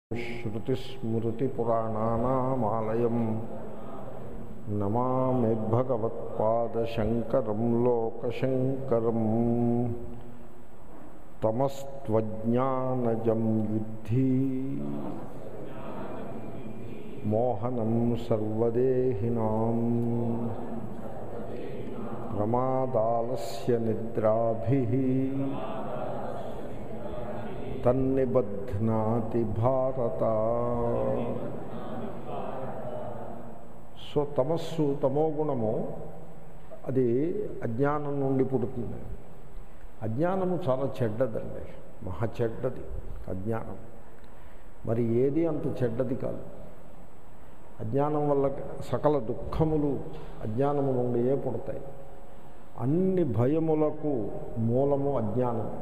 श्रुतिस्मृतिपुराणानामालयं नमामि भगवत्पादशङ्करं लोकशङ्करम् तमस्त्वज्ञानजं विद्धि मोहनं सर्वदेहिनां प्रमादालस्य निद्राभिः తన్నిబధ్నాతి భారత సో తమస్సు తమో గుణము అది అజ్ఞానం నుండి పుడుతుంది అజ్ఞానము చాలా చెడ్డదండి మహా చెడ్డది అజ్ఞానం మరి ఏది అంత చెడ్డది కాదు అజ్ఞానం వల్ల సకల దుఃఖములు అజ్ఞానము నుండియే పుడతాయి అన్ని భయములకు మూలము అజ్ఞానము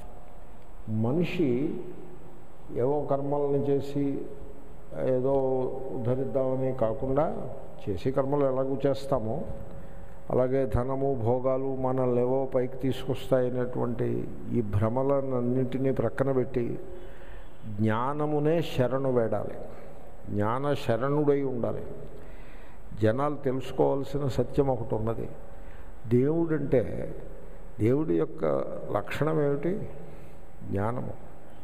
మనిషి ఏవో కర్మలను చేసి ఏదో ఉద్ధరిద్దామని కాకుండా చేసి కర్మలు ఎలాగూ చేస్తామో అలాగే ధనము భోగాలు మనల్ని ఏవో పైకి తీసుకొస్తాయనేటువంటి ఈ భ్రమలన్నింటినీ ప్రక్కన పెట్టి జ్ఞానమునే శరణు వేడాలి జ్ఞాన శరణుడై ఉండాలి జనాలు తెలుసుకోవాల్సిన సత్యం ఒకటి ఉన్నది దేవుడంటే దేవుడి యొక్క లక్షణం ఏమిటి జ్ఞానము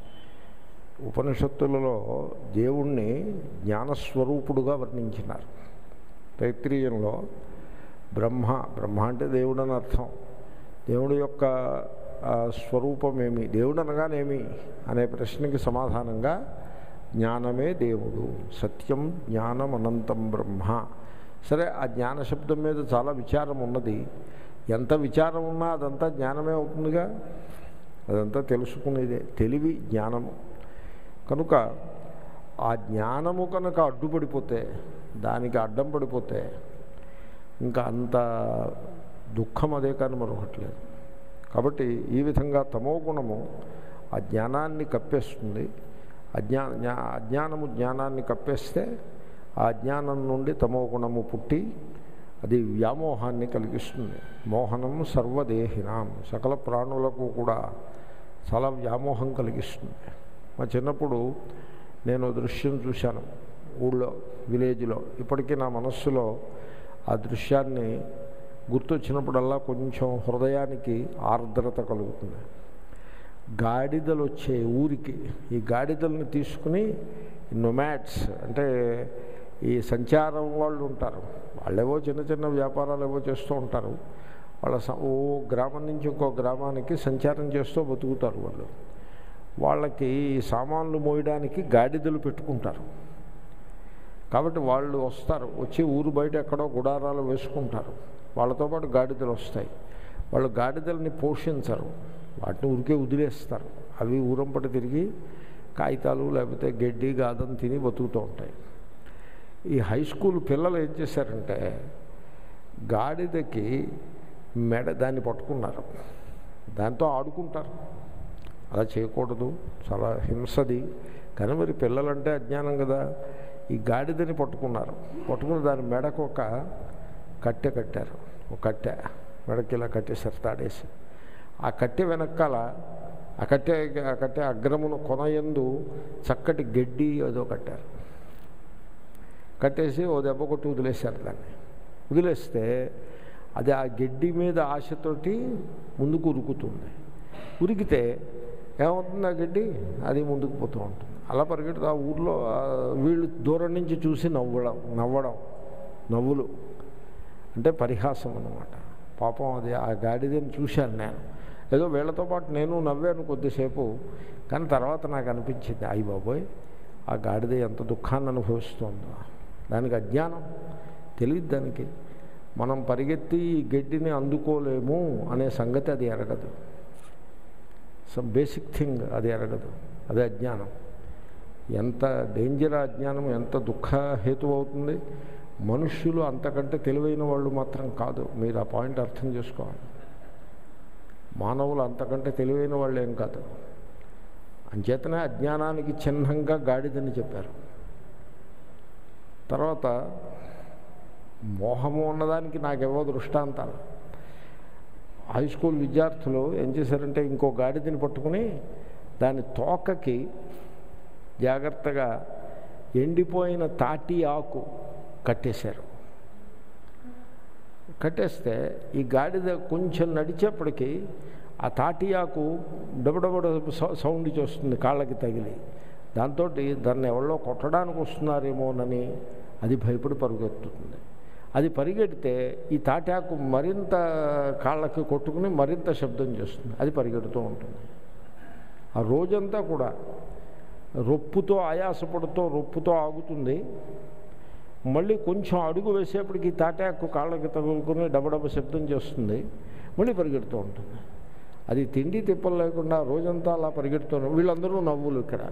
ఉపనిషత్తులలో దేవుణ్ణి జ్ఞానస్వరూపుడుగా వర్ణించినారు తైత్రీయంలో బ్రహ్మ బ్రహ్మ అంటే దేవుడు అని అర్థం దేవుడి యొక్క స్వరూపమేమి దేవుడు అనగానేమి అనే ప్రశ్నకి సమాధానంగా జ్ఞానమే దేవుడు సత్యం జ్ఞానం అనంతం బ్రహ్మ సరే ఆ జ్ఞాన శబ్దం మీద చాలా విచారం ఉన్నది ఎంత విచారం ఉన్నా అదంతా జ్ఞానమే అవుతుందిగా అదంతా తెలుసుకునేదే తెలివి జ్ఞానము కనుక ఆ జ్ఞానము కనుక అడ్డుపడిపోతే దానికి అడ్డం పడిపోతే ఇంకా అంత దుఃఖం అదే కానీ మరొకట్లేదు కాబట్టి ఈ విధంగా తమో గుణము ఆ జ్ఞానాన్ని కప్పేస్తుంది అజ్ఞా అజ్ఞానము జ్ఞానాన్ని కప్పేస్తే ఆ అజ్ఞానం నుండి తమో గుణము పుట్టి అది వ్యామోహాన్ని కలిగిస్తుంది మోహనం సర్వదేహినాం సకల ప్రాణులకు కూడా చాలా వ్యామోహం కలిగిస్తుంది మా చిన్నప్పుడు నేను దృశ్యం చూశాను ఊళ్ళో విలేజ్లో ఇప్పటికీ నా మనస్సులో ఆ దృశ్యాన్ని గుర్తొచ్చినప్పుడల్లా కొంచెం హృదయానికి ఆర్ద్రత కలుగుతుంది గాడిదలు వచ్చే ఊరికి ఈ గాడిదల్ని తీసుకుని నొమాట్స్ అంటే ఈ సంచారం వాళ్ళు ఉంటారు వాళ్ళేవో చిన్న చిన్న వ్యాపారాలు ఏవో చేస్తూ ఉంటారు వాళ్ళ ఓ గ్రామం నుంచి ఇంకో గ్రామానికి సంచారం చేస్తూ బతుకుతారు వాళ్ళు వాళ్ళకి సామాన్లు మోయడానికి గాడిదలు పెట్టుకుంటారు కాబట్టి వాళ్ళు వస్తారు వచ్చి ఊరు బయట ఎక్కడో గుడారాలు వేసుకుంటారు వాళ్ళతో పాటు గాడిదలు వస్తాయి వాళ్ళు గాడిదల్ని పోషించరు వాటిని ఊరికే వదిలేస్తారు అవి ఊరంపట తిరిగి కాగితాలు లేకపోతే గడ్డి గాదం తిని బతుకుతూ ఉంటాయి ఈ హై స్కూల్ పిల్లలు ఏం చేశారంటే గాడిదకి మెడ దాన్ని పట్టుకున్నారు దాంతో ఆడుకుంటారు అలా చేయకూడదు చాలా హింసది కానీ మరి పిల్లలంటే అజ్ఞానం కదా ఈ గాడిదని పట్టుకున్నారు పట్టుకుని దాని మెడకు ఒక కట్టె కట్టారు ఒక కట్టె మెడకి ఇలా కట్టేశారు తాడేసి ఆ కట్టె వెనకాల ఆ కట్టె ఆ కట్టె అగ్రమును కొనయందు చక్కటి గడ్డి ఏదో కట్టారు కట్టేసి ఓ దెబ్బ కొట్టి వదిలేశారు దాన్ని వదిలేస్తే అది ఆ గడ్డి మీద ఆశతోటి ముందుకు ఉరుకుతుంది ఉరికితే ఏమవుతుంది ఆ గడ్డి అది ముందుకు పోతూ ఉంటుంది అలా పరిగెడుతూ ఆ ఊర్లో వీళ్ళు దూరం నుంచి చూసి నవ్వడం నవ్వడం నవ్వులు అంటే పరిహాసం అన్నమాట పాపం అది ఆ గాడిదని చూశాను నేను ఏదో వీళ్ళతో పాటు నేను నవ్వాను కొద్దిసేపు కానీ తర్వాత నాకు అనిపించింది అయ్యి బాబోయ్ ఆ గాడిద ఎంత దుఃఖాన్ని అనుభవిస్తుందో దానికి అజ్ఞానం తెలియదు దానికి మనం పరిగెత్తి ఈ గడ్డిని అందుకోలేము అనే సంగతి అది ఎరగదు సమ్ బేసిక్ థింగ్ అది ఎరగదు అదే అజ్ఞానం ఎంత డేంజర్ అజ్ఞానం ఎంత దుఃఖహేతు అవుతుంది మనుష్యులు అంతకంటే తెలివైన వాళ్ళు మాత్రం కాదు మీరు ఆ పాయింట్ అర్థం చేసుకోవాలి మానవులు అంతకంటే తెలివైన వాళ్ళు ఏం కాదు అంచేతనే అజ్ఞానానికి చిహ్నంగా గాడిదని చెప్పారు తర్వాత మోహము ఉన్నదానికి నాకెవో దృష్టాంతాలు హై స్కూల్ విద్యార్థులు ఏం చేశారంటే ఇంకో గాడిదని పట్టుకుని దాని తోకకి జాగ్రత్తగా ఎండిపోయిన తాటి ఆకు కట్టేశారు కట్టేస్తే ఈ గాడిద కొంచెం నడిచేప్పటికి ఆ తాటి ఆకు డబడబడ సౌ- సౌండ్ చేస్తుంది కాళ్ళకి తగిలి దాంతో దాన్ని ఎవరో కొట్టడానికి వస్తున్నారేమోనని అది భయపడి పరుగెత్తుతుంది అది పరిగెడితే ఈ తాటాకు మరింత కాళ్ళకి కొట్టుకుని మరింత శబ్దం చేస్తుంది అది పరిగెడుతూ ఉంటుంది ఆ రోజంతా కూడా రొప్పుతో ఆయాసపడుతూ రొప్పుతో ఆగుతుంది మళ్ళీ కొంచెం అడుగు వేసేప్పటికి తాటాకు కాళ్ళకి తగులుకొని డబడబ శబ్దం చేస్తుంది మళ్ళీ పరిగెడుతూ ఉంటుంది అది తిండి తిప్పలు లేకుండా రోజంతా అలా పరిగెడుతున్నారు వీళ్ళందరూ నవ్వులు ఇక్కడ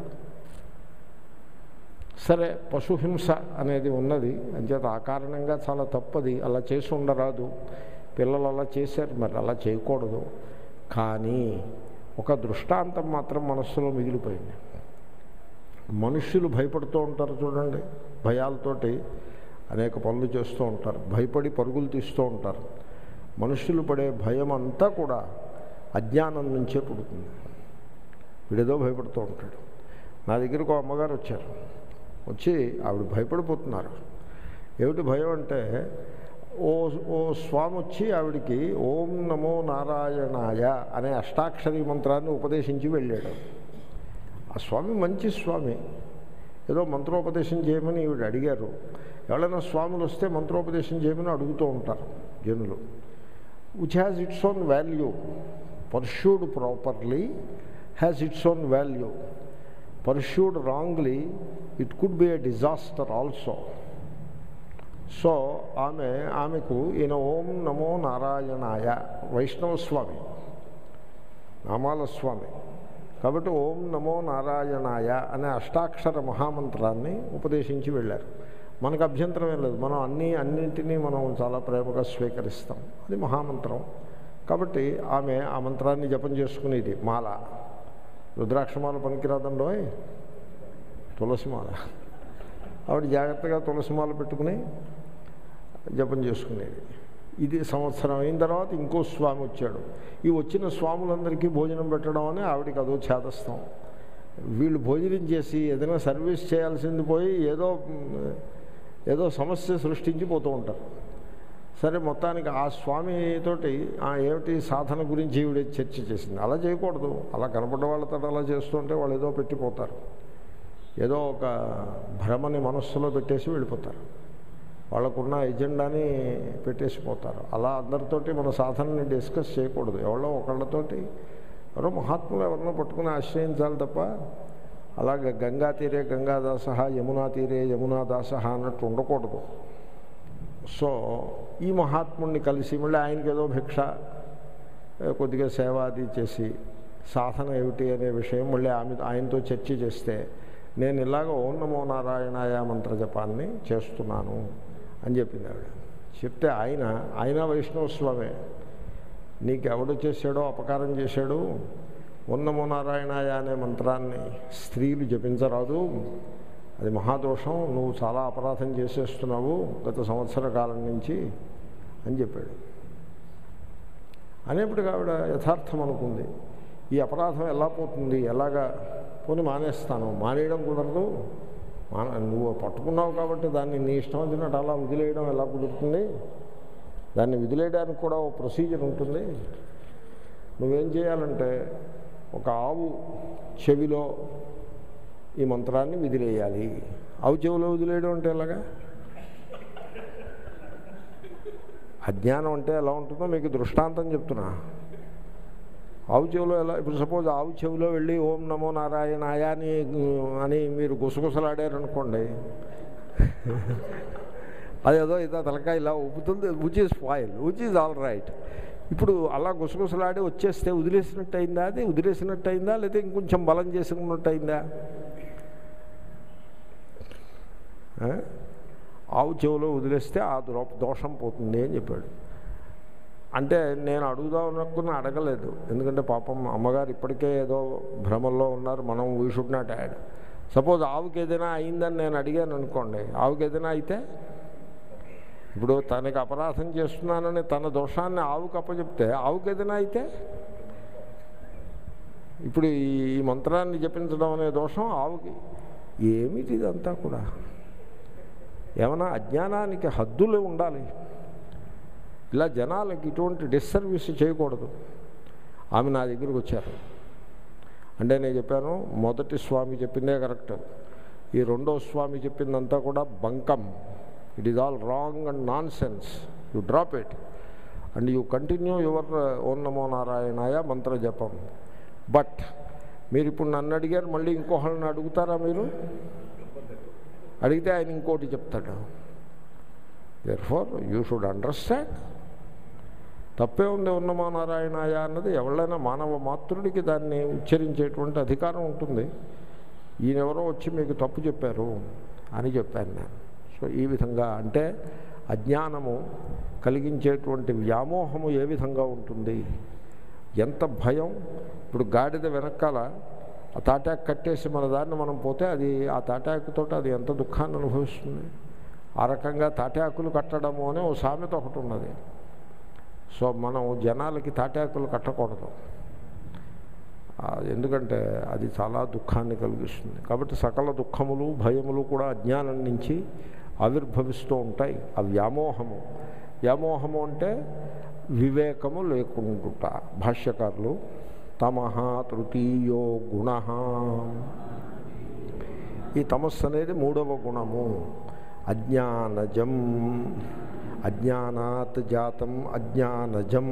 సరే పశుహింస అనేది ఉన్నది అంచేత ఆ కారణంగా చాలా తప్పది అలా చేసి ఉండరాదు పిల్లలు అలా చేశారు మరి అలా చేయకూడదు కానీ ఒక దృష్టాంతం మాత్రం మనస్సులో మిగిలిపోయింది మనుష్యులు భయపడుతూ ఉంటారు చూడండి భయాలతోటి అనేక పనులు చేస్తూ ఉంటారు భయపడి పరుగులు తీస్తూ ఉంటారు మనుష్యులు పడే భయం అంతా కూడా అజ్ఞానం నుంచే పుడుతుంది వీడేదో భయపడుతూ ఉంటాడు నా దగ్గరకు ఒక అమ్మగారు వచ్చారు వచ్చి ఆవిడ భయపడిపోతున్నారు ఏమిటి భయం అంటే ఓ ఓ స్వామి వచ్చి ఆవిడికి ఓం నమో నారాయణాయ అనే అష్టాక్షరి మంత్రాన్ని ఉపదేశించి వెళ్ళాడు ఆ స్వామి మంచి స్వామి ఏదో మంత్రోపదేశం చేయమని ఈవిడ అడిగారు ఎవరైనా స్వాములు వస్తే మంత్రోపదేశం చేయమని అడుగుతూ ఉంటారు జనులు which has its own value pursued properly has its own value pursued wrongly it could be a disaster also so ఆమె ఆమెకు ఈయన ఓం నమో నారాయణాయ వైష్ణవ స్వామి నామాల స్వామి కాబట్టి ఓం నమో నారాయణాయ అనే అష్టాక్షర మహామంత్రాన్ని ఉపదేశించి వెళ్ళారు మనకు అభ్యంతరం ఏం లేదు మనం అన్ని అన్నింటినీ మనం చాలా ప్రేమగా స్వీకరిస్తాం అది మహామంత్రం కాబట్టి ఆమె ఆ మంత్రాన్ని జపం చేసుకునేది మాల రుద్రాక్షమాల పనికిరాదండోయ్ తులసిమాల ఆవిడ జాగ్రత్తగా తులసిమాల పెట్టుకుని జపం చేసుకునేది ఇది సంవత్సరం అయిన తర్వాత ఇంకో స్వామి వచ్చాడు ఈ వచ్చిన స్వాములందరికీ భోజనం పెట్టడం అని ఆవిడకి అదో చేదస్తాం వీళ్ళు భోజనం చేసి ఏదైనా సర్వీస్ చేయాల్సింది పోయి ఏదో మ్, ఏదో సమస్య సృష్టించి పోతూ ఉంటారు సరే మొత్తానికి ఆ స్వామితోటి ఆ ఏమిటి సాధన గురించి ఈవిడ చర్చ చేసింది అలా చేయకూడదు అలా కనపడ్డ వాళ్ళతో అలా చేస్తుంటే వాళ్ళు ఏదో పెట్టిపోతారు ఏదో ఒక భ్రమని మనస్సులో పెట్టేసి వెళ్ళిపోతారు వాళ్ళకున్న ఎజెండాని పెట్టేసి పోతారు అలా అందరితోటి మన సాధనని డిస్కస్ చేయకూడదు ఎవరో ఒకళ్ళతోటి ఎవరో మహాత్ములు ఎవరినో పట్టుకుని ఆశ్రయించాలి తప్ప అలాగే గంగా తీరే గంగాదాస యమునా తీరే యమునా దాస అన్నట్టు ఉండకూడదు సో ఈ మహాత్ముడిని కలిసి మళ్ళీ ఆయనకి ఏదో భిక్ష ఏ, కొద్దిగా సేవ అది చేసి సాధన ఏమిటి అనే విషయం మళ్ళీ ఆమె ఆయనతో చర్చ చేస్తే నేను ఇలాగ ఓం నమో నారాయణాయ మంత్ర జపాన్ని చేస్తున్నాను అని చెప్పింది ఆవిడ చెప్తే ఆయన ఆయన వైష్ణవ స్వామే నీకు ఎవడు చేశాడో అపకారం చేశాడు ఓం నమో నారాయణాయ అనే మంత్రాన్ని స్త్రీలు జపించరాదు అది మహాదోషం నువ్వు చాలా అపరాధం చేసేస్తున్నావు గత సంవత్సర కాలం నుంచి అని చెప్పాడు అనేప్పటికీ ఆవిడ యథార్థం అనుకుంది ఈ అపరాధం ఎలా పోతుంది ఎలాగా పోనీ మానేస్తాను మానేయడం కుదరదు మాన నువ్వు పట్టుకున్నావు కాబట్టి దాన్ని నీ ఇష్టం వచ్చినట్టు అలా వదిలేయడం ఎలా కుదురుతుంది దాన్ని వదిలేయడానికి కూడా ఒక ప్రొసీజర్ ఉంటుంది నువ్వేం చేయాలంటే ఒక ఆవు చెవిలో ఈ మంత్రాన్ని విదిలేయాలి ఆవు చెవిలో వదిలేయడం అంటే ఎలాగా అజ్ఞానం అంటే ఎలా ఉంటుందో మీకు దృష్టాంతం చెప్తున్నా ఆవు చెవిలో ఎలా ఇప్పుడు సపోజ్ ఆవు చెవిలో వెళ్ళి ఓం నమో నారాయణాయ అని అని మీరు గుసగుసలాడారనుకోండి అదేదో ఇదో తలకాయ ఇలా ఊపుతుంది which is foil which is all right ఇప్పుడు అలా గుసగుసలాడి వచ్చేస్తే వదిలేసినట్టు అయిందా అది వదిలేసినట్టు అయిందా లేకపోతే ఇంకొంచెం బలం చేసుకున్నట్టు అయిందా ఆ? ఆవు చెవిలో వదిలేస్తే ఆ ద్రో దోషం పోతుంది అని చెప్పాడు అంటే నేను అడుగుదాం అనుకుని అడగలేదు ఎందుకంటే పాపం అమ్మగారు ఇప్పటికే ఏదో భ్రమల్లో ఉన్నారు మనం we should not add suppose ఆవుకి ఏదైనా అయిందని నేను అడిగాను అనుకోండి ఆవుకి ఏదైనా అయితే ఇప్పుడు తనకి అపరాధం చేస్తున్నానని తన దోషాన్ని ఆవుకి అప్పచెప్తే ఆవుకి ఏదైనా అయితే ఇప్పుడు ఈ మంత్రాన్ని జపించడం అనే దోషం ఆవుకి ఏమిటి ఇదంతా కూడా ఏమైనా అజ్ఞానానికి హద్దులు ఉండాలి ఇలా జనాలకి ఇటువంటి డిస్సర్వీస్ చేయకూడదు ఆమె నా దగ్గరికి వచ్చారు అంటే నేను చెప్పాను మొదటి స్వామి చెప్పిందే కరెక్ట్ ఈ రెండో స్వామి చెప్పిందంతా కూడా బంకం it is all wrong and nonsense you drop it and you continue your ఓం నమో నారాయణాయ మంత్ర జపం బట్ మీరు ఇప్పుడు నన్ను అడిగారు మళ్ళీ ఇంకోళ్ళని అడుగుతారా మీరు అడిగితే ఆయన ఇంకోటి చెప్తాడు therefore you should understand తప్పే ఉంది ఉన్నమా నారాయణాయ అన్నది ఎవరైనా మానవ మాతృడికి దాన్ని ఉచ్చరించేటువంటి అధికారం ఉంటుంది ఈయనెవరో వచ్చి మీకు తప్పు చెప్పారు అని చెప్పాను నేను సో ఈ విధంగా అంటే అజ్ఞానము కలిగించేటువంటి వ్యామోహము ఏ విధంగా ఉంటుంది ఎంత భయం ఇప్పుడు గాడిద వెనకాల ఆ తాటాకు కట్టేసి మన దారిని మనం పోతే అది ఆ తాటాకుతో అది ఎంత దుఃఖాన్ని అనుభవిస్తుంది ఆ రకంగా తాటాకులు కట్టడము అనే ఓ సామెత ఒకటి ఉన్నది సో మనం జనాలకి తాటాకులు కట్టకూడదు ఆ, ఎందుకంటే అది చాలా దుఃఖాన్ని కలిగిస్తుంది కాబట్టి సకల దుఃఖములు భయములు కూడా అజ్ఞానం నుంచి ఆవిర్భవిస్తూ ఉంటాయి ఆ వ్యామోహము వ్యామోహము అంటే వివేకము లేకుండుట భాష్యకారులు తమహ తృతీయో గుణ ఈ తమస్సు అనేది మూడవ గుణము అజ్ఞానజం అజ్ఞానాత్ జాతం అజ్ఞానజం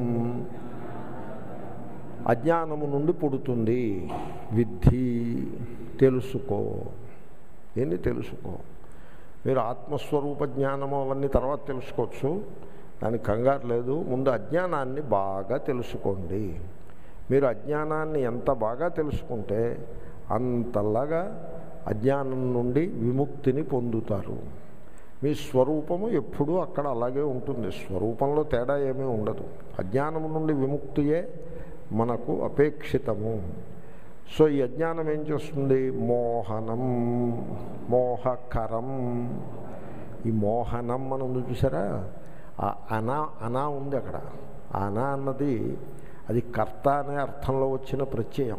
అజ్ఞానము నుండి పుడుతుంది విద్ధి తెలుసుకో ఏంది తెలుసుకో మీరు ఆత్మస్వరూప జ్ఞానము అవన్నీ తర్వాత తెలుసుకోవచ్చు దానికి కంగారు లేదు ముందు అజ్ఞానాన్ని బాగా తెలుసుకోండి మీరు అజ్ఞానాన్ని ఎంత బాగా తెలుసుకుంటే అంతలాగా అజ్ఞానం నుండి విముక్తిని పొందుతారు మీ స్వరూపము ఎప్పుడూ అక్కడ అలాగే ఉంటుంది స్వరూపంలో తేడా ఏమీ ఉండదు అజ్ఞానము నుండి విముక్తియే మనకు అపేక్షితము సో ఈ అజ్ఞానం ఏం చేస్తుంది మోహనం మోహకరం ఈ మోహనం అని ఉంది చూసారా ఆ అనా అనా ఉంది అక్కడ ఆ అనా అన్నది అది కర్త అనే అర్థంలో వచ్చిన ప్రత్యయం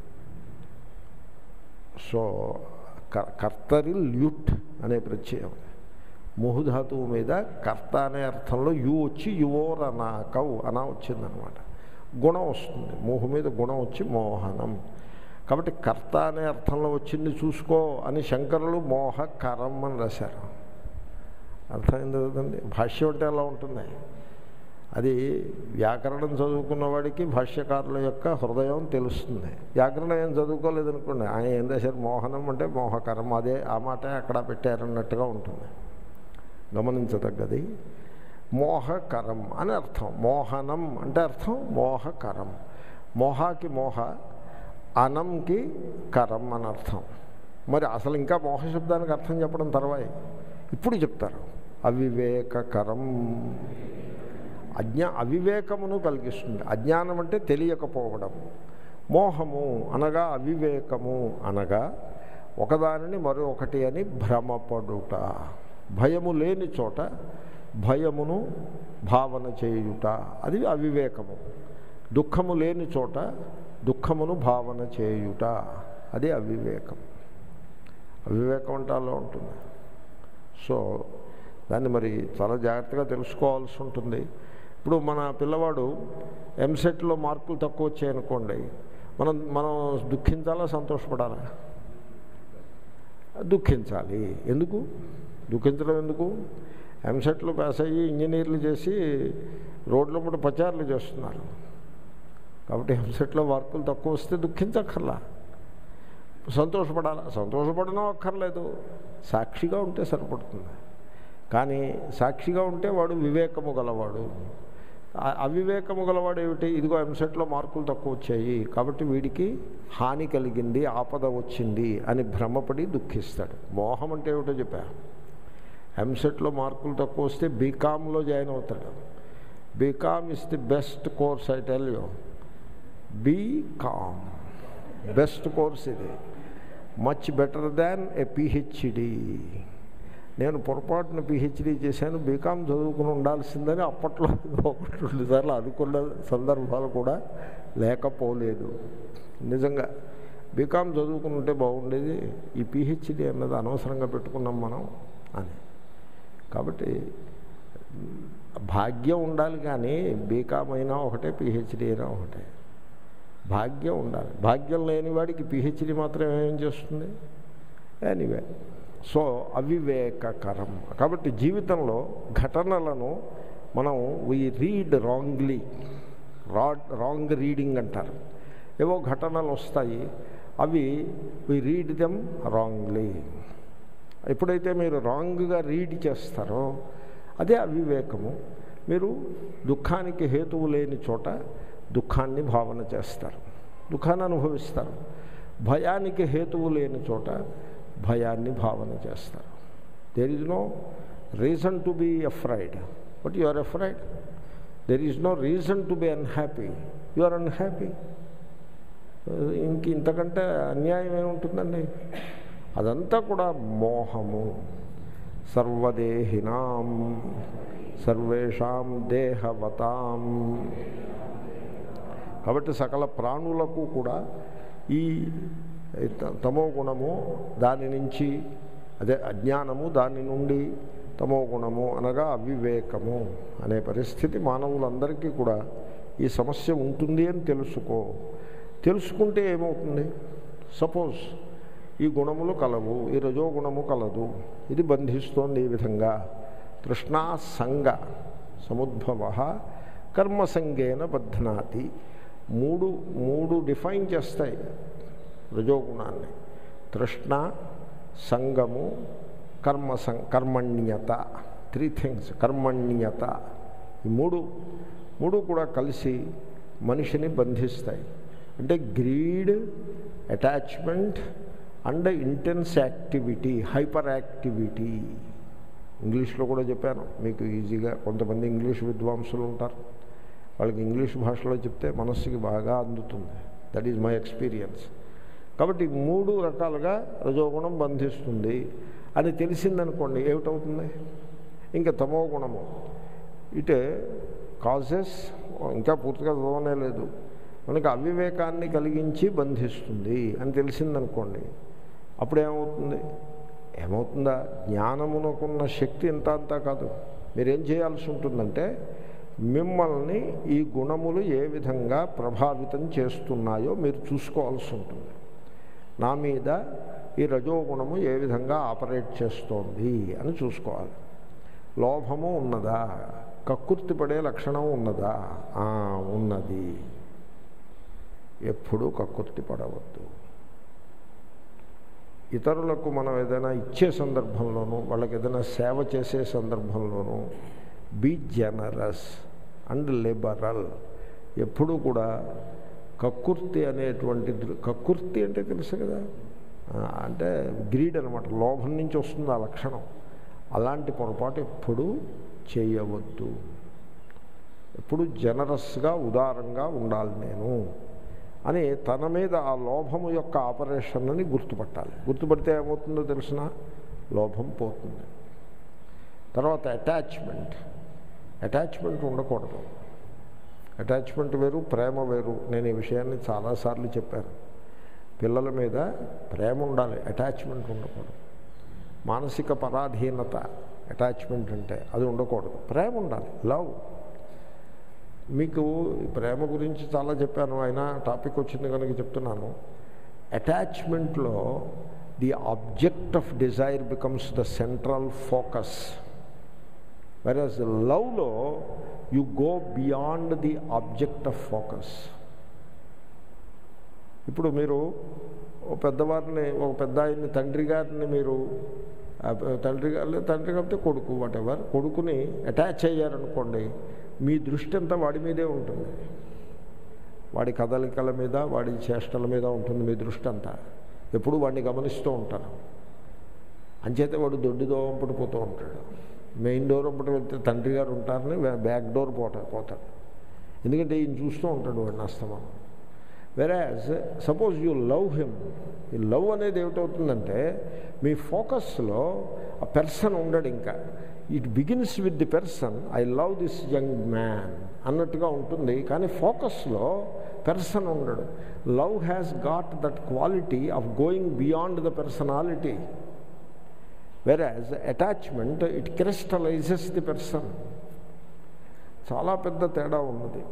సో క- కర్తరి ల్యుట్ అనే ప్రత్యయం ముహుధాతువు మీద కర్త అనే అర్థంలో యు వచ్చి యువోర్ అనా కవు అనా వచ్చిందనమాట గుణం వస్తుంది మోహు మీద గుణం వచ్చి మోహనం కాబట్టి కర్త అనే అర్థంలో వచ్చింది చూసుకో అని శంకరులు మోహకరం అని రాశారు అర్థమైంది కదండి భాష్యం అంటే ఎలా ఉంటుంది అది వ్యాకరణం చదువుకున్న వాడికి భాష్యకారుల యొక్క హృదయం తెలుస్తుంది వ్యాకరణం ఏం చదువుకోలేదనుకోండి ఆయన ఏం రాశారు మోహనం అంటే మోహకరం అదే ఆ మాట అక్కడ పెట్టారన్నట్టుగా ఉంటుంది గమనించదగ్గది మోహకరం అని అర్థం మోహనం అంటే అర్థం మోహకరం మోహాకి మోహ అనంకి కరం అని అర్థం మరి అసలు ఇంకా మోహ శబ్దానికి అర్థం చెప్పడం తర్వాయి ఇప్పుడు చెప్తారు అవివేకకరం అజ్ఞా అవివేకమును కలిగిస్తుంది అజ్ఞానం అంటే తెలియకపోవడం మోహము అనగా అవివేకము అనగా ఒకదానిని మరొకటి అని భ్రమపడుట భయము లేని చోట భయమును భావన చేయుట అది అవివేకము దుఃఖము లేని చోట దుఃఖమును భావన చేయుట అది అవివేకం అవివేకం అంటే అలా ఉంటుంది సో దాన్ని మరి చాలా జాగ్రత్తగా తెలుసుకోవాల్సి ఉంటుంది ఇప్పుడు మన పిల్లవాడు ఎంసెట్లో మార్కులు తక్కువ వచ్చాయనుకోండి మనం మనం దుఃఖించాలా సంతోషపడాలా దుఃఖించాలి ఎందుకు దుఃఖించడం ఎందుకు ఎంసెట్లో పాస్ అయ్యి ఇంజనీర్లు చేసి రోడ్ల పూట ప్రచారాలు చేస్తున్నారు కాబట్టి ఎంసెట్లో మార్కులు తక్కువ వస్తే దుఃఖించక్కర్లా సంతోషపడాలా సంతోషపడడం అక్కర్లేదు సాక్షిగా ఉంటే సరిపడుతుంది కానీ సాక్షిగా ఉంటే వాడు వివేకము గలవాడు ఆ- అవివేకము గలవాడు ఏమిటి ఇదిగో ఎంసెట్లో మార్కులు తక్కువ వచ్చాయి కాబట్టి వీడికి హాని కలిగింది ఆపద వచ్చింది అని భ్రమపడి దుఃఖిస్తాడు మోహం అంటే ఏమిటో చెప్పా ఎంసెట్లో మార్కులు తక్కువ వస్తే బీకామ్లో జాయిన్ అవుతాడు BCom is the best course I tell you BCom best course ఇది much better than a PhD నేను పొరపాటున పిహెచ్డీ చేశాను బీకామ్ చదువుకుని ఉండాల్సిందని అప్పట్లో ఒకటి రెండు సార్లు అనుకున్న సందర్భాలు కూడా లేకపోలేదు నిజంగా బీకామ్ చదువుకుంటే బాగుండేది ఈ పిహెచ్డి అన్నది అనవసరంగా పెట్టుకున్నాం మనం అని కాబట్టి భాగ్యం ఉండాలి కానీ బీకామ్ అయినా ఒకటే పిహెచ్డి అయినా ఒకటే భాగ్యం ఉండాలి భాగ్యం లేని వాడికి పిహెచ్డి మాత్రం ఏం చేస్తుంది ఎనీవే సో అవివేకకరం కాబట్టి జీవితంలో ఘటనలను మనం we read wrongly rod wrong reading అంటారు ఏవో ఘటనలు వస్తాయి అవి వి రీడ్ దెమ్ రాంగ్లీ ఎప్పుడైతే మీరు రాంగ్గా రీడ్ చేస్తారో అదే అవివేకము మీరు దుఃఖానికి హేతువు లేని చోట దుఃఖాన్ని భావన చేస్తారు దుఃఖాన్ని అనుభవిస్తారు భయానికి హేతువు లేని చోట భయాన్ని భావన చేస్తారు there is no reason to be afraid but you are afraid there is no reason to be unhappy you are unhappy ఇంక ఇంతకంటే అన్యాయం ఏముంటుందండి అదంతా కూడా మోహము సర్వదేహినాం సర్వేషాం దేహవతాం కాబట్టి సకల ప్రాణులకు కూడా ఈ తమో గుణము దాని నుంచి అదే అజ్ఞానము దాని నుండి తమో గుణము అనగా అవివేకము అనే పరిస్థితి మానవులందరికీ కూడా ఈ సమస్య ఉంటుంది అని తెలుసుకో తెలుసుకుంటే ఏమవుతుంది సపోజ్ ఈ గుణములు కలవు ఈ రజోగుణము కలదు ఇది బంధిస్తోంది ఈ విధంగా తృష్ణా సంగ సముద్భవ కర్మసంగేన బధ్నాతి మూడు మూడు డిఫైన్ చేస్తాయి రజోగుణాన్ని తృష్ణ సంగము కర్మ సం కర్మణ్యత త్రీ థింగ్స్ కర్మణ్యత ఈ మూడు మూడు కూడా కలిసి మనిషిని బంధిస్తాయి అంటే greed attachment and intense activity hyperactivity ఇంగ్లీష్లో కూడా చెప్పాను మీకు ఈజీగా కొంతమంది ఇంగ్లీష్ విద్వాంసులు ఉంటారు వాళ్ళకి ఇంగ్లీష్ భాషలో చెప్తే మనస్సుకి బాగా అందుతుంది దట్ ఈజ్ మై ఎక్స్పీరియన్స్ కాబట్టి మూడు రకాలుగా రజోగుణం బంధిస్తుంది అని తెలిసిందనుకోండి ఏమిటవుతుంది ఇంకా తమో గుణము ఇటే కాజెస్ ఇంకా పూర్తిగా చదవనే లేదు మనకి అవివేకాన్ని కలిగించి బంధిస్తుంది అని తెలిసిందనుకోండి అప్పుడు ఏమవుతుంది ఏమవుతుందా జ్ఞానమునకున్న శక్తి ఇంత అంతా కాదు మీరేం చేయాల్సి ఉంటుందంటే మిమ్మల్ని ఈ గుణములు ఏ విధంగా ప్రభావితం చేస్తున్నాయో మీరు చూసుకోవాల్సి ఉంటుంది నా మీద ఈ రజోగుణము ఏ విధంగా ఆపరేట్ చేస్తోంది అని చూసుకోవాలి లోభము ఉన్నదా కక్కుర్తి పడే లక్షణం ఉన్నదా ఉన్నది ఎప్పుడూ కక్కుర్తి పడవద్దు ఇతరులకు మనం ఏదైనా ఇచ్చే సందర్భంలోనూ వాళ్ళకి ఏదైనా సేవ చేసే సందర్భంలోనూ బీ జనరస్ అండ్ లిబరల్ ఎప్పుడూ కూడా కక్కుర్తి అనేటువంటి కక్కుర్తి అంటే తెలుసు కదా అంటే గ్రీడ్ అనమాట లోభం నుంచి వస్తుంది ఆ లక్షణం అలాంటి పొరపాటు ఎప్పుడూ చేయవద్దు ఎప్పుడు జనరస్గా ఉదారంగా ఉండాలి నేను అని తన మీద ఆ లోభము యొక్క ఆపరేషన్ని గుర్తుపట్టాలి గుర్తుపడితే ఏమవుతుందో తెలిసిన లోభం పోతుంది తర్వాత అటాచ్మెంట్ అటాచ్మెంట్ ఉండకూడదు అటాచ్మెంట్ వేరు ప్రేమ వేరు నేను ఈ విషయాన్ని చాలాసార్లు చెప్పాను పిల్లల మీద ప్రేమ ఉండాలి అటాచ్మెంట్ ఉండకూడదు మానసిక పరాధీనత అటాచ్మెంట్ అంటే అది ఉండకూడదు ప్రేమ ఉండాలి లవ్ మీకు ప్రేమ గురించి చాలా చెప్పాను ఆయన టాపిక్ వచ్చింది కనుక చెప్తున్నాను అటాచ్మెంట్లో the object of desire becomes the central focus whereas లవ్లో you go beyond the object of focus ఇప్పుడు మీరు ఓ పెద్దవారిని ఒక పెద్ద ఆయన్ని తండ్రి గారిని మీరు తండ్రి గారు తండ్రి కాబట్టి కొడుకు వాట్ ఎవర్ కొడుకుని అటాచ్ అయ్యారనుకోండి మీ దృష్టి అంతా వాడి మీదే ఉంటుంది వాడి కదలికల మీద వాడి చేష్టల మీద ఉంటుంది మీ దృష్టి అంతా ఎప్పుడు వాడిని గమనిస్తూ ఉంటారు అంచేతే వాడు దొడ్డి దోవంపుడు పోతూ ఉంటాడు మెయిన్ డోర్ అప్పుడు వెళ్తే తండ్రి గారు ఉంటారని బ్యాక్ డోర్ పోట పోతాడు ఎందుకంటే ఈయన చూస్తూ ఉంటాడు వాడిని అస్తమానం whereas suppose you love him ఈ లవ్ అనేది ఏమిటవుతుందంటే మీ ఫోకస్లో ఆ పెర్సన్ ఉండడు ఇంకా it begins with the person I love this young man అన్నట్టుగా ఉంటుంది కానీ ఫోకస్లో పెర్సన్ ఉండడు love has got that quality of going beyond the personality whereas attachment it crystallises the person చాలా పెద్ద తేడా ఉన్నది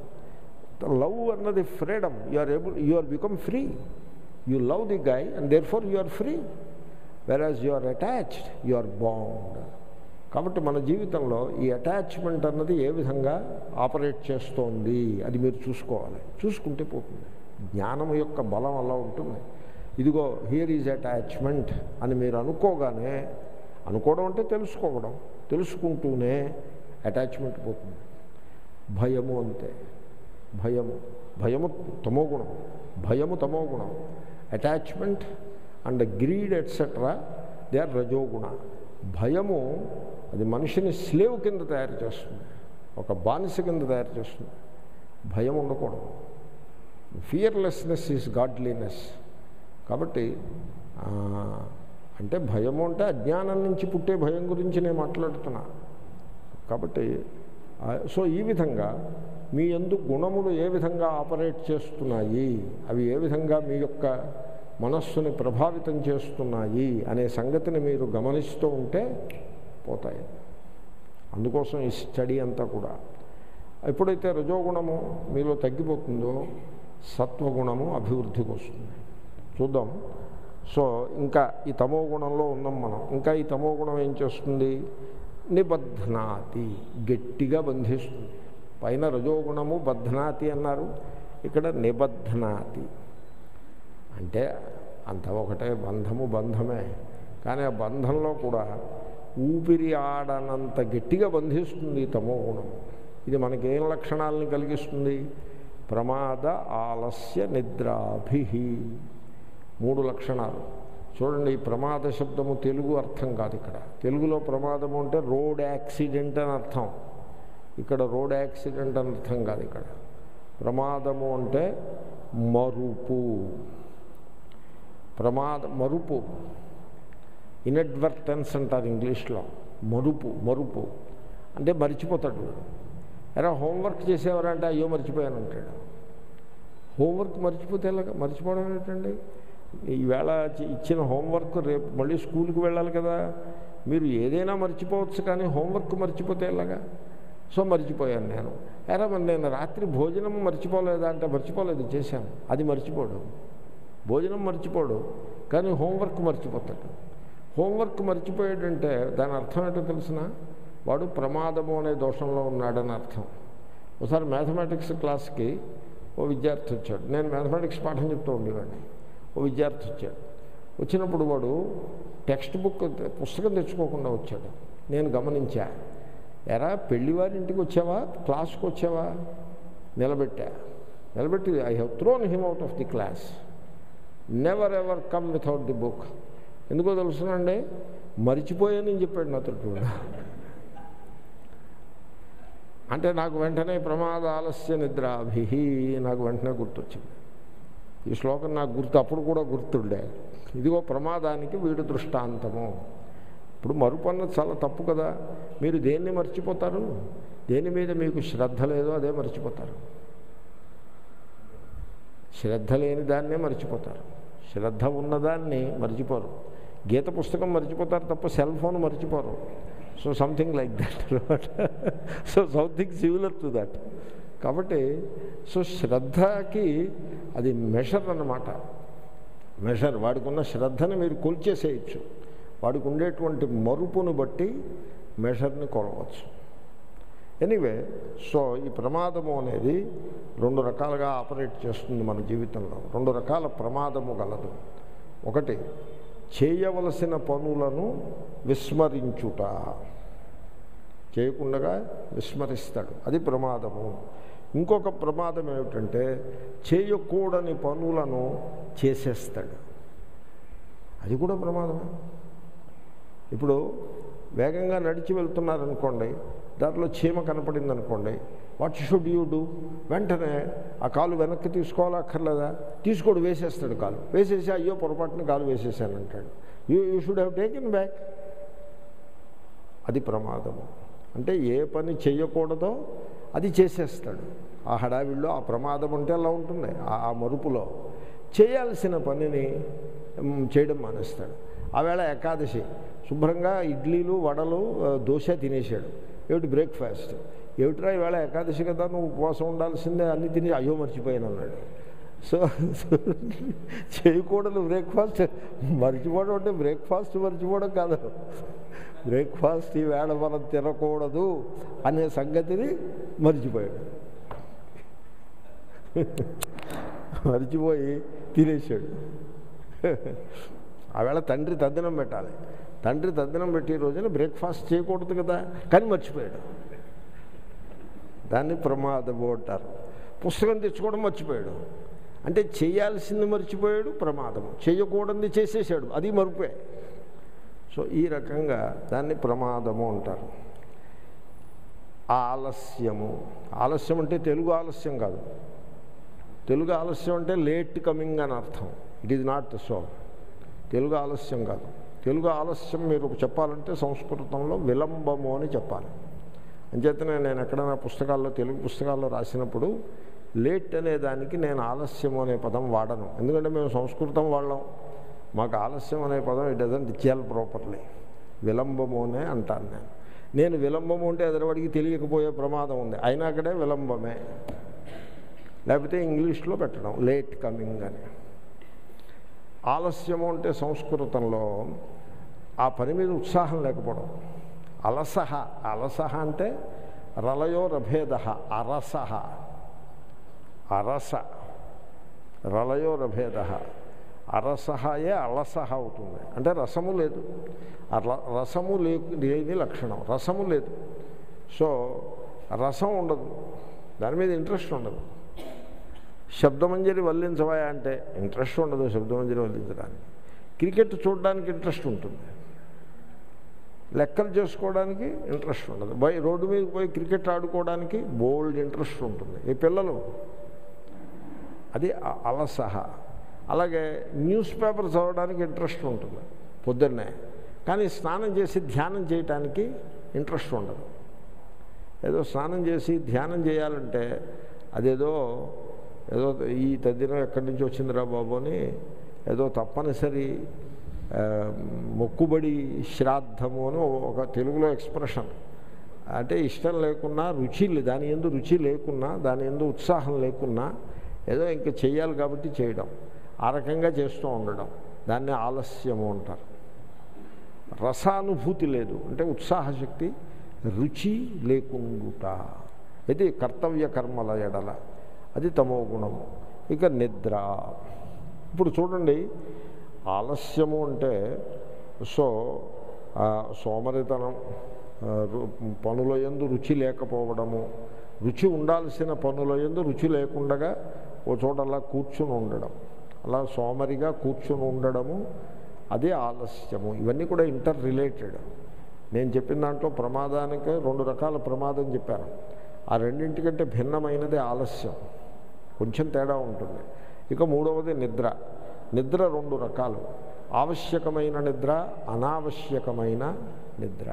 లవ్ అన్నది freedom you are able you are become free you love the guy and there four you are free whereas you are attached you are bound కాబట్టి మన జీవితంలో ఈ attachment అన్నది ఏ విధంగా ఆపరేట్ చేస్తోంది అది మీరు చూసుకోవాలి చూసుకుంటే పోతుంది జ్ఞానం యొక్క బలం అలా ఉంటుంది ఇదిగో హియర్ ఈజ్ అటాచ్మెంట్ అని మీరు అనుకోగానే అనుకోవడం అంటే తెలుసుకోవడం తెలుసుకుంటూనే అటాచ్మెంట్ పోతుంది భయము అంతే భయము భయము తమో గుణం భయము తమో గుణం attachment and greed etcetera they are రజోగుణ భయము అది మనిషిని స్లేవ్ కింద తయారు చేస్తుంది ఒక బానిస కింద తయారు చేస్తుంది భయం ఉండకూడదు ఫియర్లెస్నెస్ ఈజ్ గాడ్లీనెస్ కాబట్టి ఆ, అంటే భయము అంటే అజ్ఞానం నుంచి పుట్టే భయం గురించి నేను మాట్లాడుతున్నా కాబట్టి ఆ, సో ఈ విధంగా మీ ఎందు గుణములు ఏ విధంగా ఆపరేట్ చేస్తున్నాయి అవి ఏ విధంగా మీ యొక్క మనస్సుని ప్రభావితం చేస్తున్నాయి అనే సంగతిని మీరు గమనిస్తూ ఉంటే పోతాయి అందుకోసం ఈ స్టడీ అంతా కూడా ఎప్పుడైతే రజోగుణము మీలో తగ్గిపోతుందో సత్వగుణము అభివృద్ధికి వస్తుంది చూద్దాం సో ఇంకా ఈ తమో గుణంలో ఉన్నాం మనం ఇంకా ఈ తమో గుణం ఏం చేస్తుంది నిబధ్నాతి గట్టిగా బంధిస్తుంది పైన రజోగుణము బధ్నాతి అన్నారు ఇక్కడ నిబధ్నాతి అంటే అంత ఒకటే బంధము బంధమే కానీ ఆ బంధంలో కూడా ఊపిరి ఆడనంత గట్టిగా బంధిస్తుంది ఈ తమో గుణం ఇది మనకేం లక్షణాలను కలిగిస్తుంది ప్రమాద ఆలస్య నిద్రాభి మూడు లక్షణాలు చూడండి ఈ ప్రమాద శబ్దము తెలుగు అర్థం కాదు ఇక్కడ తెలుగులో ప్రమాదము అంటే రోడ్ యాక్సిడెంట్ అని అర్థం ఇక్కడ రోడ్ యాక్సిడెంట్ అని అర్థం కాదు ఇక్కడ ప్రమాదము అంటే మరుపు ప్రమాద మరుపు ఇన్అడ్వర్టెన్స్ అంటారు ఇంగ్లీష్లో మరుపు మరుపు అంటే మర్చిపోతాడు వీడు ఎరా హోంవర్క్ చేసేవారంటే అయ్యో మర్చిపోయాను అంటాడు హోంవర్క్ మర్చిపోతే ఎలాగ మర్చిపోవడం ఏంటండి ఈవేళ చి- ఇచ్చిన హోంవర్క్ రేపు మళ్ళీ స్కూల్కి వెళ్ళాలి కదా మీరు ఏదైనా మర్చిపోవచ్చు కానీ హోంవర్క్ మర్చిపోతే ఎలాగా సో మర్చిపోయాను నేను ఎరా మరి నేను రాత్రి భోజనం మర్చిపోలేదా అంటే మర్చిపోలేదు చేశాను అది మర్చిపోడు భోజనం మర్చిపోడు కానీ హోంవర్క్ మర్చిపోతాడు హోంవర్క్ మర్చిపోయాడంటే దాని అర్థం ఏంటో తెలిసిన వాడు ప్రమాదము అనే దోషంలో ఉన్నాడని అర్థం ఒకసారి మ్యాథమెటిక్స్ క్లాస్కి ఓ విద్యార్థి వచ్చాడు నేను మ్యాథమెటిక్స్ పాఠం చెప్తూ ఉండేవాడిని ఓ విద్యార్థి వచ్చాడు వచ్చినప్పుడు వాడు టెక్స్ట్ బుక్ పుస్తకం తెచ్చుకోకుండా వచ్చాడు నేను గమనించా ఎరా పెళ్లివారి ఇంటికి వచ్చావా క్లాస్కి వచ్చావా నిలబెట్టా నిలబెట్టి I have thrown him out of the class never ever come without the book ఎందుకో తెలుసునండి మర్చిపోయానని చెప్పాడు నాతో అంటే నాకు వెంటనే ప్రమాద ఆలస్య నిద్రాభి నాకు వెంటనే గుర్తొచ్చింది ఈ శ్లోకం నాకు గుర్తు అప్పుడు కూడా గుర్తుండే ఇదిగో ప్రమాదానికి వీడు దృష్టాంతము ఇప్పుడు మరుపు అన్నది చాలా తప్పు కదా మీరు దేన్ని మర్చిపోతారు దేని మీద మీకు శ్రద్ధ లేదో అదే మర్చిపోతారు శ్రద్ధ లేని దాన్నే మర్చిపోతారు శ్రద్ధ ఉన్నదాన్ని మర్చిపోరు గీత పుస్తకం మర్చిపోతారు తప్ప సెల్ ఫోన్ మర్చిపోరు so something like that so something similar to that కాబట్టి సో శ్రద్ధకి అది మెషర్ అన్నమాట మెషర్ వాడికి ఉన్న శ్రద్ధని మీరు కొలిచేసేయచ్చు వాడికి ఉండేటువంటి మరుపును బట్టి మెషర్ని కొలవచ్చు ఎనీవే సో ఈ ప్రమాదము అనేది రెండు రకాలుగా ఆపరేట్ చేస్తుంది మన జీవితంలో రెండు రకాల ప్రమాదము గలదు ఒకటి చేయవలసిన పనులను విస్మరించుట చేయకుండా విస్మరిస్తాడు అది ప్రమాదము ఇంకొక ప్రమాదం ఏమిటంటే చేయకూడని పనులను చేసేస్తాడు అది కూడా ప్రమాదమే ఇప్పుడు వేగంగా నడిచి వెళ్తున్నారనుకోండి దాంట్లో చీమ కనపడింది అనుకోండి వాట్ షుడ్ యూ డూ వెంటనే ఆ కాలు వెనక్కి తీసుకోవాలా అక్కర్లేదా తీసుకోడు వేసేస్తాడు కాలు వేసేసి అయ్యో పొరపాటున కాలు వేసేసానంటాడు you you should have taken back అది ప్రమాదము అంటే ఏ పని చేయకూడదో అది చేసేస్తాడు ఆ హడావిడిలో ఆ ప్రమాదం అంటే అలా ఉంటుంది ఆ- ఆ మరుపులో చేయాల్సిన పనిని మ్, చేయడం మానేస్తాడు ఆవేళ ఏకాదశి శుభ్రంగా ఇడ్లీలు వడలు ఆ, దోశ తినేసాడు ఏమిటి బ్రేక్ఫాస్ట్ ఏమిట్రా ఈవేళ ఏకాదశి కదా నువ్వు ఉపవాసం ఉండాల్సిందే అన్ని తిని అయ్యో మర్చిపోయాను అన్నాడు సో చేయకూడదు బ్రేక్ఫాస్ట్ మర్చిపోవడం అంటే బ్రేక్ఫాస్ట్ మర్చిపోవడం కాదు బ్రేక్ఫాస్ట్ ఈ వేళ మనం తినకూడదు అనే సంగతిని మర్చిపోయాడు మర్చిపోయి తినేసాడు ఆవేళ తండ్రి తద్దినం పెట్టాలి తండ్రి తద్దినం పెట్టే రోజున బ్రేక్ఫాస్ట్ చేయకూడదు కదా కానీ మర్చిపోయాడు దాన్ని ప్రమాదము అంటారు పుస్తకం తెచ్చుకోవడం మర్చిపోయాడు అంటే చేయాల్సింది మర్చిపోయాడు ప్రమాదము చేయకూడదు చేసేసాడు అది మరుపే సో ఈ రకంగా దాన్ని ప్రమాదము అంటారు ఆలస్యము ఆలస్యం అంటే తెలుగు ఆలస్యం కాదు తెలుగు ఆలస్యం అంటే లేట్ కమింగ్ అని అర్థం it is not so Telugu ఆలస్యం కాదు తెలుగు ఆలస్యం మీరు చెప్పాలంటే సంస్కృతంలో విలంబము అని చెప్పాలి అంచేతనే నేను ఎక్కడైనా పుస్తకాల్లో తెలుగు పుస్తకాల్లో రాసినప్పుడు లేట్ అనే దానికి నేను ఆలస్యము అనే పదం వాడను ఎందుకంటే మేము సంస్కృతం వాళ్ళం మాకు ఆలస్యం అనే పదం ఇట్ డజంట్ ఇచ్చేయాలి ప్రాపర్లీ విలంబము అనే అంటాను నేను నేను విలంబము అంటే ఎదరవాడికి తెలియకపోయే ప్రమాదం ఉంది అయినా అక్కడే విలంబమే లేకపోతే ఇంగ్లీష్లో పెట్టడం లేట్ కమింగ్ అని ఆలస్యము అంటే సంస్కృతంలో ఆ పని మీద ఉత్సాహం లేకపోవడం అలసహ అలసహ అంటే రలయో రభేద అరసహ అరస రలయో రభేద అరసహయే అలసహ అవుతుంది అంటే రసము లేదు ఆ ర- రసము లే లేని లక్షణం రసము లేదు సో రసం ఉండదు దాని మీద ఇంట్రెస్ట్ ఉండదు శబ్దమంజరి వల్లించవా అంటే ఇంట్రెస్ట్ ఉండదు శబ్దమంజరి వల్లించడానికి క్రికెట్ చూడడానికి ఇంట్రెస్ట్ ఉంటుంది లెక్కలు చేసుకోవడానికి ఇంట్రెస్ట్ ఉండదు బై రోడ్డు మీద పోయి క్రికెట్ ఆడుకోవడానికి బోల్డ్ ఇంట్రెస్ట్ ఉంటుంది ఈ పిల్లలు అది అ- అలసహ అలాగే న్యూస్ పేపర్ చదవడానికి ఇంట్రెస్ట్ ఉంటుంది పొద్దున్నే కానీ స్నానం చేసి ధ్యానం చేయటానికి ఇంట్రెస్ట్ ఉండదు ఏదో స్నానం చేసి ధ్యానం చేయాలంటే అదేదో ఏదో ఈ తద్దినం ఎక్కడి నుంచి వచ్చిందిరా బాబు అని ఏదో తప్పనిసరి ఆ, మొక్కుబడి శ్రాద్ధము అని ఒక తెలుగులో ఎక్స్ప్రెషన్ అంటే ఇష్టం లేకున్నా రుచి లే- దాని ఎందు రుచి లేకున్నా దాని ఎందు ఉత్సాహం లేకున్నా ఏదో ఇంకా చేయాలి కాబట్టి చేయడం ఆ రకంగా చేస్తూ ఉండడం దాన్ని ఆలస్యము అంటారు రసానుభూతి లేదు అంటే ఉత్సాహశక్తి రుచి లేకుండుట ఇది కర్తవ్య కర్మల ఎడల అది తమో గుణము ఇక నిద్ర ఇప్పుడు చూడండి ఆలస్యము అంటే సో ఆ, సోమరితనం ఆ, రు- పనుల యందు రుచి లేకపోవడము రుచి ఉండాల్సిన పనుల యందు రుచి లేకుండగా ఓ చోట అలా కూర్చుని ఉండడం అలా సోమరిగా కూర్చుని ఉండడము అదే ఆలస్యము ఇవన్నీ కూడా ఇంటర్ రిలేటెడ్ నేను చెప్పిన దాంట్లో ప్రమాదానికి రెండు రకాల ప్రమాదం చెప్పాను ఆ రెండింటికంటే భిన్నమైనది ఆలస్యం కొంచెం తేడా ఉంటుంది ఇక మూడవది నిద్ర నిద్ర రెండు రకాలు ఆవశ్యకమైన నిద్ర అనావశ్యకమైన నిద్ర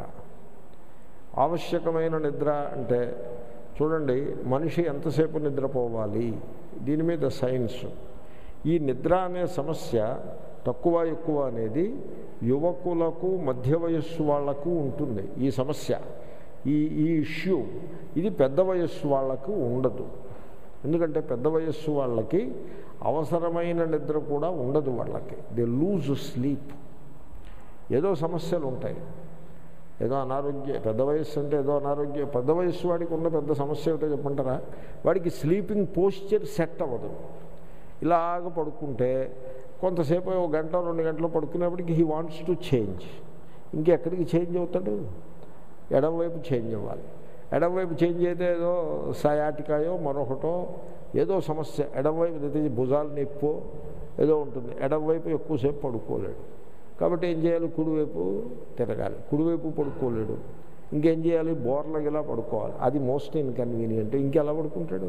ఆవశ్యకమైన నిద్ర అంటే చూడండి మనిషి ఎంతసేపు నిద్రపోవాలి దీని మీద సైన్స్ ఈ నిద్ర అనే సమస్య తక్కువ ఎక్కువ అనేది యువకులకు మధ్య వయస్సు వాళ్లకు ఉంటుంది ఈ సమస్య ఈ ఈ ఇష్యూ ఇది పెద్ద వయస్సు వాళ్లకు ఉండదు ఎందుకంటే పెద్ద వయస్సు వాళ్ళకి అవసరమైన నిద్ర కూడా ఉండదు వాళ్ళకి దే లూజ్ స్లీప్ ఏదో సమస్యలు ఉంటాయి ఏదో అనారోగ్య పెద్ద వయస్సు అంటే ఏదో అనారోగ్య పెద్ద వయస్సు వాడికి ఉన్న పెద్ద సమస్య ఏమిటో చెప్పంటారా వాడికి స్లీపింగ్ పోస్చర్ సెట్ అవ్వదు ఇలాగ పడుకుంటే కొంతసేపు ఒక గంట రెండు గంటలు పడుకునేప్పటికి హీ వాంట్స్ టు చేంజ్ ఇంకెక్కడికి చేంజ్ అవుతాడు ఎడమవైపు చేంజ్ అవ్వాలి ఎడమవైపు చేంజ్ అయితే ఏదో సయాటికాయో మరొకటో ఏదో సమస్య ఎడమవైపు అయితే భుజాలు నొప్పో ఏదో ఉంటుంది ఎడమవైపు ఎక్కువసేపు పడుకోలేడు కాబట్టి ఏం చేయాలి కుడివైపు తిరగాలి కుడివైపు పడుకోలేడు ఇంకేం చేయాలి బోర్లకి ఇలా పడుకోవాలి అది మోస్ట్ ఇన్కన్వీనియంట్ ఇంకెలా పడుకుంటాడు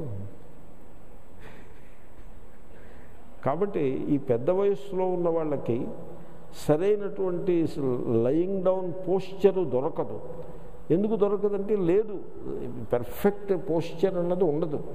కాబట్టి ఈ పెద్ద వయస్సులో ఉన్న వాళ్ళకి సరైనటువంటి లయింగ్ డౌన్ పోస్చరు దొరకదు ఎందుకు దొరకదంటే లేదు పెర్ఫెక్ట్ పోస్చర్ అన్నది ఉండదు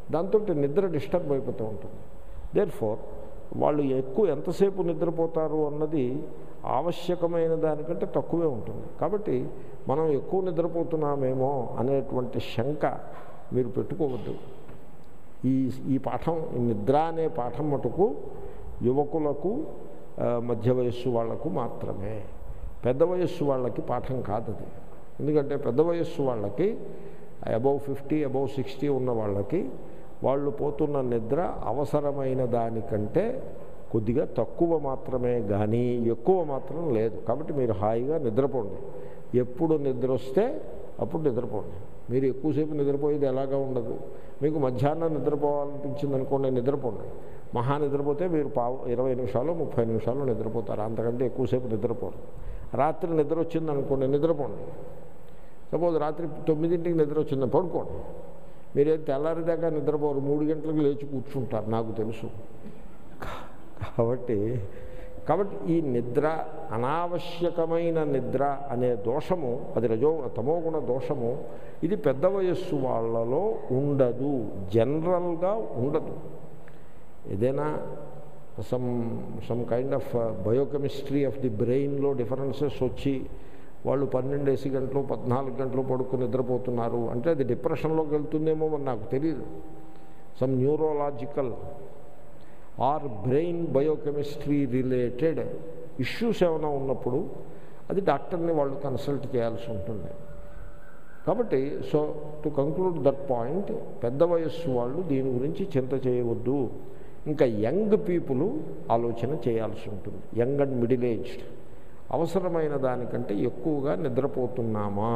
దాంతో నిద్ర డిస్టర్బ్ అయిపోతూ ఉంటుంది దేర్ ఫోర్ వాళ్ళు ఎక్కువ ఎంతసేపు నిద్రపోతారు అన్నది ఆవశ్యకమైన దానికంటే తక్కువే ఉంటుంది కాబట్టి మనం ఎక్కువ నిద్రపోతున్నామేమో అనేటువంటి శంక మీరు పెట్టుకోవద్దు ఈ ఈ పాఠం ఈ నిద్ర అనే పాఠం మటుకు యువకులకు ఆ, మధ్య వయస్సు వాళ్లకు మాత్రమే పెద్ద వయస్సు వాళ్ళకి పాఠం కాదు అది ఎందుకంటే పెద్ద వయస్సు వాళ్ళకి అబౌవ్ ఫిఫ్టీ అబౌవ్ సిక్స్టీ ఉన్న వాళ్ళకి వాళ్ళు పోతున్న నిద్ర అవసరమైన దానికంటే కొద్దిగా తక్కువ మాత్రమే కానీ ఎక్కువ మాత్రం లేదు కాబట్టి మీరు హాయిగా నిద్రపోండి ఎప్పుడు నిద్ర వస్తే అప్పుడు నిద్రపోండి మీరు ఎక్కువసేపు నిద్రపోయేది ఎలాగా ఉండదు మీకు మధ్యాహ్నం నిద్రపోవాలనిపించింది అనుకోండి నిద్రపోండి మహా నిద్రపోతే మీరు పావు ఇరవై నిమిషాలు ముప్పై నిమిషాలు నిద్రపోతారు అంతకంటే ఎక్కువసేపు నిద్రపోరు రాత్రి నిద్ర వచ్చింది అనుకోండి నిద్రపోండి సపోజ్ రాత్రి తొమ్మిదింటికి నిద్ర వచ్చింది పడుకోండి మీరేం తెల్లారిదాకా నిద్రపోరు మూడు గంటలకు లేచి కూర్చుంటారు నాకు తెలుసు కాబట్టి కాబట్టి ఈ నిద్ర అనావశ్యకమైన నిద్ర అనే దోషము అది రజో తమోగుణ దోషము ఇది పెద్ద వయస్సు వాళ్ళలో ఉండదు జనరల్గా ఉండదు ఏదైనా some some kind of biochemistry of the బ్రెయిన్లో డిఫరెన్సెస్ వచ్చి వాళ్ళు పన్నెండేసి గంటలు పద్నాలుగు గంటలు పడుకుని నిద్రపోతున్నారు అంటే అది డిప్రెషన్లోకి వెళ్తుందేమో మరి నాకు తెలియదు some neurological or brain biochemistry related issues ఏమైనా ఉన్నప్పుడు అది డాక్టర్ని వాళ్ళు కన్సల్ట్ చేయాల్సి ఉంటుంది కాబట్టి so to conclude that point పెద్ద వయస్సు వాళ్ళు దీని గురించి చింత చేయవద్దు ఇంకా యంగ్ పీపుల్ ఆలోచన చేయాల్సి ఉంటుంది యంగ్ అండ్ మిడిల్ ఏజ్డ్ అవసరమైన దానికంటే ఎక్కువగా నిద్రపోతున్నామా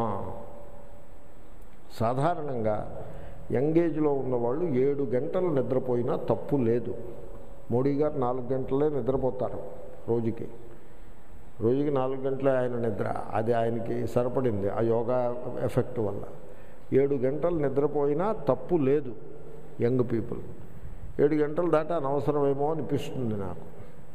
సాధారణంగా యంగ్ ఏజ్లో ఉన్నవాళ్ళు ఏడు గంటలు నిద్రపోయినా తప్పు లేదు మోడీ గారు నాలుగు గంటలే నిద్రపోతారు రోజుకి రోజుకి నాలుగు గంటలే ఆయన నిద్ర అది ఆయనకి సరిపడింది ఆ యోగా ఎఫెక్ట్ వల్ల ఏడు గంటలు నిద్రపోయినా తప్పు లేదు యంగ్ పీపుల్ ఏడు గంటలు దాటి అనవసరమేమో అనిపిస్తుంది నాకు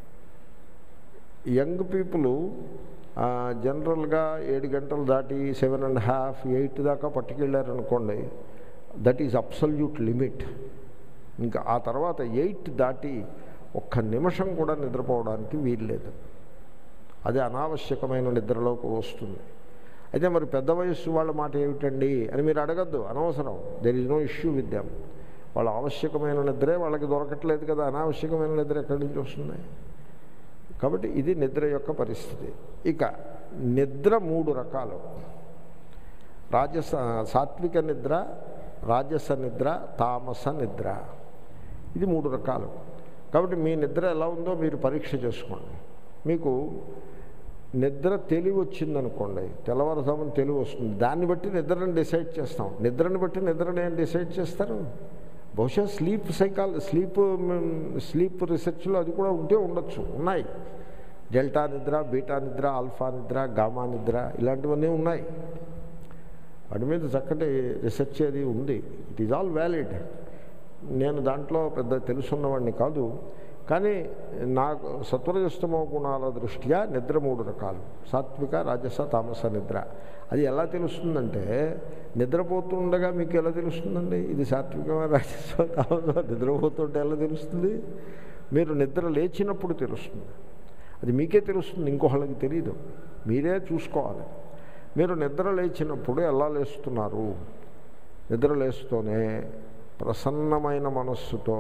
యంగ్ పీపుల్ జనరల్గా ఏడు గంటలు దాటి సెవెన్ అండ్ హాఫ్ ఎయిట్ దాకా పట్టుకెళ్ళారనుకోండి దట్ ఈజ్ అబ్సల్యూట్ లిమిట్ ఇంకా ఆ తర్వాత ఎయిట్ దాటి ఒక్క నిమిషం కూడా నిద్రపోవడానికి వీల్లేదు అది అనావశ్యకమైన నిద్రలోకి వస్తుంది అయితే మరి పెద్ద వయస్సు వాళ్ళ మాట ఏమిటండి అని మీరు అడగద్దు అనవసరం there is no issue with them వాళ్ళ ఆవశ్యకమైన నిద్రే వాళ్ళకి దొరకట్లేదు కదా అనావశ్యకమైన నిద్ర ఎక్కడి నుంచి వస్తుంది కాబట్టి ఇది నిద్ర యొక్క పరిస్థితి ఇక నిద్ర మూడు రకాలు రాజస సాత్విక నిద్ర రాజస నిద్ర తామస నిద్ర ఇది మూడు రకాలు కాబట్టి మీ నిద్ర ఎలా ఉందో మీరు పరీక్ష చేసుకోండి మీకు నిద్ర తెలివి వచ్చిందనుకోండి తెల్లవారుజామున తెలివి వస్తుంది దాన్ని బట్టి నిద్రను డిసైడ్ చేస్తాం నిద్రని బట్టి నిద్రని ఏం డిసైడ్ చేస్తారు బహుశా స్లీప్ సైకాల్ స్లీప్ స్లీప్ రీసెర్చ్లో అది కూడా ఉంటే ఉండొచ్చు ఉన్నాయి డెల్టా నిద్ర బీటా నిద్ర ఆల్ఫా నిద్ర గామా నిద్ర ఇలాంటివన్నీ ఉన్నాయి వాటి మీద చక్కటి రీసెర్చ్ అది ఉంది ఇట్ ఈజ్ ఆల్ వ్యాలిడ్ నేను దాంట్లో పెద్ద తెలుసున్నవాడిని కాదు కానీ నాకు సత్వరజస్తమో గుణాల దృష్ట్యా నిద్ర మూడు రకాలు సాత్విక రాజస తామస నిద్ర అది ఎలా తెలుస్తుందంటే నిద్రపోతుండగా మీకు ఎలా తెలుస్తుందండి ఇది సాత్వికమా రాజస తామస నిద్రపోతుంటే ఎలా తెలుస్తుంది మీరు నిద్ర లేచినప్పుడు తెలుస్తుంది అది మీకే తెలుస్తుంది ఇంకొకళ్ళకి తెలియదు మీరే చూసుకోవాలి మీరు నిద్ర లేచినప్పుడు ఎలా లేస్తున్నారు నిద్ర లేస్తూనే ప్రసన్నమైన మనస్సుతో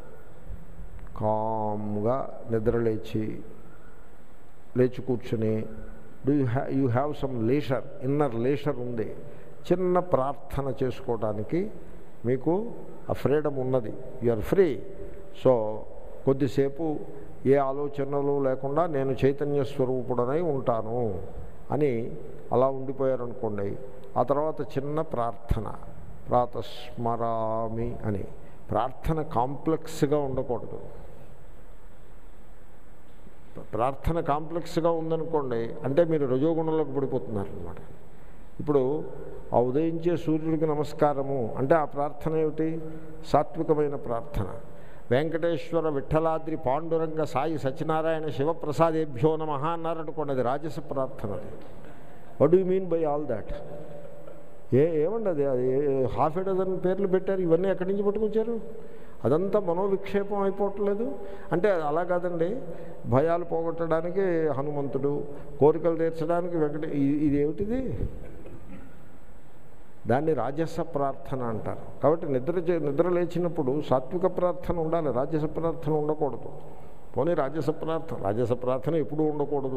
కామ్గా నిద్ర లేచి లేచి కూర్చుని do you ha you have some leisure inner leisure ఉంది చిన్న ప్రార్థన చేసుకోవడానికి మీకు ఆ ఫ్రీడమ్ ఉన్నది యు ఆర్ ఫ్రీ సో కొద్దిసేపు ఏ ఆలోచనలు లేకుండా నేను చైతన్య స్వరూపుడనై ఉంటాను అని అలా ఉండిపోయారనుకోండి ఆ తర్వాత చిన్న ప్రార్థన ప్రాతస్మరామి అని ప్రార్థన కాంప్లెక్స్గా ఉండకూడదు ప్రార్థన కాంప్లెక్స్గా ఉందనుకోండి అంటే మీరు రజోగుణంలోకి పడిపోతున్నారనమాట ఇప్పుడు ఆ ఉదయించే సూర్యుడికి నమస్కారము అంటే ఆ ప్రార్థన ఏమిటి సాత్వికమైన ప్రార్థన వెంకటేశ్వర విఠలాద్రి పాండురంగ సాయి సత్యనారాయణ శివప్రసాదేభ్యో నమ అన్నారనుకోండి అది రాజస ప్రార్థన అది what you mean by all that ఏ ఏమండి అది అది హాఫ్ ఏ డజన్ పేర్లు పెట్టారు ఇవన్నీ ఎక్కడి నుంచి పట్టుకొచ్చారు అదంతా మనోవిక్షేపం అయిపోవట్లేదు అంటే అలా కాదండి భయాలు పోగొట్టడానికి హనుమంతుడు కోరికలు తీర్చడానికి వెంకట ఇది- ఇది ఏమిటిది దాన్ని రాజస ప్రార్థన అంటారు కాబట్టి నిద్ర చే- నిద్ర లేచినప్పుడు సాత్విక ప్రార్థన ఉండాలి రాజస ప్రార్థన ఉండకూడదు పోనీ రాజస ప్రార్థన రాజస ప్రార్థన ఎప్పుడూ ఉండకూడదు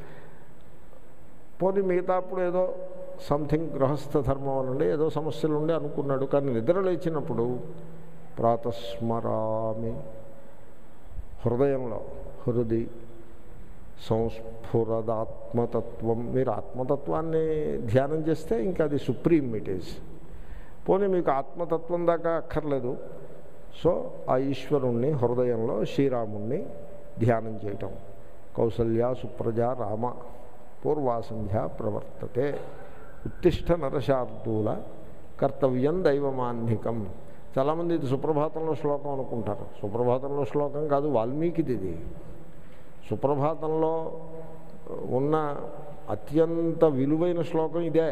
పోనీ మిగతా అప్పుడు ఏదో సంథింగ్ గృహస్థ ధర్మం అనండి ఏదో సమస్యలు ఉండి అనుకున్నాడు కానీ నిద్ర లేచినప్పుడు ప్రాతస్మరామి హృదయంలో హృది సంస్ఫురదాత్మతత్వం మీరు ఆత్మతత్వాన్ని ధ్యానం చేస్తే ఇంకా అది సుప్రీం ఇట్ ఈజ్ పోనీ మీకు ఆత్మతత్వం దాకా అక్కర్లేదు సో ఆ ఈశ్వరుణ్ణి హృదయంలో శ్రీరాముణ్ణి ధ్యానం చేయటం కౌసల్య సుప్రజ రామ పూర్వాసంధ్య ప్రవర్తతే ఉత్తిష్ట నరశార్దూల కర్తవ్యం దైవమాన్నికం చాలామంది ఇది సుప్రభాతంలో శ్లోకం అనుకుంటారు సుప్రభాతంలో శ్లోకం కాదు వాల్మీకిది ఇది సుప్రభాతంలో ఉన్న అత్యంత విలువైన శ్లోకం ఇదే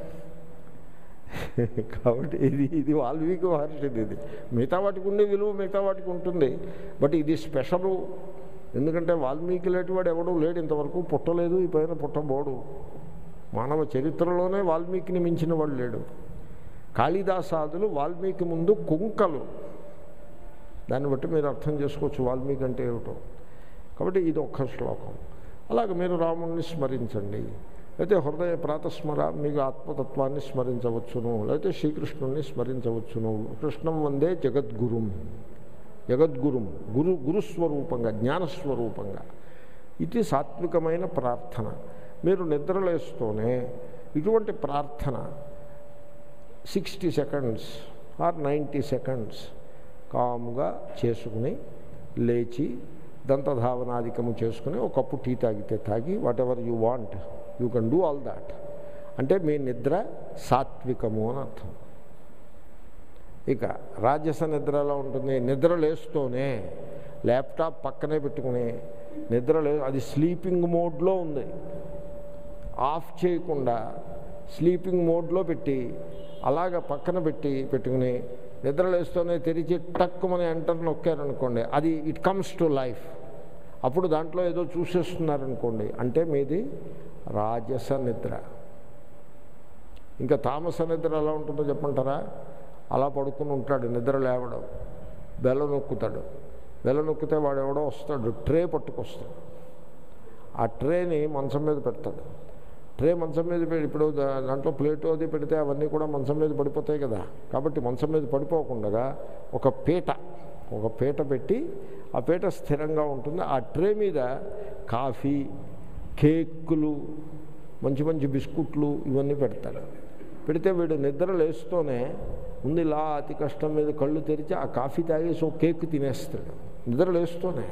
కాబట్టి ఇది ఇది వాల్మీకి మహర్షిది ఇది మిగతా వాటికి ఉండే విలువ మిగతా వాటికి ఉంటుంది బట్ ఇది స్పెషలు ఎందుకంటే వాల్మీకి లేటివాడు ఎవడూ లేడు ఇంతవరకు పుట్టలేదు ఈ పైన పుట్టబోడు మానవ చరిత్రలోనే వాల్మీకిని మించిన వాడు లేడు కాళిదాసాదులు వాల్మీకి ముందు కుంకలు దాన్ని బట్టి మీరు అర్థం చేసుకోవచ్చు వాల్మీకి అంటే ఏమిటో కాబట్టి ఇది ఒక్క శ్లోకం అలాగే మీరు రాముణ్ణి స్మరించండి లేకపోతే హృదయ ప్రాతస్మర మీకు ఆత్మతత్వాన్ని స్మరించవచ్చును లేకపోతే శ్రీకృష్ణుణ్ణి స్మరించవచ్చును కృష్ణం వందే జగద్గురుం జగద్గురుం గురు గురుస్వరూపంగా జ్ఞానస్వరూపంగా ఇది సాత్వికమైన ప్రార్థన మీరు నిద్రలేస్తూనే ఇటువంటి ప్రార్థన sixty seconds or ninety seconds కామ్గా చేసుకుని లేచి దంతధావనాధికము చేసుకుని ఒక కప్పు టీ తాగితే తాగి whatever you want you can do all that అంటే మీ నిద్ర సాత్వికము అని అర్థం ఇక రాజస నిద్ర ఎలా ఉంటుంది నిద్ర లేస్తూనే ల్యాప్టాప్ పక్కనే పెట్టుకుని నిద్ర లే అది స్లీపింగ్ మోడ్లో ఉంది ఆఫ్ చేయకుండా స్లీపింగ్ మోడ్లో పెట్టి అలాగ పక్కన పెట్టి పెట్టుకుని నిద్ర లేస్తూనే తెరిచి టక్కుమని ఎంటర్ నొక్కారనుకోండి అది ఇట్ కమ్స్ టు లైఫ్ అప్పుడు దాంట్లో ఏదో చూసేస్తున్నారనుకోండి అంటే మీది రాజస నిద్ర ఇంకా తామస నిద్ర ఎలా ఉంటుందో చెప్పంటారా అలా పడుకుని ఉంటాడు నిద్ర లేవడం బెల్ల నొక్కుతాడు బెల్ల నొక్కితే వాడు ఎవడో వస్తాడు ట్రే పట్టుకొస్తాడు ఆ ట్రేని మంచం మీద పెడతాడు ట్రే మంచం మీద పెట్టి ఇప్పుడు దా- దాంట్లో ప్లేటు అది పెడితే అవన్నీ కూడా మంచం మీద పడిపోతాయి కదా కాబట్టి మంచం మీద పడిపోకుండా ఒక పీట ఒక పీట పెట్టి ఆ పీట స్థిరంగా ఉంటుంది ఆ ట్రే మీద కాఫీ కేకులు మంచి మంచి బిస్కుట్లు ఇవన్నీ పెడతాడు పెడితే వీడు నిద్ర లేస్తూనే ముందు ఇలా అతి కష్టం మీద కళ్ళు తెరిచి ఆ కాఫీ తాగేసి ఒక కేక్ తినేస్తాడు నిద్ర లేస్తూనే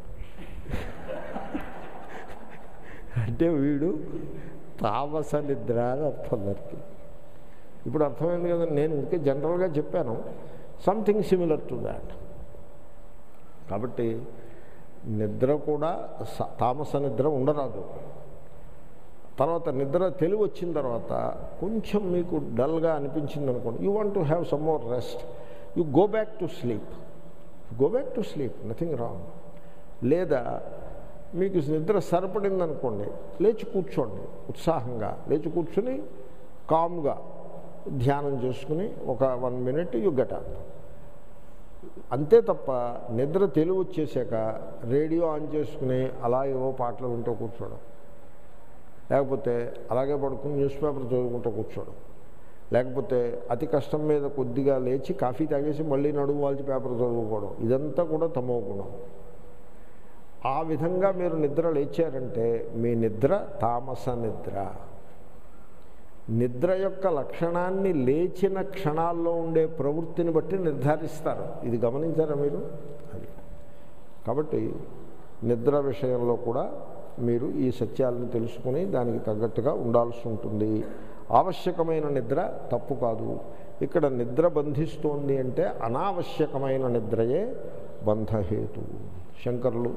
అంటే వీడు తామస నిద్ర అని అర్థం దానికి ఇప్పుడు అర్థమైంది కదా నేను ఇంకే జనరల్గా చెప్పాను సంథింగ్ సిమిలర్ టు దాట్ కాబట్టి నిద్ర కూడా స- తామస నిద్ర ఉండరాదు తర్వాత నిద్ర తెలివి వచ్చిన తర్వాత కొంచెం మీకు డల్గా అనిపించింది అనుకోండి you want to have some more rest you go back to sleep go back to sleep nothing wrong లేదా మీకు నిద్ర సరిపడింది అనుకోండి లేచి కూర్చోండి ఉత్సాహంగా లేచి కూర్చుని కామ్గా ధ్యానం చేసుకుని ఒక one minute you get up అంతే తప్ప నిద్ర తెలివి వచ్చేసాక రేడియో ఆన్ చేసుకుని అలా ఏవో పాటలు వింటూ కూర్చోవడం లేకపోతే అలాగే పడుకుని న్యూస్ పేపర్ చదువుకుంటూ కూర్చోవడం లేకపోతే అతి కష్టం మీద కొద్దిగా లేచి కాఫీ తాగేసి మళ్ళీ నడుము వాల్చి పేపర్ చదువుకోవడం ఇదంతా కూడా తమో గుణం ఆ విధంగా మీరు నిద్ర లేచారంటే మీ నిద్ర తామస నిద్ర నిద్ర యొక్క లక్షణాన్ని లేచిన క్షణాల్లో ఉండే ప్రవృత్తిని బట్టి నిర్ధారిస్తారు ఇది గమనించారా మీరు అది కాబట్టి నిద్ర విషయంలో కూడా మీరు ఈ సత్యాలను తెలుసుకుని దానికి తగ్గట్టుగా ఉండాల్సి ఉంటుంది ఆవశ్యకమైన నిద్ర తప్పు కాదు ఇక్కడ నిద్ర బంధిస్తోంది అంటే అనావశ్యకమైన నిద్రయే బంధహేతు శంకరులు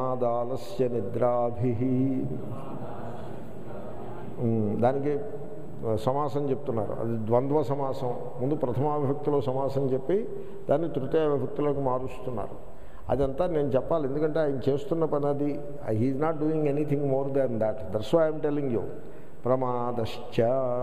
ప్రమాదాలస్య నిద్రాభి ఉమ్, దానికి సమాసం చెప్తున్నారు అది ద్వంద్వ సమాసం ముందు ప్రథమా విభక్తిలో సమాసం చెప్పి దాన్ని తృతీయ విభక్తిలోకి మారుస్తున్నారు అదంతా నేను చెప్పాలి ఎందుకంటే ఆయన చేస్తున్న పని అది he's not doing anything more than that that's why I'm telling you ప్రమాదశ్చ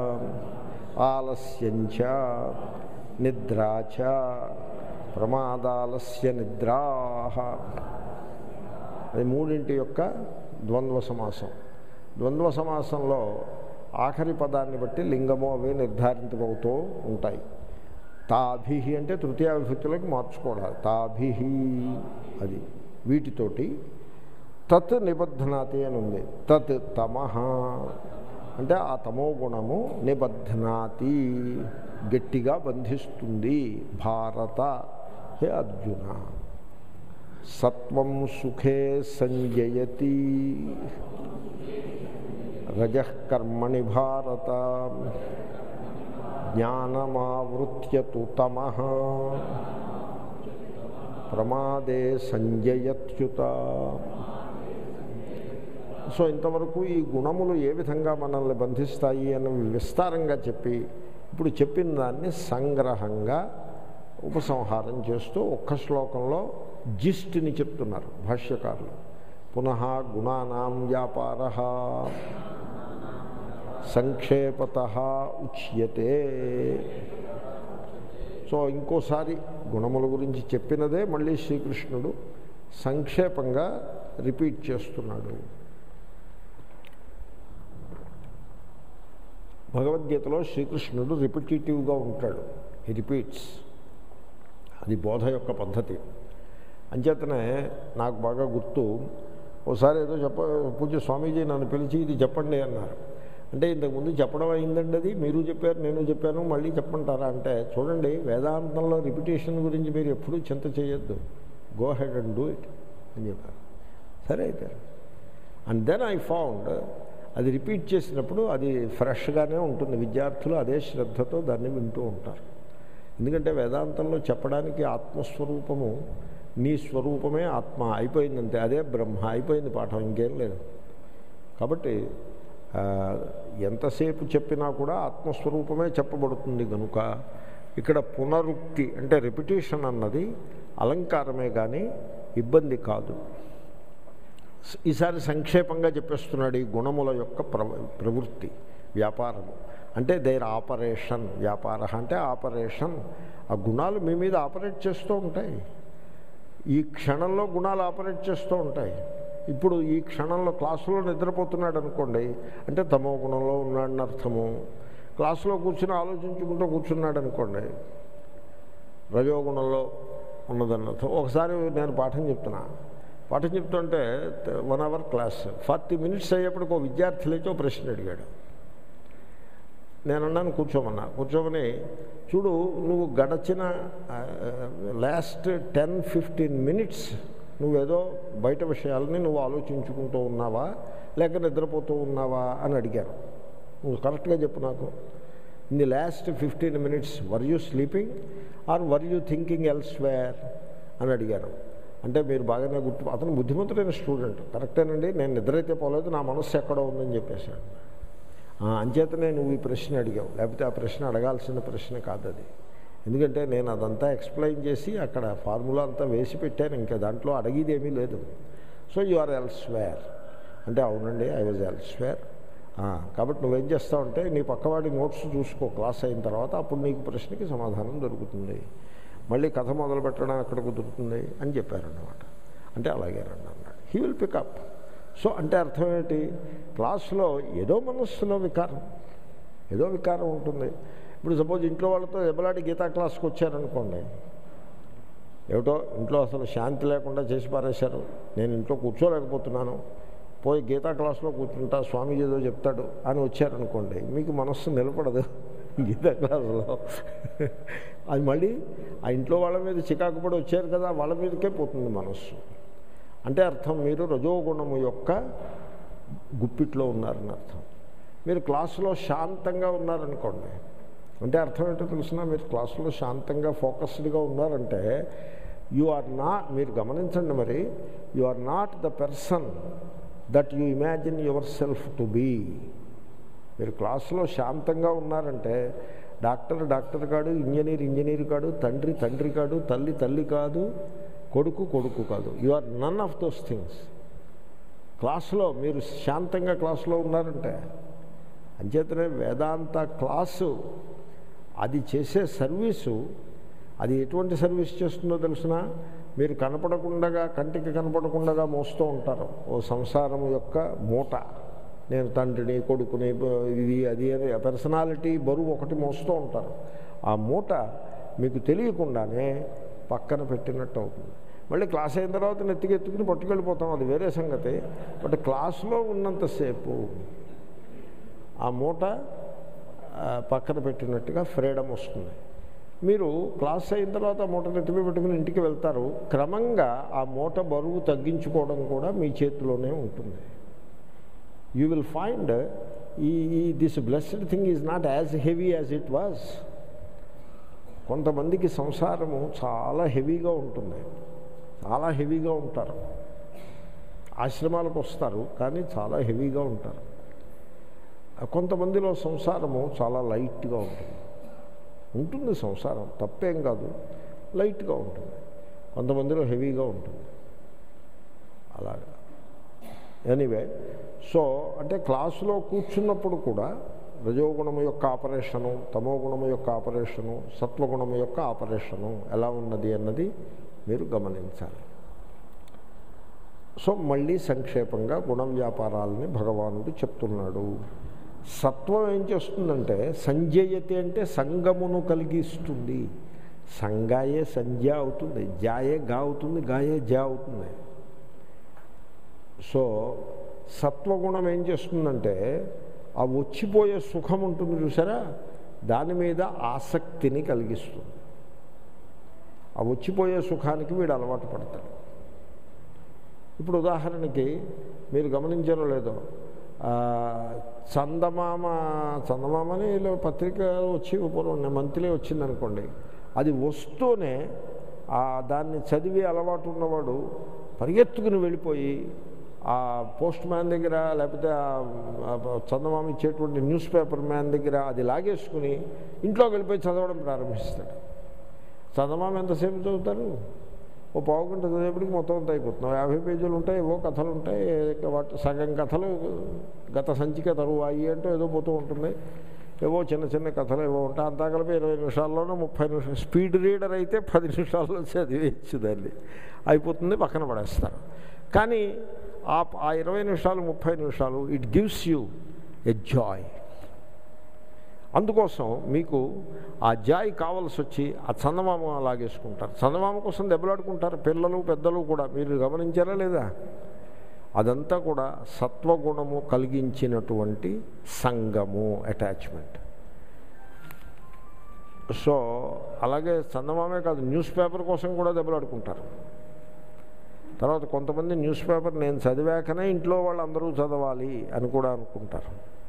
ఆలస్యంచ నిద్రాచ ప్రమాదాలస్య నిద్రాహ అది మూడింటి యొక్క ద్వంద్వ సమాసం ద్వంద్వ సమాసంలో ఆఖరి పదాన్ని బట్టి లింగము అవి నిర్ధారించబడుతూ ఉంటాయి తాభి అంటే తృతీయ విభక్తిలోకి మార్చుకోవాలి తాభి అది వీటితోటి తత్ నిబద్ధనాతి అని ఉంది తత్ తమహ అంటే ఆ తమో గుణము నిబద్ధనాతి గట్టిగా బంధిస్తుంది భారత హే అర్జున సత్వం సుఖే సంజయతి రజకర్మణి భారత జ్ఞానమావృత్యతు తమ ప్రమాదే సంజయత్యుత సో ఇంతవరకు ఈ గుణములు ఏ విధంగా మనల్ని బంధిస్తాయి అని విస్తారంగా చెప్పి ఇప్పుడు చెప్పిన దాన్ని సంగ్రహంగా ఉపసంహారం చేస్తూ ఒక్క శ్లోకంలో జిస్ట్ని చెప్తున్నారు భాష్యకారులు పునః గుణానాం వ్యాపార సంక్షేపత ఉచ్యతే సో ఇంకోసారి గుణముల గురించి చెప్పినదే మళ్ళీ శ్రీకృష్ణుడు సంక్షేపంగా రిపీట్ చేస్తున్నాడు భగవద్గీతలో శ్రీకృష్ణుడు రిపిటేటివ్గా ఉంటాడు హీ రిపీట్స్ అది బోధ యొక్క పద్ధతి అంచేతనే నాకు బాగా గుర్తు ఒకసారి ఏదో చెప్ప పూజ స్వామీజీ నన్ను పిలిచి ఇది చెప్పండి అన్నారు అంటే ఇంతకుముందు చెప్పడం అయిందండి అది మీరు చెప్పారు నేను చెప్పాను మళ్ళీ చెప్పంటారా అంటే చూడండి వేదాంతంలో రిపిటేషన్ గురించి మీరు ఎప్పుడూ చింత చేయొద్దు go ahead and do it అని చెప్పారు సరే అయితే అండ్ దెన్ ఐ ఫౌండ్ అది రిపీట్ చేసినప్పుడు అది ఫ్రెష్గానే ఉంటుంది విద్యార్థులు అదే శ్రద్ధతో దాన్ని వింటూ ఉంటారు ఎందుకంటే వేదాంతంలో చెప్పడానికి ఆత్మస్వరూపము నీ స్వరూపమే ఆత్మ అయిపోయిందంతే అదే బ్రహ్మ అయిపోయింది పాఠం ఇంకేం లేదు కాబట్టి ఎంతసేపు చెప్పినా కూడా ఆత్మస్వరూపమే చెప్పబడుతుంది కనుక ఇక్కడ పునరుక్తి అంటే రిపిటేషన్ అన్నది అలంకారమే కానీ ఇబ్బంది కాదు ఈసారి సంక్షేపంగా చెప్పేస్తున్నాడు ఈ గుణముల యొక్క ప్ర ప్రవృత్తి వ్యాపారము అంటే దేర్ ఆపరేషన్ వ్యాపార అంటే ఆపరేషన్ ఆ గుణాలు మీ మీద ఆపరేట్ చేస్తూ ఉంటాయి ఈ క్షణంలో గుణాలు ఆపరేట్ చేస్తూ ఉంటాయి ఇప్పుడు ఈ క్షణంలో క్లాసులో నిద్రపోతున్నాడు అనుకోండి అంటే తమో గుణంలో ఉన్నాడని అర్థము క్లాసులో కూర్చుని ఆలోచించుకుంటూ కూర్చున్నాడు అనుకోండి రజోగుణంలో ఉన్నదని అర్థం ఒకసారి నేను పాఠం చెప్తున్నా పాఠం చెప్తుంటే one hour class forty minutes అయ్యేప్పటికి ఒక విద్యార్థి లేచి ఒక ప్రశ్న అడిగాడు నేను అన్నాను కూర్చోమన్నా కూర్చోమని చూడు నువ్వు గడచిన లాస్ట్ టెన్ ఫిఫ్టీన్ మినిట్స్ నువ్వేదో బయట విషయాలని నువ్వు ఆలోచించుకుంటూ ఉన్నావా లేక నిద్రపోతూ ఉన్నావా అని అడిగారు నువ్వు కరెక్ట్గా చెప్పు నాకు in the last fifteen minutes were you sleeping or were you thinking elsewhere అని అడిగారు అంటే మీరు బాగానే గుర్తు అతను బుద్ధిమంతుడైన స్టూడెంట్ కరెక్టేనండి నేను నిద్ర అయితే పోలేదు నా మనస్సు ఎక్కడో ఉందని చెప్పేశాడు అంచేతనే నువ్వు ఈ ప్రశ్న అడిగావు లేకపోతే ఆ ప్రశ్న అడగాల్సిన ప్రశ్న కాదు అది ఎందుకంటే నేను అదంతా ఎక్స్ప్లెయిన్ చేసి అక్కడ ఫార్ములా అంతా వేసి పెట్టాను ఇంకా దాంట్లో అడిగేదేమీ లేదు సో యు ఆర్ ఎల్స్వేర్ అంటే అవునండి ఐ వాజ్ ఎల్స్వేర్ కాబట్టి నువ్వేం చేస్తావంటే నీ పక్కవాడి నోట్స్ చూసుకో క్లాస్ అయిన తర్వాత అప్పుడు నీకు ప్రశ్నకి సమాధానం దొరుకుతుంది మళ్ళీ కథ మొదలు పెట్టడం ఎక్కడ కుదురుతుంది అని చెప్పారన్నమాట అంటే అలాగే రండి అన్నాడు హీ విల్ పికప్ సో అంటే అర్థం ఏంటి క్లాసులో ఏదో మనస్సులో వికారం ఏదో వికారం ఉంటుంది ఇప్పుడు సపోజ్ ఇంట్లో వాళ్ళతో దెబ్బలాడి గీతా క్లాస్కి వచ్చారనుకోండి ఏమిటో ఇంట్లో అసలు శాంతి లేకుండా చేసి పారేశారు నేను ఇంట్లో కూర్చోలేకపోతున్నాను పోయి గీతా క్లాస్లో కూర్చుంటా స్వామీజీ ఏదో చెప్తాడు అని వచ్చారనుకోండి మీకు మనస్సు నిలబడదు గీతా క్లాసులో అది మళ్ళీ ఆ ఇంట్లో వాళ్ళ మీద చికాకు పడి వచ్చారు కదా వాళ్ళ మీదకే పోతుంది మనస్సు అంటే అర్థం మీరు రజోగుణము యొక్క గుప్పిట్లో ఉన్నారని అర్థం మీరు క్లాసులో శాంతంగా ఉన్నారనుకోండి అంటే అర్థం ఏంటో తెలిసిన మీరు క్లాసులో శాంతంగా ఫోకస్డ్గా ఉన్నారంటే యు ఆర్ నాట్ మీరు గమనించండి మరి you are not the person that you imagine yourself to be మీరు క్లాసులో శాంతంగా ఉన్నారంటే డాక్టర్ డాక్టర్ కాడు ఇంజనీర్ ఇంజనీర్ కాడు తండ్రి తండ్రి కాడు తల్లి తల్లి కాదు కొడుకు కొడుకు కాదు you are none of those things క్లాసులో మీరు శాంతంగా క్లాసులో ఉన్నారంటే అంచేతనే వేదాంత క్లాసు అది చేసే సర్వీసు అది ఎటువంటి సర్వీస్ చేస్తుందో తెలిసిన మీరు కనపడకుండా కంటికి కనపడకుండా మోస్తూ ఉంటారు ఓ సంసారం యొక్క మూట నేను తండ్రిని కొడుకుని ఇది అది అని పర్సనాలిటీ బరువు ఒకటి మోస్తూ ఉంటారు ఆ మూట మీకు తెలియకుండానే పక్కన పెట్టినట్టు అవుతుంది మళ్ళీ క్లాస్ అయిన తర్వాత నెత్తికెత్తుకుని పట్టుకెళ్ళిపోతాం అది వేరే సంగతి బట్ క్లాసులో ఉన్నంతసేపు ఆ మూట పక్కన పెట్టినట్టుగా ఫ్రీడమ్ వస్తుంది మీరు క్లాస్ అయిన తర్వాత మూట నెత్తిపై పెట్టుకుని ఇంటికి వెళ్తారు క్రమంగా ఆ మూట బరువు తగ్గించుకోవడం కూడా మీ చేతిలోనే ఉంటుంది యూ విల్ ఫైండ్ ఈ this blessed thing is not as heavy as it was కొంతమందికి సంసారము చాలా హెవీగా ఉంటుంది చాలా హెవీగా ఉంటారు ఆశ్రమాలకు వస్తారు కానీ చాలా హెవీగా ఉంటారు కొంతమందిలో సంసారము చాలా లైట్గా ఉంటుంది ఉంటుంది సంసారం తప్పేం కాదు లైట్గా ఉంటుంది కొంతమందిలో హెవీగా ఉంటుంది అలాగా ఎనీవే సో అంటే క్లాసులో కూర్చున్నప్పుడు కూడా రజోగుణము యొక్క ఆపరేషను తమోగుణము యొక్క ఆపరేషను సత్వగుణము యొక్క ఆపరేషను ఎలా ఉన్నది అన్నది మీరు గమనించాలి సో మళ్ళీ సంక్షేపంగా గుణ వ్యాపారాలని భగవానుడు చెప్తున్నాడు సత్వం ఏం చేస్తుందంటే సంజయతే అంటే సంగమును కలిగిస్తుంది సంగాయే సంధ్య అవుతుంది జాయే గా అవుతుంది గాయే జా అవుతుంది సో సత్వగుణం ఏం చేస్తుందంటే ఆ వచ్చిపోయే సుఖం ఉంటుంది చూసారా దాని మీద ఆసక్తిని కలిగిస్తుంది ఆ వచ్చిపోయే సుఖానికి వీడు అలవాటు పడతాడు ఇప్పుడు ఉదాహరణకి మీరు గమనించారో లేదో చందమామ చందమామని ఇలా పత్రిక వచ్చి పూర్వం మంత్లీ వచ్చిందనుకోండి అది వస్తూనే దాన్ని చదివి అలవాటు ఉన్నవాడు పరిగెత్తుకుని వెళ్ళిపోయి ఆ పోస్ట్ మ్యాన్ దగ్గర లేకపోతే చందమామ ఇచ్చేటువంటి న్యూస్ పేపర్ మ్యాన్ దగ్గర అది లాగేసుకుని ఇంట్లోకి వెళ్ళిపోయి చదవడం ప్రారంభిస్తాడు చందమామ ఎంతసేపు చదువుతారు ఓ పావు గంట చదివేపటికి మొత్తం అంతా అయిపోతుంది యాభై పేజీలు ఉంటాయి ఏవో కథలు ఉంటాయి వాటి సగం కథలు గత సంచిక తరువాయి అంటూ ఏదో పోతూ ఉంటుంది ఏవో చిన్న చిన్న కథలు ఏవో ఉంటాయి అంతా కలిపి ఇరవై నిమిషాల్లోనూ ముప్పై నిమిషాలు స్పీడ్ రీడర్ అయితే పది నిమిషాల్లో చదివేయచ్చు దాన్ని అయిపోతుంది పక్కన పడేస్తారు కానీ ఆ ఆ ఇరవై నిమిషాలు ముప్పై నిమిషాలు it gives you a joy అందుకోసం మీకు ఆ జాయ్ కావాల్సి వచ్చి ఆ చందమామ లాగేసుకుంటారు చందమామ కోసం దెబ్బలాడుకుంటారు పిల్లలు పెద్దలు కూడా మీరు గమనించారా లేదా అదంతా కూడా సత్వగుణము కలిగించినటువంటి సంగము అటాచ్మెంట్ సో అలాగే చందమామే కాదు న్యూస్ పేపర్ కోసం కూడా దెబ్బలాడుకుంటారు తర్వాత కొంతమంది న్యూస్ పేపర్ నేను చదివాకనే ఇంట్లో వాళ్ళందరూ చదవాలి అని కూడా అనుకుంటారు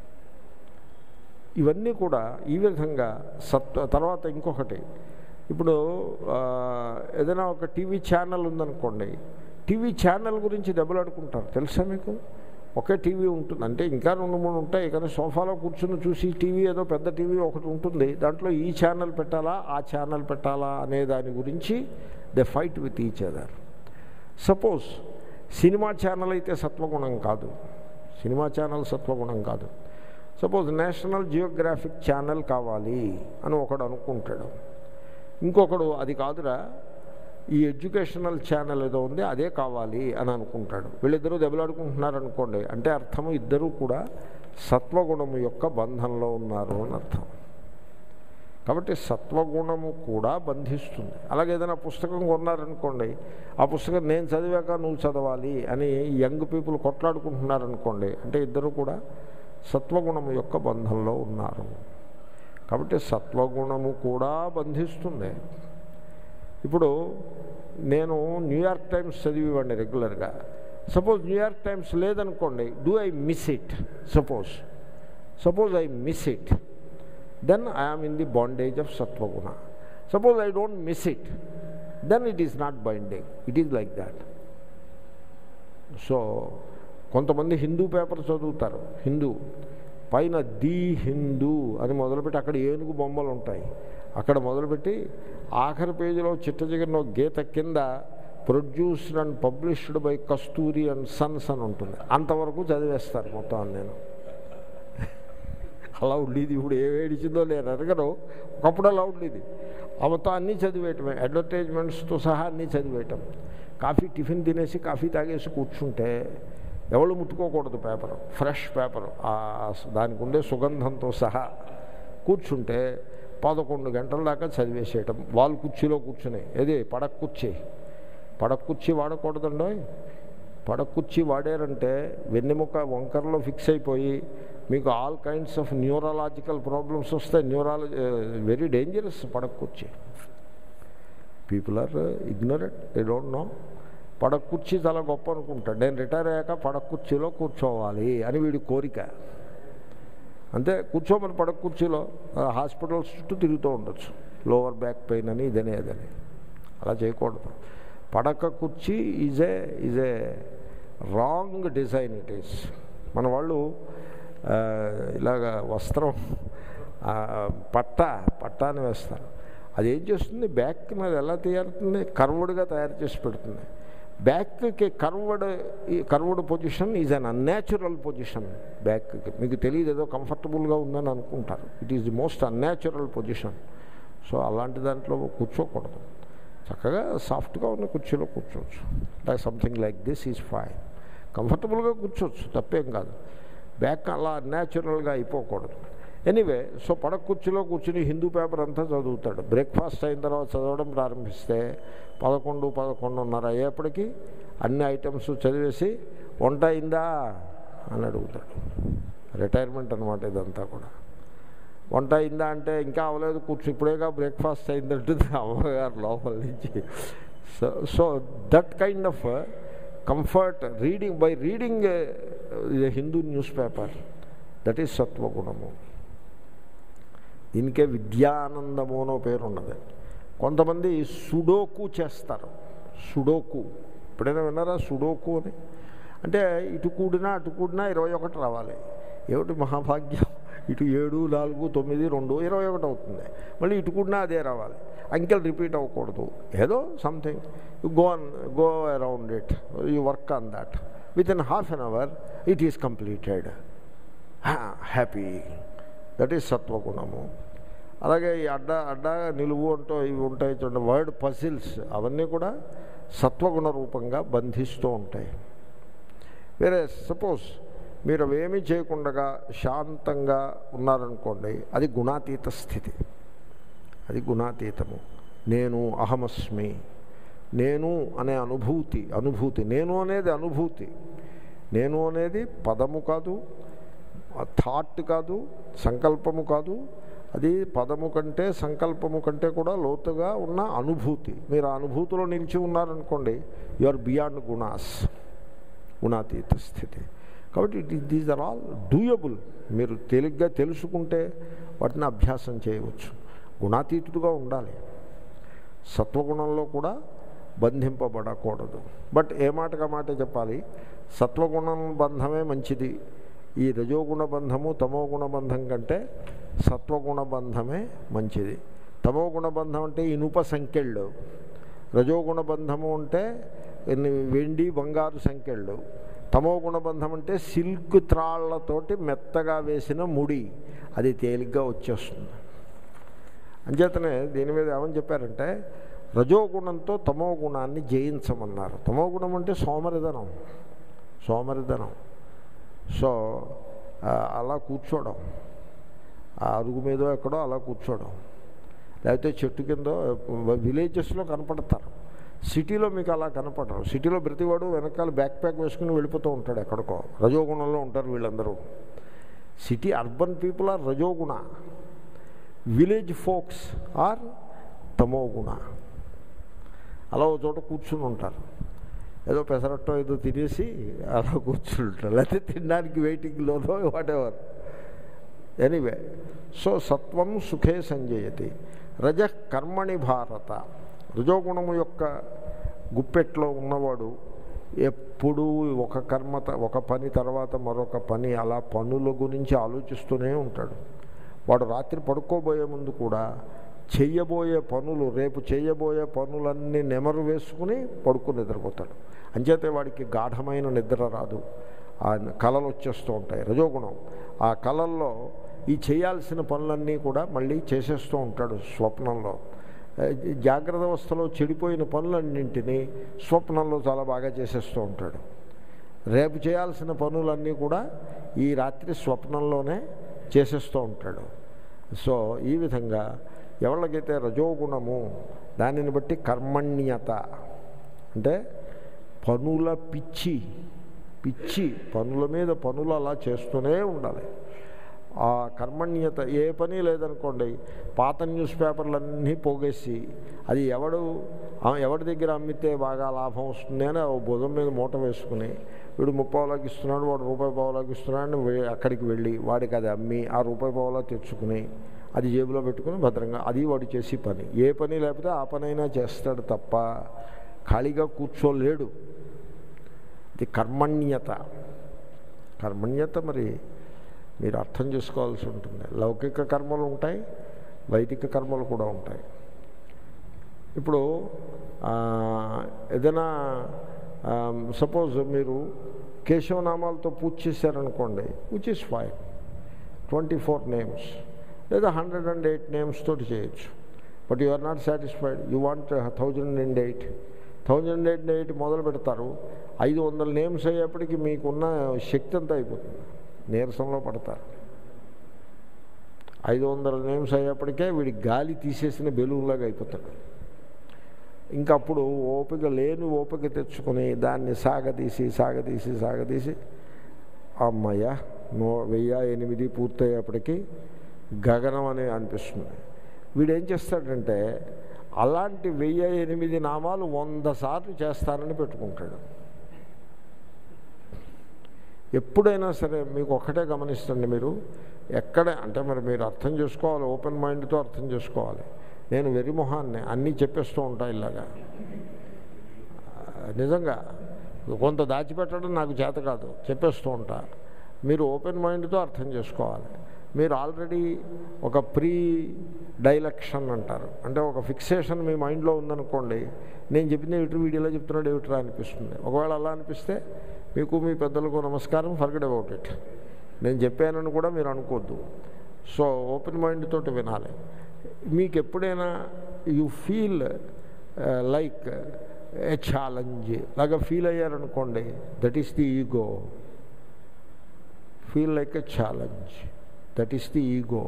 ఇవన్నీ కూడా ఈ విధంగా సత్వ తర్వాత ఇంకొకటి ఇప్పుడు ఏదైనా ఒక టీవీ ఛానల్ ఉందనుకోండి టీవీ ఛానల్ గురించి దెబ్బలాడుకుంటారు తెలుసా మీకు ఒకే టీవీ ఉంటుంది అంటే ఇంకా రెండు మూడు ఉంటాయి కానీ సోఫాలో కూర్చుని చూసి టీవీ ఏదో పెద్ద టీవీ ఒకటి ఉంటుంది దాంట్లో ఈ ఛానల్ పెట్టాలా ఆ ఛానల్ పెట్టాలా అనే దాని గురించి they fight with each other suppose cinema channel అయితే సత్వగుణం కాదు సినిమా ఛానల్ సత్వగుణం కాదు సపోజ్ నేషనల్ జియోగ్రాఫిక్ ఛానల్ కావాలి అని ఒకడు అనుకుంటాడు ఇంకొకడు అది కాదురా ఈ ఎడ్యుకేషనల్ ఛానల్ ఏదో ఉంది అదే కావాలి అని అనుకుంటాడు వీళ్ళిద్దరూ దెబ్బలాడుకుంటున్నారు అనుకోండి అంటే అర్థము ఇద్దరూ కూడా సత్వగుణము యొక్క బంధంలో ఉన్నారు అని అర్థం కాబట్టి సత్వగుణము కూడా బంధిస్తుంది అలాగే ఏదైనా పుస్తకం కొన్నారనుకోండి ఆ పుస్తకం నేను చదివాక నువ్వు చదవాలి అని యంగ్ పీపుల్ కొట్లాడుకుంటున్నారనుకోండి అంటే ఇద్దరు కూడా సత్వగుణము యొక్క బంధంలో ఉన్నారు కాబట్టి సత్వగుణము కూడా బంధిస్తుంది ఇప్పుడు నేను న్యూయార్క్ టైమ్స్ చదివివ్వండి రెగ్యులర్గా సపోజ్ న్యూయార్క్ టైమ్స్ లేదనుకోండి do I miss it suppose suppose I miss it then I am in the bondage of sattvaguna suppose I don't miss it then it is not binding it is like that so కొంతమంది Hindu paper చదువుతారు హిందూ పైన the Hindu అని మొదలుపెట్టి అక్కడ ఏనుగు బొమ్మలు ఉంటాయి అక్కడ మొదలుపెట్టి ఆఖరి పేజీలో చిట్ట చిగిరిన గీత కింద produced and published by Kasturi and sons అని ఉంటుంది అంతవరకు చదివేస్తారు మొత్తం నేను అలా ఉండేది ఇప్పుడు ఏ ఏడిచిందో నేను అడగను ఒకప్పుడు అలా ఉండేది ఆ మొత్తం అన్నీ చదివేయటమే అడ్వర్టైజ్మెంట్స్తో సహా అన్నీ చదివేయటం కాఫీ టిఫిన్ తినేసి కాఫీ తాగేసి కూర్చుంటే ఎవరు ముట్టుకోకూడదు పేపర్ ఫ్రెష్ పేపర్ దానికి ఉండే సుగంధంతో సహా కూర్చుంటే పదకొండు గంటల దాకా చదివేసేయటం వాళ్ళు కుర్చీలో కూర్చుని ఏది పడక కుర్చీ పడక కుర్చీ వాడకూడదండో పడక కుర్చీ వాడారంటే వెన్నెముక వంకరలో ఫిక్స్ అయిపోయి మీకు all kinds of neurological problems వస్తాయి న్యూరాలజీ వెరీ డేంజరస్ పడక కుర్చీ people are ignorant they don't know పడక కుర్చీ చాలా గొప్ప అనుకుంటాడు నేను రిటైర్ అయ్యాక పడక కుర్చీలో కూర్చోవాలి అని వీడి కోరిక అంతే కూర్చోమని పడక కుర్చీలో హాస్పిటల్స్ చుట్టూ తిరుగుతూ ఉండొచ్చు లోవర్ బ్యాక్ పెయిన్ అని ఇదని అదని అలా చేయకూడదు పడక కుర్చీ is a is a wrong design it is మన వాళ్ళు ఆ, ఇలాగ వస్త్రం ఆ, పట్ట పట్ట అని వేస్తారు అది ఏం చేస్తుంది బ్యాక్ మీద ఎలా తయారుతుంది కర్వ్డ్గా తయారు చేసి పెడుతుంది బ్యాక్కి కర్వ్డ్ ఈ curved position is un unnatural position బ్యాక్కి మీకు తెలియదు ఏదో కంఫర్టబుల్గా ఉందని అనుకుంటారు it is the most unnatural position so అలాంటి దాంట్లో కూర్చోకూడదు చక్కగా సాఫ్ట్గా ఉన్న కుర్చీలో కూర్చోవచ్చు like something like this is fine కంఫర్టబుల్గా కూర్చోవచ్చు తప్పేం కాదు బ్యాక్ అలా న్యాచురల్గా అయిపోకూడదు ఎనీవే సో పడక కుర్చీలో కూర్చుని హిందూ పేపర్ అంతా చదువుతాడు బ్రేక్ఫాస్ట్ అయిన తర్వాత చదవడం ప్రారంభిస్తే పదకొండు పదకొండున్నర అయ్యేప్పటికీ అన్ని ఐటమ్స్ చదివేసి వంట అయిందా అని అడుగుతాడు రిటైర్మెంట్ అనమాట ఇదంతా కూడా వంట అయిందా అంటే ఇంకా అవ్వలేదు కూర్చో ఇప్పుడేగా బ్రేక్ఫాస్ట్ అయిందంటుంది అమ్మగారు లోపల నుంచి so so that kind of comfort reading by reading Hindu newspaper that is సత్వగుణము దీనికే విద్యానందము అనో పేరు ఉన్నది కొంతమంది సుడోకు చేస్తారు సుడోకు ఎప్పుడైనా విన్నారా సుడోకు అని అంటే ఇటు కూడినా అటు కూడినా ఇరవై ఒకటి రావాలి ఏమిటి మహాభాగ్యం ఇటు ఏడు నాలుగు తొమ్మిది రెండు ఇరవై ఒకటి అవుతుంది మళ్ళీ ఇటు కూడినా అదే రావాలి అంకెల్ రిపీట్ అవ్వకూడదు ఏదో something you go on go around it you work on that within half an hour it is completed happy that is సత్వగుణము అలాగే ఈ అడ్డ అడ్డ నిలువు అంటూ ఇవి ఉంటాయి చూడండి వర్డ్ పజిల్స్ అవన్నీ కూడా సత్వగుణ రూపంగా బంధిస్తూ ఉంటాయి వేరే సపోజ్ మీరు అవేమీ చేయకుండా శాంతంగా ఉన్నారనుకోండి అది గుణాతీత స్థితి అది గుణాతీతము నేను అహమస్మి నేను అనే అనుభూతి అనుభూతి నేను అనేది అనుభూతి నేను అనేది పదము కాదు థాట్ కాదు సంకల్పము కాదు అది పదము కంటే సంకల్పము కంటే కూడా లోతుగా ఉన్న అనుభూతి మీరు ఆ అనుభూతిలో నిలిచి ఉన్నారనుకోండి యు ఆర్ బియాండ్ గుణాస్ గుణాతీత స్థితి కాబట్టి it these are all doable మీరు తేలిగ్గా తెలుసుకుంటే వాటిని అభ్యాసం చేయవచ్చు గుణాతీతుడుగా ఉండాలి సత్వగుణంలో కూడా బంధింపబడకూడదు బట్ ఏ మాటగా మాట చెప్పాలి సత్వగుణం బంధమే మంచిది ఈ రజోగుణ బంధము తమోగుణ బంధం కంటే సత్వగుణ బంధమే మంచిది తమోగుణ బంధం అంటే ఇనుప సంఖ్యళ్ళు రజోగుణ బంధము అంటే ఎన్ని వెండి బంగారు సంఖ్యళ్ళు తమోగుణ బంధం అంటే సిల్క్ త్రాళ్లతోటి మెత్తగా వేసిన ముడి అది తేలిగ్గా వచ్చేస్తుంది అంచేతనే దీని మీద ఏమని చెప్పారంటే రజోగుణంతో తమో గుణాన్ని జయించమన్నారు తమో గుణం అంటే సోమరిధనం సోమరిధనం సో ఆ, అలా కూర్చోవడం ఆ అరుగు మీదో ఎక్కడో అలా కూర్చోవడం లేకపోతే చెట్టు కింద విలేజెస్లో కనపడతారు సిటీలో మీకు అలా కనపడరు సిటీలో ప్రతివాడు వెనకాల బ్యాక్ ప్యాక్ వేసుకుని వెళ్ళిపోతూ ఉంటాడు ఎక్కడికో రజోగుణంలో ఉంటారు వీళ్ళందరూ సిటీ అర్బన్ పీపుల్ ఆర్ రజోగుణ విలేజ్ ఫోక్స్ ఆర్ తమోగుణ అలా ఒక చోట కూర్చుని ఉంటారు ఏదో పెసరట్టో ఏదో తినేసి అలా కూర్చుని ఉంటారు లేకపోతే తినడానికి వెయిటింగ్లోనో వాటెవర్ ఎనీవే సో సత్వం సుఖే సంజయతి రజ కర్మణి భారత రజోగుణము యొక్క గుప్పెట్లో ఉన్నవాడు ఎప్పుడూ ఒక కర్మ త- ఒక పని తర్వాత మరొక పని అలా పనుల గురించి ఆలోచిస్తూనే ఉంటాడు వాడు రాత్రి పడుకోబోయే ముందు కూడా చెయ్యబోయే పనులు రేపు చేయబోయే పనులన్నీ నెమరు వేసుకుని పడుకుని నిద్రపోతాడు అంచేతే వాడికి గాఢమైన నిద్ర రాదు ఆ కళలు వచ్చేస్తూ ఉంటాయి రజోగుణం ఆ కళల్లో ఈ చేయాల్సిన పనులన్నీ కూడా మళ్ళీ చేసేస్తూ ఉంటాడు స్వప్నంలో ఆ, జాగ్రత్త అవస్థలో చెడిపోయిన పనులన్నింటినీ స్వప్నంలో చాలా బాగా చేసేస్తూ ఉంటాడు రేపు చేయాల్సిన పనులన్నీ కూడా ఈ రాత్రి స్వప్నంలోనే చేసేస్తూ ఉంటాడు సో ఈ విధంగా ఎవరికైతే రజోగుణము దానిని బట్టి కర్మణ్యత అంటే పనుల పిచ్చి పిచ్చి పనుల మీద పనులు అలా చేస్తూనే ఉండాలి ఆ కర్మణ్యత ఏ పని లేదనుకోండి పాత న్యూస్ పేపర్లన్నీ పోగేసి అది ఎవడు ఆ ఎవడి దగ్గర అమ్మితే బాగా లాభం వస్తుంది అని ఆ భుజం మీద మూట వేసుకుని వీడు ముప్పావులాకి ఇస్తున్నాడు వాడు రూపాయి పావులాకి ఇస్తున్నాడు అని వే- అక్కడికి వెళ్ళి వాడికి అది అమ్మి ఆ రూపాయి పావులా తెచ్చుకుని అది జేబులో పెట్టుకుని భద్రంగా అది వాడు చేసి పని ఏ పని లేకపోతే ఆ పనైనా చేస్తాడు తప్ప ఖాళీగా కూర్చోలేడు ఇది కర్మణ్యత కర్మణ్యత మరి మీరు అర్థం చేసుకోవాల్సి ఉంటుంది లౌకిక కర్మలు ఉంటాయి వైదిక కర్మలు కూడా ఉంటాయి ఇప్పుడు ఆ, ఏదైనా సపోజ్ మీరు కేశవనామాలతో పూజ చేశారనుకోండి which is fine twenty four names లేదా హండ్రెడ్ అండ్ ఎయిట్ నేమ్స్ తోటి చేయొచ్చు but you are not satisfied you want thousand and eight thousand and eight మొదలు పెడతారు ఐదు వందల నేమ్స్ అయ్యేప్పటికి మీకున్న శక్తి అంతా అయిపోతుంది నీరసంలో పడతారు ఐదు వందల నేమ్స్ అయ్యేప్పటికే వీడి గాలి తీసేసిన బెలూన్లాగా అయిపోతాడు ఇంకా అప్పుడు ఓపిక లేని ఓపిక తెచ్చుకొని దాన్ని సాగదీసి సాగదీసి సాగదీసి అమ్మయ్య నో వెయ్యి ఎనిమిది పూర్తయ్యేప్పటికీ గగనం అని అనిపిస్తుంది వీడు ఏం చేస్తాడంటే అలాంటి వెయ్యి ఎనిమిది నామాలు వంద సార్లు చేస్తానని పెట్టుకుంటాడు ఎప్పుడైనా సరే మీకు ఒక్కటే గమనిస్తండి మీరు ఎక్కడ అంటే మరి మీరు అర్థం చేసుకోవాలి ఓపెన్ మైండ్తో అర్థం చేసుకోవాలి నేను వెరిమొహాన్ని అన్నీ చెప్పేస్తూ ఉంటా ఇలాగా ఆ, నిజంగా కొంత దాచిపెట్టడం నాకు చేత కాదు చెప్పేస్తూ ఉంటా మీరు ఓపెన్ మైండ్తో అర్థం చేసుకోవాలి మీరు ఆల్రెడీ ఒక ప్రీ డైలక్షన్ అంటారు అంటే ఒక ఫిక్సేషన్ మీ మైండ్లో ఉందనుకోండి నేను చెప్పింది ఏమిటి వీడియోలో చెప్తున్నాడు ఏమిట్రా అనిపిస్తుంది ఒకవేళ అలా అనిపిస్తే మీకు మీ పెద్దలకు నమస్కారం ఫర్గడ్ అబౌట్ ఇట్ నేను చెప్పానని కూడా మీరు అనుకోవద్దు సో ఓపెన్ మైండ్ తోటి వినాలి మీకు ఎప్పుడైనా you feel like a challenge లాగా ఫీల్ అయ్యారనుకోండి that is the ego feel like a challenge that is the ego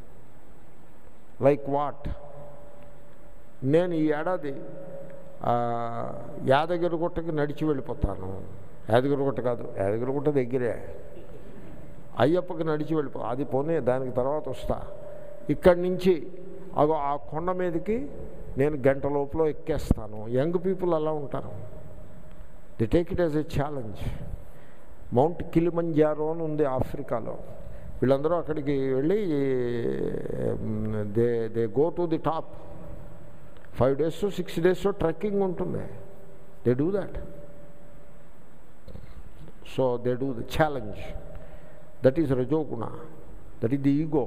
like what నేను ఈ ఏడాది ఆ, యాదగిరిగుట్టకి నడిచి వెళ్ళిపోతాను యాదగిరిగుట్ట కాదు యాదగిరిగుట్ట దగ్గరే అయ్యప్పకి నడిచి వెళ్ళిపో అది పోనీ దానికి తర్వాత వస్తా ఇక్కడి నుంచి అగో ఆ కొండ మీదకి నేను గంట లోపల ఎక్కేస్తాను యంగ్ పీపుల్ అలా ఉంటారు the take it as a challenge Mount Kilimanjaro అని ఉంది ఆఫ్రికాలో వీళ్ళందరూ అక్కడికి వెళ్ళి they they go to the top five days six days trekking ఉంటుంది they do that so they do the challenge that is రజోగుణ దట్ ఈస్ ది ఈగో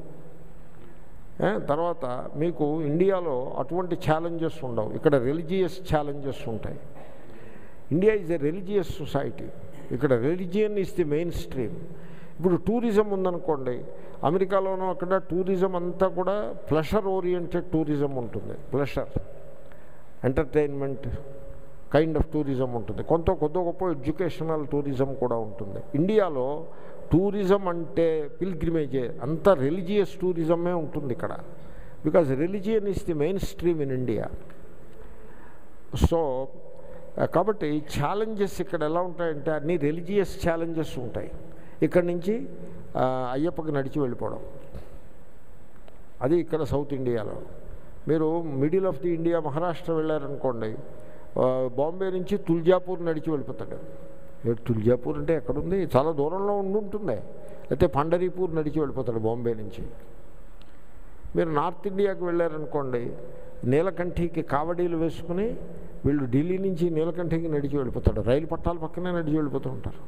తర్వాత మీకు ఇండియాలో అటువంటి ఛాలెంజెస్ ఉండవు ఇక్కడ రిలీజియస్ ఛాలెంజెస్ ఉంటాయి India is a religious society ఇక్కడ religion is the mainstream ఇప్పుడు టూరిజం ఉందనుకోండి అమెరికాలోనూ అక్కడ టూరిజం అంతా కూడా ప్లెషర్ ఓరియంటెడ్ టూరిజం ఉంటుంది pleasure entertainment kind of tourism ఉంటుంది కొంత కొద్ది గొప్ప ఎడ్యుకేషనల్ టూరిజం కూడా ఉంటుంది ఇండియాలో టూరిజం అంటే పిల్గ్రిమేజే అంతా రిలీజియస్ టూరిజమే ఉంటుంది ఇక్కడ because religion is the mainstream in India so కాబట్టి ఛాలెంజెస్ ఇక్కడ ఎలా ఉంటాయంటే అన్ని రిలీజియస్ ఛాలెంజెస్ ఉంటాయి ఇక్కడి నుంచి ఆ, అయ్యప్పకి నడిచి వెళ్ళిపోవడం అది ఇక్కడ సౌత్ ఇండియాలో మీరు middle of the India Maharashtra వెళ్ళారనుకోండి ఆ, బాంబే నుంచి తుల్జాపూర్ నడిచి వెళ్ళిపోతాడు ఏడు తుల్జాపూర్ అంటే ఎక్కడుంది చాలా దూరంలో ఉండి ఉంటుంది లేకపోతే పండరీపూర్ నడిచి వెళ్ళిపోతాడు బాంబే నుంచి మీరు నార్త్ ఇండియాకి వెళ్ళారనుకోండి నీలకంఠికి కావడీలు వేసుకుని వీళ్ళు ఢిల్లీ నుంచి నీలకంఠకి నడిచి వెళ్ళిపోతాడు రైలు పట్టాల పక్కనే నడిచి వెళ్ళిపోతూ ఉంటారు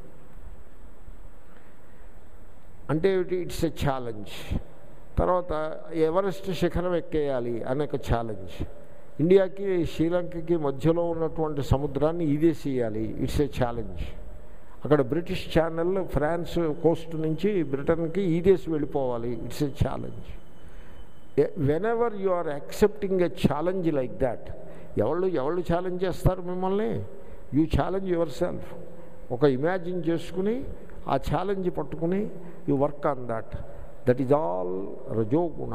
అంటే ఇట్స్ ఎ ఛాలెంజ్ తర్వాత ఎవరెస్ట్ శిఖరం ఎక్కేయాలి అనే ఒక ఛాలెంజ్ ఇండియాకి శ్రీలంకకి మధ్యలో ఉన్నటువంటి సముద్రాన్ని ఇదేసేయాలి ఇట్స్ ఏ ఛాలెంజ్ అక్కడ బ్రిటిష్ ఛానల్ ఫ్రాన్స్ కోస్ట్ నుంచి బ్రిటన్కి ఈదేసి వెళ్ళిపోవాలి it's a challenge whenever you are accepting a challenge like that ఎవళ్ళు ఎవళ్ళు ఛాలెంజ్ చేస్తారు మిమ్మల్ని యూ ఛాలెంజ్ యువర్ సెల్ఫ్ ఒక ఇమాజిన్ చేసుకుని ఆ ఛాలెంజ్ పట్టుకుని you work on that that is all రజోగుణ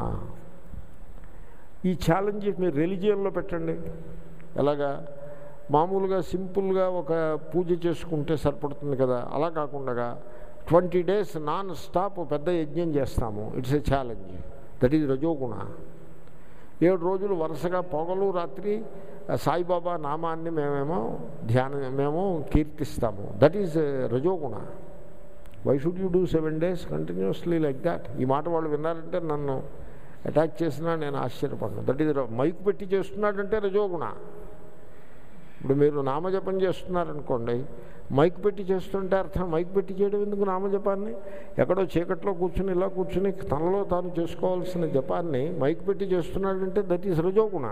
ఈ ఛాలెంజ్ మీరు రిలీజియన్లో పెట్టండి ఎలాగా మామూలుగా సింపుల్గా ఒక పూజ చేసుకుంటే సరిపడుతుంది కదా అలా కాకుండా ట్వంటీ డేస్ నాన్ స్టాప్ పెద్ద యజ్ఞం చేస్తాము it's a challenge that is రజోగుణ ఏడు రోజులు వరుసగా పొగలు రాత్రి సాయిబాబా నామాన్ని మేమేమో ధ్యానం మేము కీర్తిస్తాము that is rajoguna why should you do seven days continuously like that ఈ మాట వాళ్ళు విన్నారంటే నన్ను అటాక్ చేసినా నేను ఆశ్చర్యపడను దట్ ఈజ్ మైక్ పెట్టి చేస్తున్నాడంటే రజోగుణ ఇప్పుడు మీరు నామజపం చేస్తున్నారనుకోండి మైక్ పెట్టి చేస్తుంటే అర్థం మైక్ పెట్టి చేయడం ఎందుకు నామజపాన్ని ఎక్కడో చీకట్లో కూర్చుని ఇలా కూర్చుని తనలో తాను చేసుకోవాల్సిన జపాన్ని మైక్ పెట్టి చేస్తున్నాడంటే దట్ ఈస్ రజోగుణ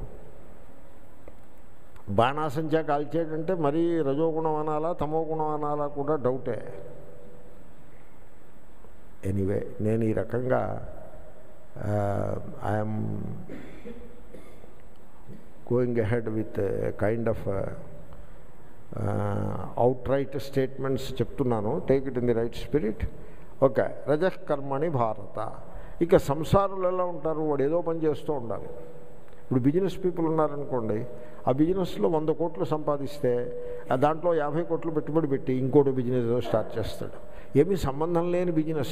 బాణాసంచా కాల్చేటంటే మరీ రజోగుణం అనాలా తమో గుణం అనాలా కూడా డౌటే ఎనీవే నేను ఈ రకంగా I'm going ahead with kind of outright statements చెప్తున్నాను take it in the right spirit okay రజకర్మణి భారత ఇక సంసారులు ఎలా ఉంటారు వాడు ఏదో పని చేస్తూ ఉండాలి ఇప్పుడు బిజినెస్ పీపుల్ ఉన్నారనుకోండి ఆ బిజినెస్లో వంద కోట్లు సంపాదిస్తే ఆ దాంట్లో యాభై కోట్లు పెట్టుబడి పెట్టి ఇంకోటి బిజినెస్ ఏదో స్టార్ట్ చేస్తాడు ఏమీ సంబంధం లేని బిజినెస్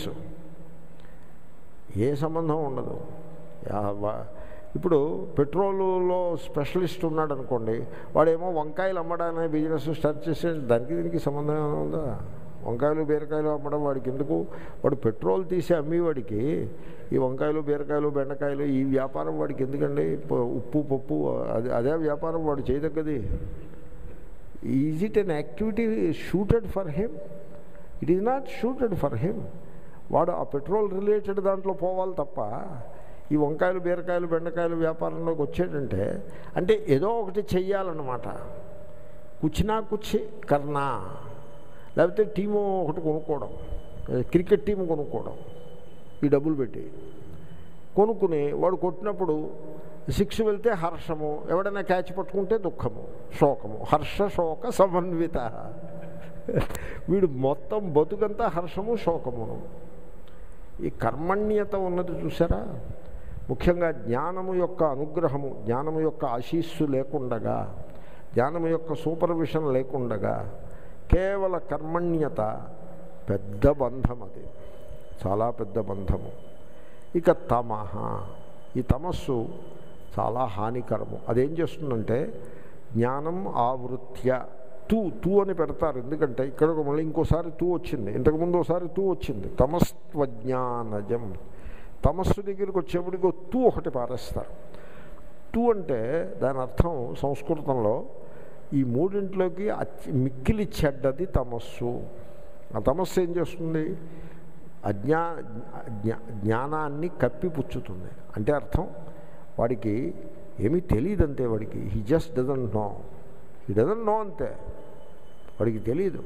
ఏ సంబంధం ఉండదు ఇప్పుడు పెట్రోలులో స్పెషలిస్ట్ ఉన్నాడు అనుకోండి వాడేమో వంకాయలు అమ్మడానికి బిజినెస్ స్టార్ట్ చేసే దానికి దీనికి సంబంధం ఏమైనా ఉందా వంకాయలు బీరకాయలు అమ్మడం వాడికి ఎందుకు వాడు పెట్రోల్ తీసి అమ్మేవాడికి ఈ వంకాయలు బీరకాయలు బెండకాయలు ఈ వ్యాపారం వాడికి ఎందుకండి ఉప్పు పప్పు అదే అదే వ్యాపారం వాడు చేయదగ్గది is it an activity shooted for him it is not shooted for him వాడు ఆ పెట్రోల్ రిలేటెడ్ దాంట్లో పోవాలి తప్ప ఈ వంకాయలు బీరకాయలు బెండకాయలు వ్యాపారంలోకి వచ్చేటంటే అంటే ఏదో ఒకటి చెయ్యాలన్నమాట కుచ్చినా కుచ్చి కర్ణా లేకపోతే టీము ఒకటి కొనుక్కోవడం క్రికెట్ టీం కొనుక్కోవడం ఈ డబ్బులు పెట్టి కొనుక్కుని వాడు కొట్టినప్పుడు సిక్స్ వెళ్తే హర్షము ఎవడైనా క్యాచ్ పట్టుకుంటే దుఃఖము శోకము హర్ష శోక సమన్విత వీడు మొత్తం బతుకంతా హర్షము శోకమును ఈ కర్మణ్యత ఉన్నది చూసారా ముఖ్యంగా జ్ఞానము యొక్క అనుగ్రహము జ్ఞానము యొక్క ఆశీస్సు లేకుండగా జ్ఞానము యొక్క సూపర్విషన్ లేకుండగా కేవల కర్మణ్యత పెద్ద బంధం అది చాలా పెద్ద బంధము ఇక తమహ ఈ తమస్సు చాలా హానికరము అదేం చేస్తుందంటే జ్ఞానం ఆవృత్య తూ తూ అని పెడతారు ఎందుకంటే ఇక్కడ మళ్ళీ ఇంకోసారి తూ వచ్చింది ఇంతకుముందు ఒకసారి తూ వచ్చింది తమస్త్వజ్ఞానజం తమస్సు దగ్గరికి వచ్చేప్పటికి తూ ఒకటి పారేస్తారు తూ అంటే దాని అర్థం సంస్కృతంలో ఈ మూడింట్లోకి అతి మిక్కిలి చెడ్డది తమస్సు ఆ తమస్సు ఏం చేస్తుంది అజ్ఞా జ్ఞానాన్ని కప్పిపుచ్చుతుంది అంటే అర్థం వాడికి ఏమీ తెలియదంతే వాడికి he just doesn't know he doesn't know అంతే వాడికి తెలియదు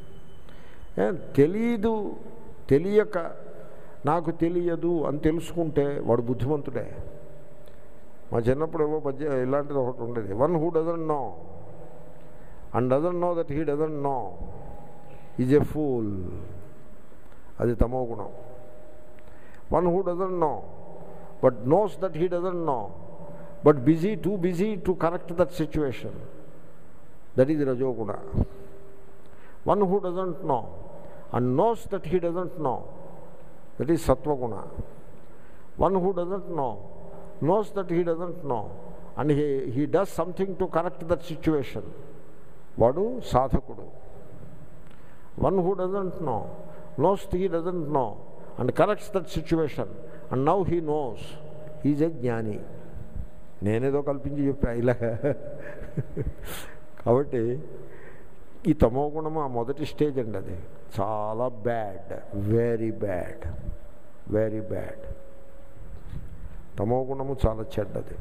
తెలీదు తెలియక నాకు తెలియదు అని తెలుసుకుంటే వాడు బుద్ధిమంతుడే మా చిన్నప్పుడు ఏవో పద్య ఇలాంటిది ఒకటి ఉండేది one who doesn't know and doesn't know that he doesn't know is a fool అది తమో గుణం one who doesn't know but knows that he doesn't know but busy too busy to correct that situation that is రజోగుణ one who doesn't know and knows that he doesn't know that is సత్వగుణ one who doesn't know knows that he doesn't know and he he does something to correct that situation వాడు సాధకుడు one who doesn't know knows he doesn't know and corrects that situation and now he knows he's a జ్ఞాని నేనేదో కల్పించి చెప్పా ఇలాగా కాబట్టి ఈ తమో గుణము ఆ మొదటి స్టేజ్ అండి అది చాలా bad very bad very bad తమో గుణము చాలా చెడ్డది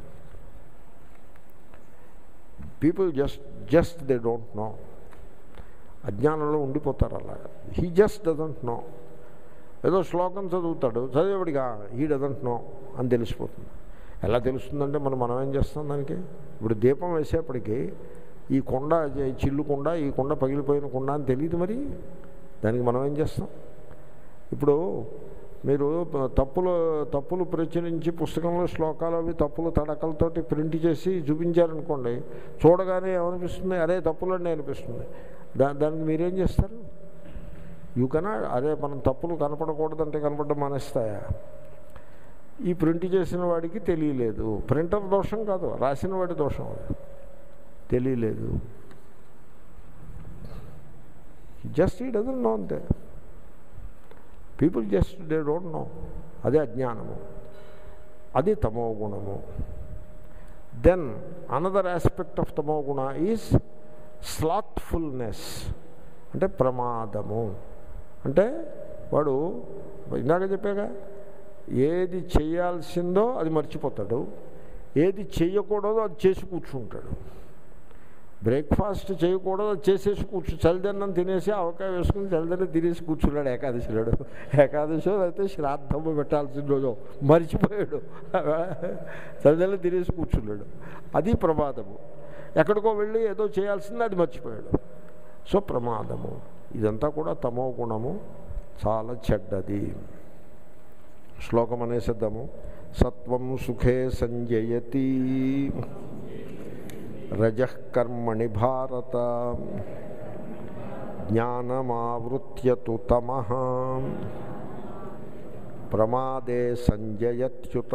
people just just they don't know అజ్ఞానంలో ఉండిపోతారు అలాగా హీ జస్ట్ డజంట్ నో ఏదో శ్లోకం చదువుతాడు చదివేవాడిగా హీ డజంట్ నో అని తెలిసిపోతుంది ఎలా తెలుస్తుందంటే మనం మనం ఏం చేస్తాం దానికి ఇప్పుడు దీపం వేసేప్పటికీ ఈ కొండ ఈ చిల్లు కొండ ఈ కొండ పగిలిపోయిన కొండ అని తెలియదు మరి దానికి మనం ఏం చేస్తాం ఇప్పుడు మీరు తప్పులు తప్పులు ప్రచురించి పుస్తకంలో శ్లోకాలు అవి తప్పులు తడకలతోటి ప్రింట్ చేసి చూపించారనుకోండి చూడగానే ఏమనిపిస్తుంది అరే తప్పులండి అనిపిస్తుంది దా దానికి మీరేం చేస్తారు యూ కెనాట్ అదే మనం తప్పులు కనపడకూడదంటే కనపడడం మానేస్తాయా ఈ ప్రింట్ చేసిన వాడికి తెలియలేదు ప్రింటర్ దోషం కాదు రాసిన వాడి దోషం అది తెలియలేదు జస్ట్ ఈ డజన్ నో అంతే people just they don't know అదే అజ్ఞానము అది తమో గుణము దెన్ అనదర్ ఆస్పెక్ట్ ఆఫ్ తమో గుణ ఈజ్ స్లాత్ఫుల్నెస్ అంటే ప్రమాదము అంటే వాడు ఇందాక చెప్పాగా ఏది చేయాల్సిందో అది మర్చిపోతాడు ఏది చేయకూడదో అది చేసి కూర్చుంటాడు బ్రేక్ఫాస్ట్ చేయకూడదు అది చేసేసి కూర్చు చలిదన్నం తినేసి అవకాయ వేసుకుని చలిదన్నం తినేసి కూర్చున్నాడు ఏకాదశిలోడు ఏకాదశి అయితే శ్రాద్ధము పెట్టాల్సిన రోజు మర్చిపోయాడు చలిదన్నం తినేసి కూర్చున్నాడు అది ప్రమాదము ఎక్కడికో వెళ్ళి ఏదో చేయాల్సింది అది మర్చిపోయాడు సో ప్రమాదము ఇదంతా కూడా తమో గుణము చాలా చెడ్డది శ్లోకం అనేసిద్దాము సత్వం సుఖే సంజయతి రజకర్మణి భారత జ్ఞానమావృత్యతు తమ ప్రమాదే సంజయత్యుత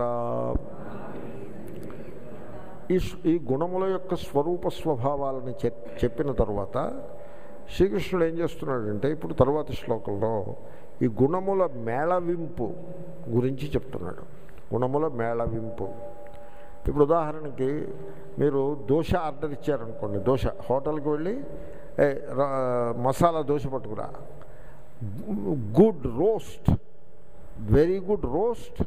ఈ ఈ గుణముల యొక్క స్వరూప స్వభావాలని చెప్పిన తర్వాత శ్రీకృష్ణుడు ఏం చేస్తున్నాడంటే ఇప్పుడు తర్వాతి శ్లోకంలో ఈ గుణముల మేళవింపు గురించి చెప్తున్నాడు గుణముల మేళవింపు ఇప్పుడు ఉదాహరణకి మీరు దోశ ఆర్డర్ ఇచ్చారనుకోండి దోశ హోటల్కి వెళ్ళి మసాలా దోశ పట్టుకురా good roast very good roast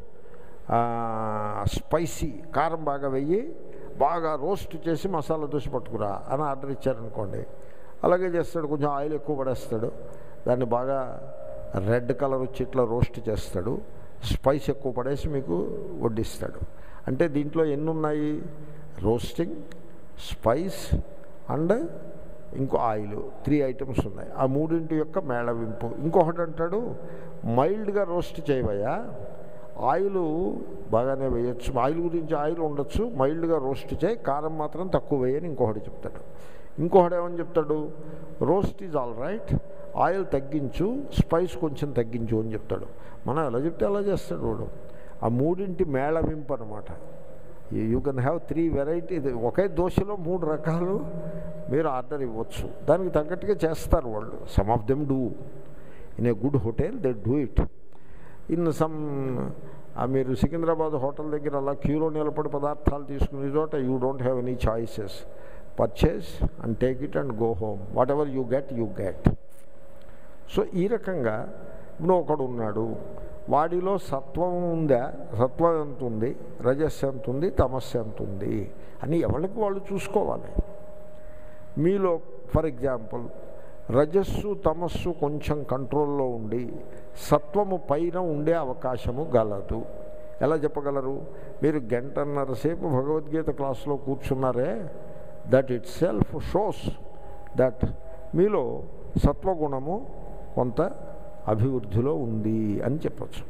spicy కారం బాగా వెయ్యి బాగా రోస్ట్ చేసి మసాలా దోశ పట్టుకురా అని ఆర్డర్ ఇచ్చారనుకోండి అలాగే చేస్తాడు కొంచెం ఆయిల్ ఎక్కువ పడేస్తాడు దాన్ని బాగా రెడ్ కలర్ వచ్చి ఇట్లా రోస్ట్ చేస్తాడు స్పైస్ ఎక్కువ పడేసి మీకు వడ్డిస్తాడు అంటే దీంట్లో ఎన్ని ఉన్నాయి రోస్టింగ్ స్పైస్ అండ్ ఇంకో ఆయిల్ త్రీ ఐటమ్స్ ఉన్నాయి ఆ మూడింటి యొక్క మేళవింపు ఇంకొకటి అంటాడు మైల్డ్గా రోస్ట్ చేయవయ్యా ఆయిల్ బాగానే వేయచ్చు ఆయిల్ గురించి ఆయిల్ ఉండొచ్చు మైల్డ్గా రోస్ట్ చేయి కారం మాత్రం తక్కువ వేయని ఇంకొకటి చెప్తాడు ఇంకొకటి ఏమని చెప్తాడు roast is all right oil తగ్గించు స్పైస్ కొంచెం తగ్గించు అని చెప్తాడు మనం ఎలా చెప్తే అలా చేస్తాడు వాడు ఆ మూడింటి మేళవింపు అనమాట you can have three variety ఒకే దోశలో మూడు రకాలు మీరు ఆర్డర్ ఇవ్వచ్చు దానికి తగ్గట్టుగా చేస్తారు వాళ్ళు some of them do in a good hotel they do it in some మీరు సికింద్రాబాద్ హోటల్ దగ్గర అలా క్యూలో నిలబడి పదార్థాలు తీసుకునే చోట you don't have any choices purchase and take it and go home whatever you get you get so ఈ రకంగా ఇప్పుడు ఒకడు ఉన్నాడు వాడిలో సత్వం ఉందా సత్వం ఎంత ఉంది రజస్సు ఎంత ఉంది తమస్సు ఎంత ఉంది అని ఎవరికి వాళ్ళు చూసుకోవాలి మీలో ఫర్ ఎగ్జాంపుల్ రజస్సు తమస్సు కొంచెం కంట్రోల్లో ఉండి సత్వము పైన ఉండే అవకాశము గలదు ఎలా చెప్పగలరు మీరు గంటన్నర సేపు భగవద్గీత క్లాస్లో కూర్చున్నారే that itself shows that మీలో సత్వగుణము కొంత అభివృద్ధిలో ఉంది అని చెప్పచ్చు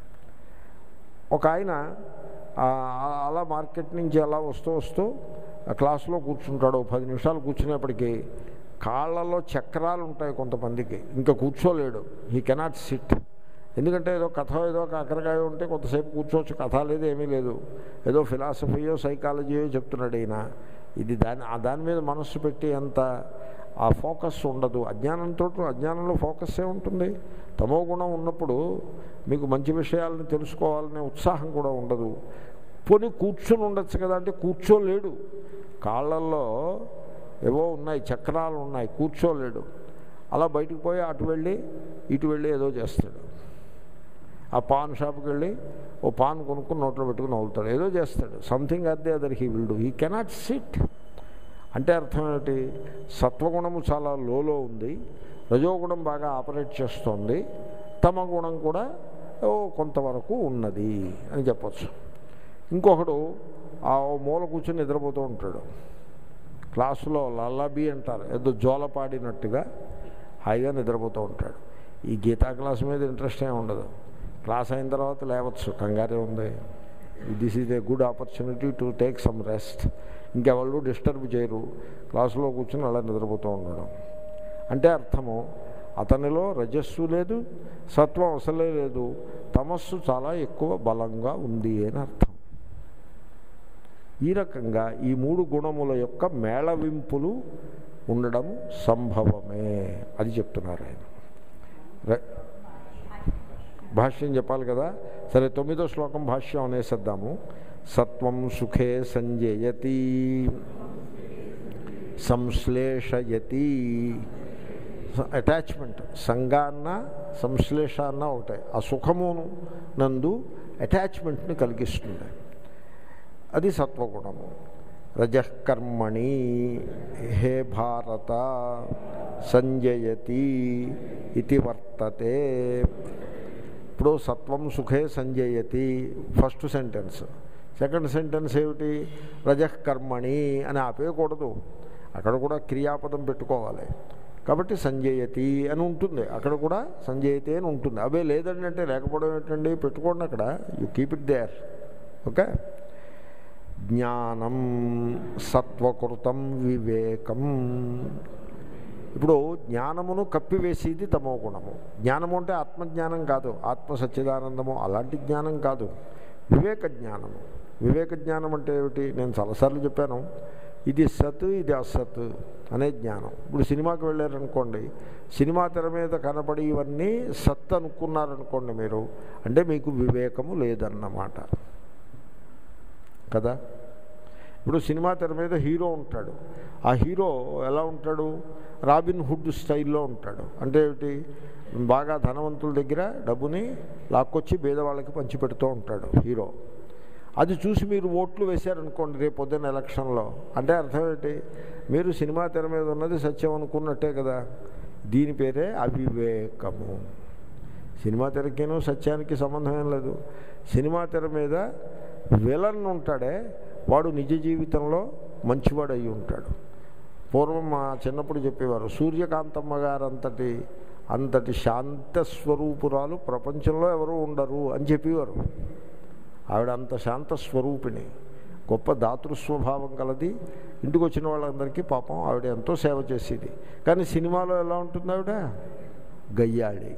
ఒక ఆయన అలా మార్కెట్ నుంచి అలా వస్తూ వస్తూ క్లాస్లో కూర్చుంటాడు పది నిమిషాలు కూర్చునేప్పటికీ కాళ్ళలో చక్రాలు ఉంటాయి కొంతమందికి ఇంకా కూర్చోలేడు హీ కెనాట్ సిట్ ఎందుకంటే ఏదో కథ ఏదో కాకరకాయ ఉంటే కొంతసేపు కూర్చోవచ్చు కథ లేదు ఏమీ లేదు ఏదో ఫిలాసఫీయో సైకాలజీయో చెప్తున్నాడు ఈయన ఇది దాని దాని మీద మనస్సు పెట్టి అంత ఆ ఫోకస్ ఉండదు అజ్ఞానంతో అజ్ఞానంలో ఫోకస్ ఏ ఉంటుంది తమో గుణం ఉన్నప్పుడు మీకు మంచి విషయాలను తెలుసుకోవాలనే ఉత్సాహం కూడా ఉండదు పోనీ కూర్చొని ఉండొచ్చు కదా అంటే కూర్చోలేడు కాళ్ళల్లో ఏవో ఉన్నాయి చక్రాలు ఉన్నాయి కూర్చోలేడు అలా బయటికి పోయి అటు వెళ్ళి ఇటు వెళ్ళి ఏదో చేస్తాడు ఆ పాన్ షాప్కి వెళ్ళి ఓ పాన్ కొనుక్కుని నోట్లో పెట్టుకుని నవ్వుతాడు ఏదో చేస్తాడు సంథింగ్ అదే other he will do he cannot sit అంటే అర్థం ఏమిటి సత్వగుణము చాలా లోలో ఉంది రజోగుణం బాగా ఆపరేట్ చేస్తోంది తమ గుణం కూడా ఓ కొంతవరకు ఉన్నది అని చెప్పచ్చు ఇంకొకడు ఆ ఓ మూల కూర్చొని నిద్రపోతూ ఉంటాడు క్లాసులో లల్లబీ అంటారు ఏదో జోలపాడినట్టుగా హాయిగా నిద్రపోతూ ఉంటాడు ఈ గీతా క్లాస్ మీద ఇంట్రెస్ట్ ఏమి ఉండదు క్లాస్ అయిన తర్వాత లేవచ్చు కంగారే ఉంది this is a good opportunity to take some rest ఇంకెవాళ్ళు డిస్టర్బ్ చేయరు క్లాసులో కూర్చొని అలా నిద్రపోతూ ఉండడం అంటే అర్థము అతనిలో రజస్సు లేదు సత్వం అసలే లేదు తమస్సు చాలా ఎక్కువ బలంగా ఉంది అని అర్థం ఈ రకంగా ఈ మూడు గుణముల యొక్క మేళవింపులు ఉండడం సంభవమే అది చెప్తున్నారు ఆయన ర- భాష్యం చెప్పాలి కదా సరే తొమ్మిదో శ్లోకం భాష్యం అనేసిద్దాము సత్వం సుఖే సంజయతి సంశ్లేషయతి అటాచ్మెంట్ సంగాన్న సంశ్లేష అన్న ఒకటే ఆ సుఖమును నందు అటాచ్మెంట్ని కలిగిస్తుంది అది సత్వగుణము రజకర్మణి హే భారత సంజయతి ఇది వర్తతే ఇప్పుడు సత్వం సుఖే సంజయతి ఫస్ట్ సెంటెన్స్ సెకండ్ సెంటెన్స్ ఏమిటి రజకర్మణి అని ఆపేయకూడదు అక్కడ కూడా క్రియాపదం పెట్టుకోవాలి కాబట్టి సంజయతి అని ఉంటుంది అక్కడ కూడా సంజయతి అని ఉంటుంది అవే లేదండి అంటే లేకపోవడం ఏంటండి పెట్టుకోండి అక్కడ you keep it there okay జ్ఞానం సత్వకృతం వివేకం ఇప్పుడు జ్ఞానమును కప్పివేసేది తమో గుణము జ్ఞానము అంటే ఆత్మజ్ఞానం కాదు ఆత్మ సచ్చిదానందము అలాంటి జ్ఞానం కాదు వివేక జ్ఞానము వివేక జ్ఞానం అంటే ఏమిటి నేను చాలాసార్లు చెప్పాను ఇది సత్ ఇది అసత్ అనే జ్ఞానం ఇప్పుడు సినిమాకి వెళ్ళారనుకోండి సినిమా తెర మీద కనపడి ఇవన్నీ సత్ అనుకున్నారనుకోండి మీరు అంటే మీకు వివేకము లేదన్నమాట కదా ఇప్పుడు సినిమా తెర మీద హీరో ఉంటాడు ఆ హీరో ఎలా ఉంటాడు రాబిన్ హుడ్ స్టైల్లో ఉంటాడు అంటే ఏమిటి బాగా ధనవంతుల దగ్గర డబ్బుని లాక్కొచ్చి పేదవాళ్ళకి పంచిపెడుతూ ఉంటాడు హీరో అది చూసి మీరు ఓట్లు వేశారనుకోండి రేపు పొద్దున్న ఎలక్షన్లో అంటే అర్థం ఏంటి మీరు సినిమా తెర మీద ఉన్నది సత్యం అనుకున్నట్టే కదా దీని పేరే అవివేకము సినిమా తెరకేనో సత్యానికి సంబంధం ఏం లేదు సినిమా తెర మీద విలన్ ఉంటాడే వాడు నిజ జీవితంలో మంచివాడు అయి ఉంటాడు పూర్వం మా చిన్నప్పుడు చెప్పేవారు సూర్యకాంతమ్మ గారు అంతటి అంతటి శాంత స్వరూపురాలు ప్రపంచంలో ఎవరు ఉండరు అని చెప్పేవారు ఆవిడ అంత శాంత స్వరూపిణి గొప్ప దాతృస్వభావం కలది ఇంటికి వచ్చిన వాళ్ళందరికీ పాపం ఆవిడ ఎంతో సేవ చేసేది కానీ సినిమాలో ఎలా ఉంటుంది ఆవిడ గయ్యాళి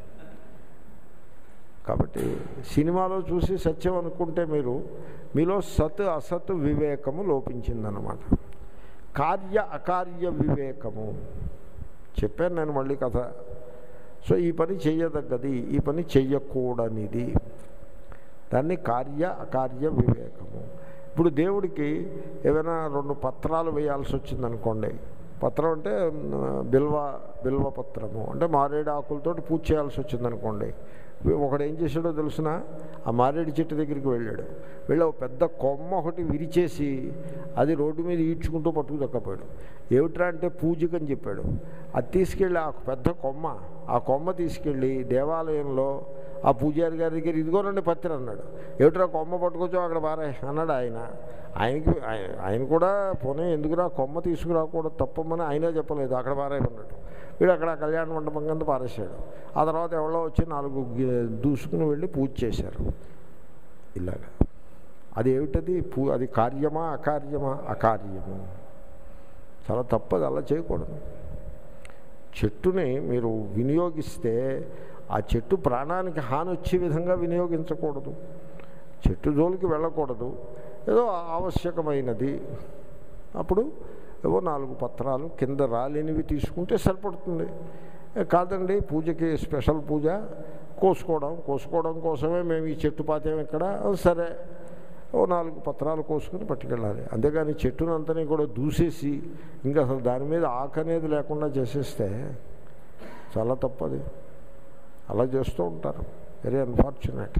కాబట్టి సినిమాలో చూసి సత్యం అనుకుంటే మీరు మీలో సత్ అసత్ వివేకము లోపించిందన్నమాట కార్య అకార్య వివేకము చెప్పాను నేను మళ్ళీ కథ సో ఈ పని చేయదగ్గది ఈ పని చెయ్యకూడనిది దాన్ని కార్య అకార్య వివేకము ఇప్పుడు దేవుడికి ఏమైనా రెండు పత్రాలు వేయాల్సి వచ్చిందనుకోండి పత్రం అంటే మ్, బిల్వ బిల్వ పత్రము అంటే మారేడు ఆకులతోటి పూజ చేయాల్సి వచ్చిందనుకోండి ఒకడు ఏం చేశాడో తెలిసిన ఆ మారేడు చెట్టు దగ్గరికి వెళ్ళాడు వెళ్ళి ఒక పెద్ద కొమ్మ ఒకటి విరిచేసి అది రోడ్డు మీద ఈడ్చుకుంటూ పట్టుకు దక్కపోయాడు ఏమిట్రా అంటే పూజకని చెప్పాడు అది తీసుకెళ్ళి ఆ పెద్ద కొమ్మ ఆ కొమ్మ తీసుకెళ్ళి దేవాలయంలో ఆ పూజారి గారి దగ్గర ఇదిగోనండి పత్రి అన్నాడు ఏమిట్రా కొమ్మ పట్టుకొచ్చావు అక్కడ బారే అన్నాడు ఆయన ఆయనకి ఆయ- ఆయన కూడా పోనీ ఎందుకురా కొమ్మ తీసుకురాకూడదు తప్పమని ఆయనే చెప్పలేదు అక్కడ పారేయమన్నాడు వీడు అక్కడ కళ్యాణ మండపం కింద పారేశాడు ఆ తర్వాత ఎవరో వచ్చి నాలుగు గి- దూసుకుని వెళ్ళి పూజ చేశారు ఇలాగా అది ఏమిటది పూ అది కార్యమా అకార్యమా అకార్యము చాలా తప్పదు అలా చేయకూడదు చెట్టుని మీరు వినియోగిస్తే ఆ చెట్టు ప్రాణానికి హాని వచ్చే విధంగా వినియోగించకూడదు చెట్టు జోలికి వెళ్ళకూడదు ఏదో ఆవశ్యకమైనది అప్పుడు ఏవో నాలుగు పత్రాలు కింద రాలేనివి తీసుకుంటే సరిపడుతుంది ఏ కాదండి పూజకి స్పెషల్ పూజ కోసుకోవడం కోసుకోవడం కోసమే మేము ఈ చెట్టు పాతాం ఇక్కడ సరే ఓ నాలుగు పత్రాలు కోసుకుని పట్టుకెళ్ళాలి అంతేగాని చెట్టునంతని కూడా దూసేసి ఇంకా అసలు దాని మీద ఆకు అనేది లేకుండా చేసేస్తే చాలా తప్పది అలా చేస్తూ ఉంటారు వెరీ అన్ఫార్చునేట్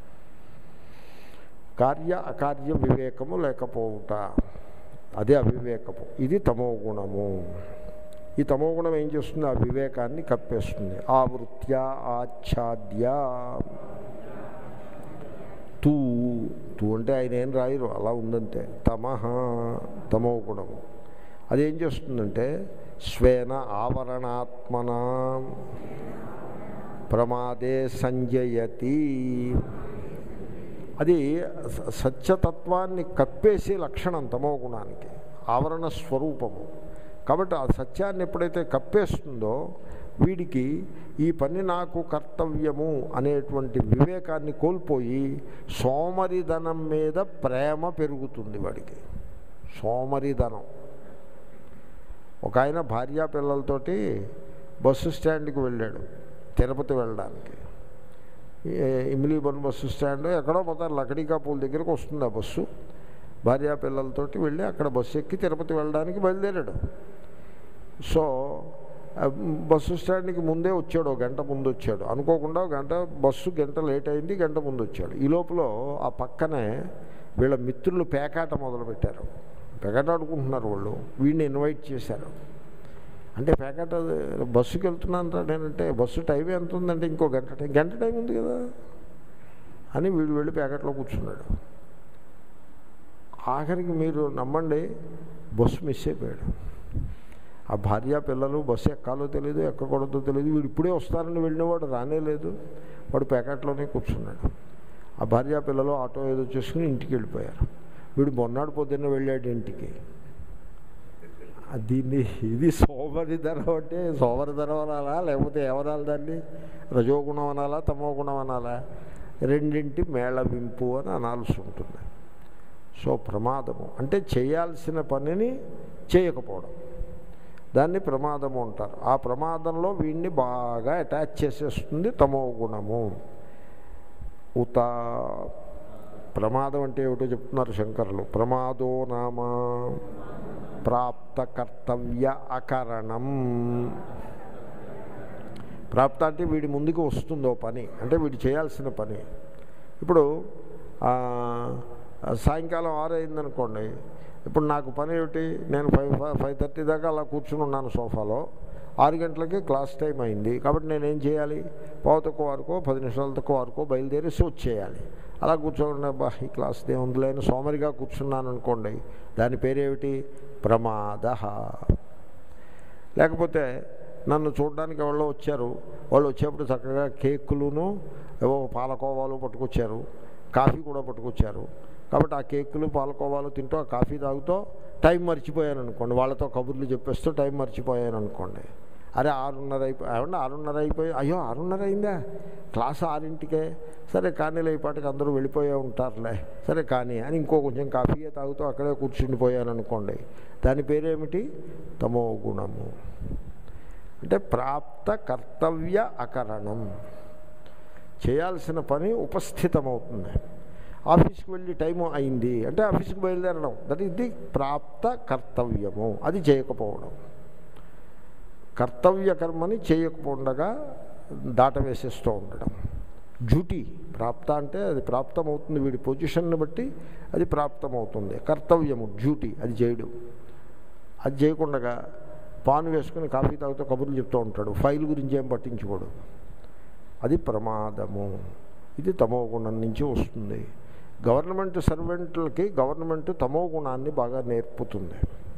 కార్య అకార్య వివేకము లేకపోవుట అదే అవివేకము ఇది తమో గుణము ఈ తమో గుణం ఏం చేస్తుంది ఆ వివేకాన్ని కప్పేస్తుంది ఆవృత్య ఆచ్ఛాద్య తూ తూ అంటే ఆయన ఏం రాయరు అలా ఉందంటే తమహ తమో గుణము అదేం చేస్తుందంటే స్వేన ఆవరణాత్మన ప్రమాదే సంజయతి అది స- సత్యతత్వాన్ని కప్పేసే లక్షణం తమో గుణానికి ఆవరణ స్వరూపము కాబట్టి ఆ సత్యాన్ని ఎప్పుడైతే కప్పేస్తుందో వీడికి ఈ పని నాకు కర్తవ్యము అనేటువంటి వివేకాన్ని కోల్పోయి సోమరిధనం మీద ప్రేమ పెరుగుతుంది వాడికి సోమరిధనం ఒక ఆయన భార్యా పిల్లలతోటి బస్సు స్టాండ్కి వెళ్ళాడు తిరుపతి వెళ్ళడానికి ఏ- ఇమ్లీబన్ బస్సు స్టాండ్ ఎక్కడో పోతారు లకడీకా పూల్ దగ్గరికి వస్తుంది ఆ బస్సు భార్యా పిల్లలతోటి వెళ్ళి అక్కడ బస్సు ఎక్కి తిరుపతి వెళ్ళడానికి బయలుదేరాడు సో ఆ బస్సు స్టాండ్కి ముందే వచ్చాడు ఒక గంట ముందు వచ్చాడు అనుకోకుండా ఒక గంట బస్సు గంట లేట్ అయింది గంట ముందు వచ్చాడు ఈ లోపల ఆ పక్కనే వీళ్ళ మిత్రులు పేకాట మొదలుపెట్టారు పేకాట ఆడుకుంటున్నారు వాళ్ళు వీడిని ఇన్వైట్ చేశారు అంటే పేకాట బస్సుకి వెళ్తున్నాను నేనంటే బస్సు టైం ఎంత ఉందంటే ఇంకో గంట టైం గంట టైం ఉంది కదా అని వీడు వెళ్ళి ప్యాకెట్లో కూర్చున్నాడు ఆఖరికి మీరు నమ్మండి బస్సు మిస్ అయిపోయాడు ఆ భార్య పిల్లలు బస్సు ఎక్కాలో తెలియదు ఎక్కకూడదో తెలియదు వీడు ఇప్పుడే వస్తారని వెళ్ళినవాడు రానే లేదు వాడు ప్యాకెట్లోనే కూర్చున్నాడు ఆ భార్య పిల్లలు ఆటో ఏదో చేసుకుని ఇంటికి వెళ్ళిపోయారు వీడు మొన్నాడు పొద్దున్న వెళ్ళాడు ఇంటికి ఆ దీన్ని ఇది సోమరిధనం అంటే సోమరిధనం అనాలా లేకపోతే ఎవరాలి దాన్ని రజోగుణం అనాలా తమో గుణం అనాలా రెండింటి మేళవింపు అని అనాల్సి ఉంటుంది సో ప్రమాదము అంటే చేయాల్సిన పనిని చేయకపోవడం దాన్ని ప్రమాదము అంటారు ఆ ప్రమాదంలో వీడిని బాగా అటాచ్ చేసేస్తుంది తమో గుణము ఉత ప్రమాదం అంటే ఏమిటో చెప్తున్నారు శంకరులు ప్రమాదో నామా ప్రాప్త కర్తవ్య అకరణం ప్రాప్త అంటే వీడి ముందుకు వస్తుందో పని అంటే వీడు చేయాల్సిన పని ఇప్పుడు ఆ, సాయంకాలం ఆరు అయిందనుకోండి ఇప్పుడు నాకు పని ఏమిటి నేను ఫైవ్ ఫైవ్ థర్టీ దాకా అలా కూర్చుని ఉన్నాను సోఫాలో ఆరు గంటలకి క్లాస్ టైం అయింది కాబట్టి నేనేం చేయాలి పావు తక్కువ వరకు పది నిమిషాల తక్కువ వరకు బయలుదేరి సోచ్ చేయాలి అలా కూర్చోండి అబ్బా ఈ క్లాస్ దేవుంది లేని సోమరిగా కూర్చున్నాను అనుకోండి దాని పేరేమిటి ప్రమాద లేకపోతే నన్ను చూడడానికి ఎవరో వచ్చారు వాళ్ళు వచ్చేప్పుడు చక్కగా కేకులును ఏవో పాలకోవాలు పట్టుకొచ్చారు కాఫీ కూడా పట్టుకొచ్చారు కాబట్టి ఆ కేకులు పాలకోవాలు తింటూ ఆ కాఫీ తాగుతూ టైం మర్చిపోయాను అనుకోండి వాళ్ళతో కబుర్లు చెప్పేస్తూ టైం మర్చిపోయాను అనుకోండి అరే ఆరున్నర అయిపోయి ఏమన్నా ఆరున్నర అయిపోయి అయ్యో ఆరున్నర అయిందా క్లాస్ ఆరింటికే సరే కానీ ఇప్పటికి అందరూ వెళ్ళిపోయే ఉంటారులే సరే కానీ అని ఇంకో కొంచెం కాఫీయే తాగుతూ అక్కడే కూర్చుండిపోయాను అనుకోండి దాని పేరేమిటి తమో గుణము అంటే ప్రాప్త కర్తవ్య అకరణం చేయాల్సిన పని ఉపస్థితమవుతుంది ఆఫీస్కి వెళ్ళి టైము అయింది అంటే ఆఫీస్కి బయలుదేరడం దట్ ఈస్ ది ప్రాప్త కర్తవ్యము అది చేయకపోవడం కర్తవ్య కర్మని చేయకపోఉండగా దాటవేసేస్తూ ఉండడం డ్యూటీ ప్రాప్త అంటే అది ప్రాప్తమవుతుంది వీడి పొజిషన్ని బట్టి అది ప్రాప్తమవుతుంది కర్తవ్యము డ్యూటీ అది చేయడం అది చేయకుండా పాన్ వేసుకుని కాఫీ తాగుతూ కబుర్లు చెప్తూ ఉంటాడు ఫైల్ గురించి ఏం పట్టించుకోడు అది ప్రమాదము ఇది తమో గుణం నుంచి వస్తుంది గవర్నమెంట్ సర్వెంట్లకి గవర్నమెంట్ తమో గుణాన్ని బాగా నేర్పుతుంది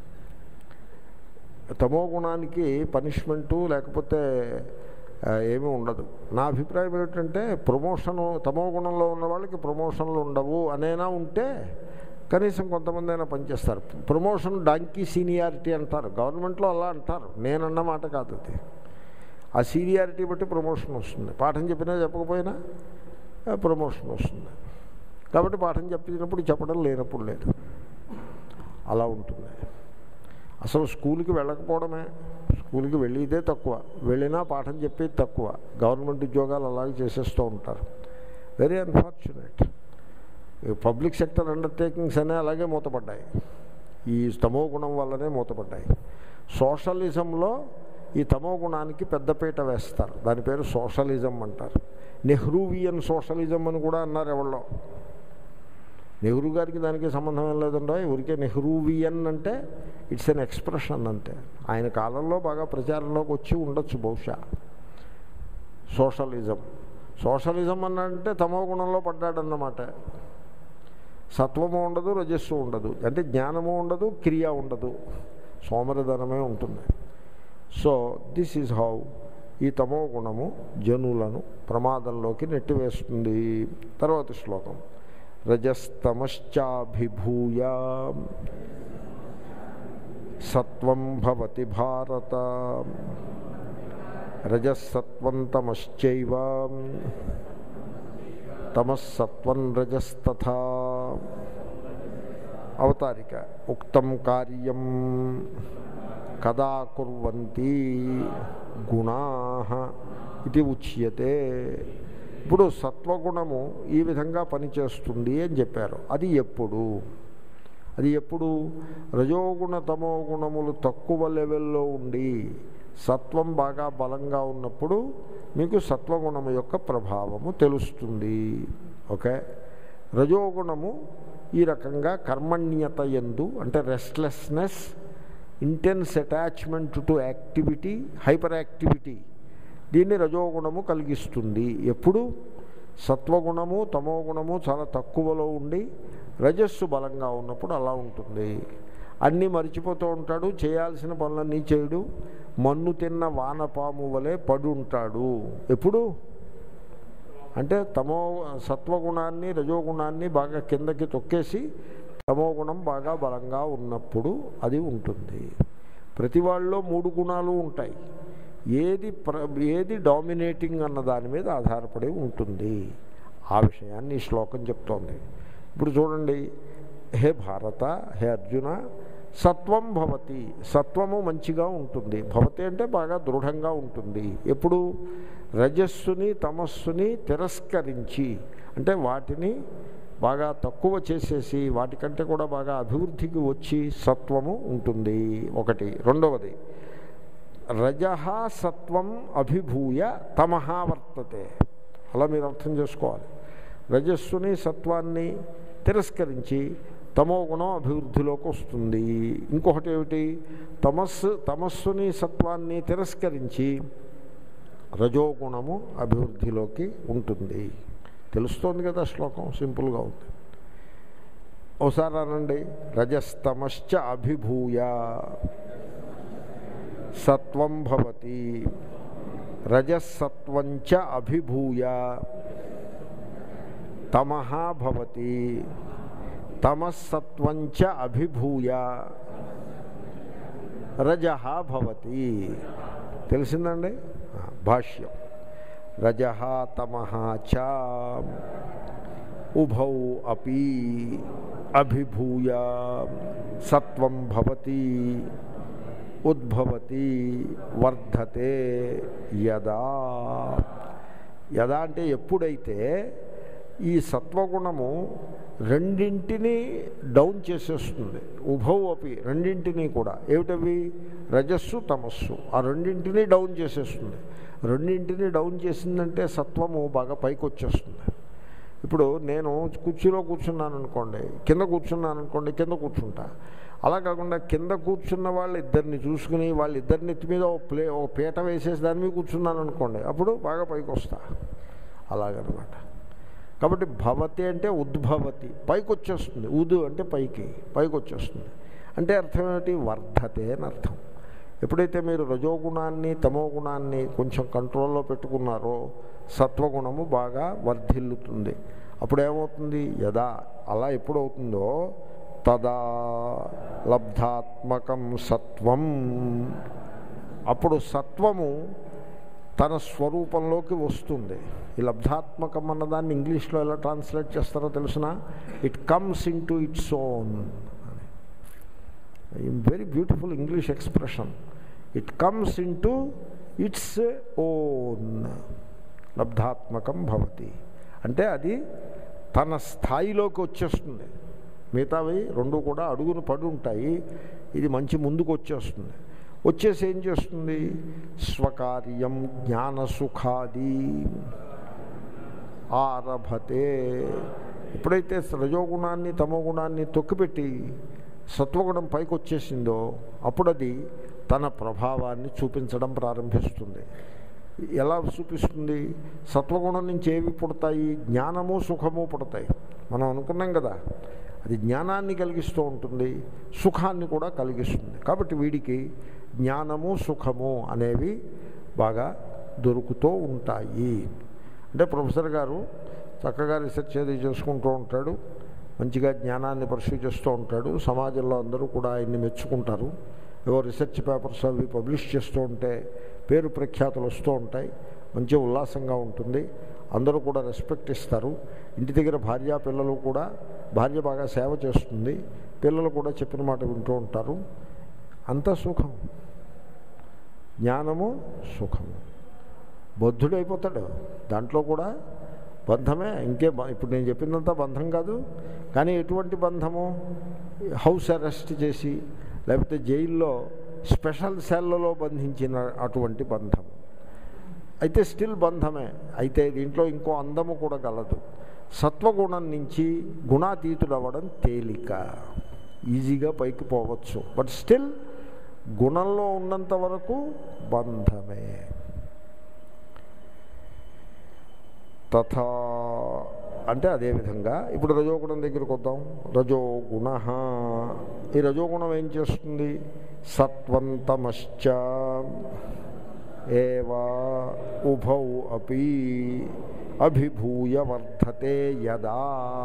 తమో గుణానికి పనిష్మెంటు లేకపోతే ఆ, ఏమీ ఉండదు నా అభిప్రాయం ఏమిటంటే ప్రమోషను తమో గుణంలో ఉన్న వాళ్ళకి ప్రమోషన్లు ఉండవు అనేనా ఉంటే కనీసం కొంతమంది అయినా పనిచేస్తారు ప్రమోషన్ డాంకీ సీనియారిటీ అంటారు గవర్నమెంట్లో అలా అంటారు నేనన్న మాట కాదు అది ఆ సీనియారిటీ బట్టి ప్రమోషన్ వస్తుంది పాఠం చెప్పినా చెప్పకపోయినా ఆ, ప్రమోషన్ వస్తుంది కాబట్టి పాఠం చెప్పినప్పుడు చెప్పడం లేనప్పుడు లేదు అలా ఉంటుంది అసలు స్కూల్కి వెళ్ళకపోవడమే స్కూల్కి వెళ్ళేదే తక్కువ వెళ్ళినా పాఠం చెప్పేది తక్కువ గవర్నమెంట్ ఉద్యోగాలు అలాగే చేసేస్తూ ఉంటారు very unfortunate public sector undertakings అనే అలాగే మూతపడ్డాయి ఈ తమో గుణం వల్లనే మూతపడ్డాయి సోషలిజంలో ఈ తమో గుణానికి పెద్దపీట వేస్తారు దాని పేరు సోషలిజం అంటారు నెహ్రూవియన్ సోషలిజం అని కూడా అన్నారు ఎవరో నెహ్రూ గారికి దానికి సంబంధం ఏం లేదండో ఊరికే నెహ్రూవియన్ అంటే ఇట్స్ ఎన్ ఎక్స్ప్రెషన్ అంతే ఆయన కాలంలో బాగా ప్రచారంలోకి వచ్చి ఉండొచ్చు బహుశా సోషలిజం సోషలిజం అన్నంటే తమో గుణంలో పడ్డాడన్నమాట సత్వము ఉండదు రజస్సు ఉండదు అంటే జ్ఞానము ఉండదు క్రియ ఉండదు సోమరధనమే ఉంటుంది సో దిస్ ఈజ్ హౌ ఈ తమో గుణము జనులను ప్రమాదంలోకి నెట్టివేస్తుంది తర్వాత శ్లోకం రజస్తమశ్చాభిభూయ సత్వం భవతి భారత రజసత్వం తమశ్చైవ తమస్సత్వం రజస్తథా అవతారిక ఉక్తం కార్యం కదా కుర్వంతి గుణా ఇది ఉచ్యతే ఇప్పుడు సత్వగుణము ఈ విధంగా పనిచేస్తుంది అని చెప్పారు అది ఎప్పుడు అది ఎప్పుడు రజోగుణ తమో గుణములు తక్కువ లెవెల్లో ఉండి సత్వం బాగా బలంగా ఉన్నప్పుడు మీకు సత్వగుణము యొక్క ప్రభావము తెలుస్తుంది ఓకే రజోగుణము ఈ రకంగా కర్మణ్యత ఎందు అంటే restlessness intense attachment to activity hyperactivity దీన్ని రజోగుణము కలిగిస్తుంది ఎప్పుడు సత్వగుణము తమో గుణము చాలా తక్కువలో ఉండి రజస్సు బలంగా ఉన్నప్పుడు అలా ఉంటుంది అన్నీ మర్చిపోతూ ఉంటాడు చేయాల్సిన పనులన్నీ చేయడు మన్ను తిన్న వానపాము వలె పడి ఉంటాడు ఎప్పుడు అంటే తమో సత్వగుణాన్ని రజోగుణాన్ని బాగా కిందకి తొక్కేసి తమో గుణం బాగా బలంగా ఉన్నప్పుడు అది ఉంటుంది ప్రతి వాళ్ళలో మూడు గుణాలు ఉంటాయి ఏది ప్ర ఏది డామినేటింగ్ అన్న దాని మీద ఆధారపడి ఉంటుంది ఆ విషయాన్ని ఈ శ్లోకం చెప్తోంది ఇప్పుడు చూడండి హే భారత హే అర్జున సత్వం భవతి సత్వము మంచిగా ఉంటుంది భవతి అంటే బాగా దృఢంగా ఉంటుంది ఎప్పుడు రజస్సుని తమస్సుని తిరస్కరించి అంటే వాటిని బాగా తక్కువ చేసేసి వాటికంటే కూడా బాగా అభివృద్ధికి వచ్చి సత్వము ఉంటుంది ఒకటి రెండవది రజహ సత్వం అభిభూయ తమహ వర్తతే అలా మీరు అర్థం చేసుకోవాలి రజస్సుని సత్వాన్ని తిరస్కరించి తమో గుణం అభివృద్ధిలోకి వస్తుంది ఇంకొకటి ఏమిటి తమస్సు తమస్సుని సత్వాన్ని తిరస్కరించి రజోగుణము అభివృద్ధిలోకి ఉంటుంది తెలుస్తోంది కదా శ్లోకం సింపుల్గా ఉంది ఒకసారి అనండి రజస్తమశ్చ అభిభూయ సత్వం భవతి రజసత్వంచ అభిభూయ తమః భవతి తమస్సత్వంచ అభిభూయ రజ భవతి తెలిసిందండి ఆ, భాష్యం రజ తమః చ ఉభౌ అపి అభిభూయ సత్వం భవతి ఉద్భవతి వర్ధతే యదా యదా అంటే ఎప్పుడైతే ఈ సత్వగుణము రెండింటినీ డౌన్ చేసేస్తుంది ఉభౌ అపి రెండింటినీ కూడా ఏమిటవి రజస్సు తమస్సు ఆ రెండింటినీ డౌన్ చేసేస్తుంది రెండింటినీ డౌన్ చేసిందంటే సత్వము బాగా పైకి వచ్చేస్తుంది ఇప్పుడు నేను కుర్చీలో కూర్చున్నాను అనుకోండి కింద కూర్చున్నాను అనుకోండి కింద కూర్చుంటా అలా కాకుండా కింద కూర్చున్న వాళ్ళు ఇద్దరిని చూసుకుని వాళ్ళిద్దరిని ఎత్తి మీద ఓ ప్లే ఓ పీట వేసేసి దాని మీద కూర్చున్నాను అనుకోండి అప్పుడు బాగా పైకి వస్తా అలాగనమాట కాబట్టి భవతి అంటే ఉద్భవతి పైకి వచ్చేస్తుంది ఉదు అంటే పైకి పైకి వచ్చేస్తుంది అంటే అర్థం ఏమిటి వర్ధతే అని అర్థం ఎప్పుడైతే మీరు రజోగుణాన్ని తమో గుణాన్ని కొంచెం కంట్రోల్లో పెట్టుకున్నారో సత్వగుణము బాగా వర్ధిల్లుతుంది అప్పుడు ఏమవుతుంది యదా అలా ఎప్పుడవుతుందో తదా లబ్ధాత్మకం సత్వం అప్పుడు సత్వము తన స్వరూపంలోకి వస్తుంది ఈ లబ్ధాత్మకం అన్నదాన్ని ఇంగ్లీష్లో ఎలా ట్రాన్స్లేట్ చేస్తారో తెలుసిన it comes into its own very beautiful English expression it comes into its own లబ్ధాత్మకం భవతి అంటే అది తన స్థాయిలోకి వచ్చేస్తుంది మిగతావి రెండు కూడా అడుగును పడి ఉంటాయి ఇది మంచి ముందుకు వచ్చేస్తుంది వచ్చేసి ఏం చేస్తుంది స్వకార్యం జ్ఞానసుఖాది ఆరభతే ఎప్పుడైతే రజోగుణాన్ని తమో గుణాన్ని తొక్కిపెట్టి సత్వగుణం పైకి వచ్చేసిందో అప్పుడు అది తన ప్రభావాన్ని చూపించడం ప్రారంభిస్తుంది ఎలా చూపిస్తుంది సత్వగుణం నుంచి ఏవి పుడతాయి జ్ఞానము సుఖము పుడతాయి మనం అనుకున్నాం కదా అది జ్ఞానాన్ని కలిగిస్తూ ఉంటుంది సుఖాన్ని కూడా కలిగిస్తుంది కాబట్టి వీడికి జ్ఞానము సుఖము అనేవి బాగా దొరుకుతూ ఉంటాయి అంటే ప్రొఫెసర్ గారు చక్కగా రీసెర్చ్ అది చేసుకుంటూ ఉంటాడు మంచిగా జ్ఞానాన్ని పరిశీలి చేస్తూ ఉంటాడు సమాజంలో అందరూ కూడా ఆయన్ని మెచ్చుకుంటారు ఏవో రీసెర్చ్ పేపర్స్ అవి పబ్లిష్ చేస్తూ ఉంటే పేరు ప్రఖ్యాతులు వస్తూ ఉంటాయి మంచి ఉల్లాసంగా ఉంటుంది అందరూ కూడా రెస్పెక్ట్ ఇస్తారు ఇంటి దగ్గర భార్య పిల్లలు కూడా భార్య బాగా సేవ చేస్తుంది పిల్లలు కూడా చెప్పిన మాట వింటూ ఉంటారు అంత సుఖం జ్ఞానము సుఖము బద్ధుడైపోతాడు దాంట్లో కూడా బంధమే ఇంకే బ- ఇప్పుడు నేను చెప్పిందంతా బంధం కాదు కానీ ఎటువంటి బంధము హౌస్ అరెస్ట్ చేసి లేకపోతే జైల్లో స్పెషల్ సెల్లలో బంధించిన అటువంటి బంధం అయితే స్టిల్ బంధమే అయితే దీంట్లో ఇంకో అందము కూడా గలదు సత్వగుణం నుంచి గుణాతీతుడు అవ్వడం తేలిక ఈజీగా పైకి పోవచ్చు బట్ స్టిల్ గుణంలో ఉన్నంత వరకు బంధమే తథా అంటే అదేవిధంగా ఇప్పుడు రజోగుణం దగ్గరికి వద్దాం రజోగుణ ఈ రజోగుణం ఏం చేస్తుంది సత్వంతమశ్చ ఏవా ఉభౌ అపి అభిభూయ వర్ధతే యదా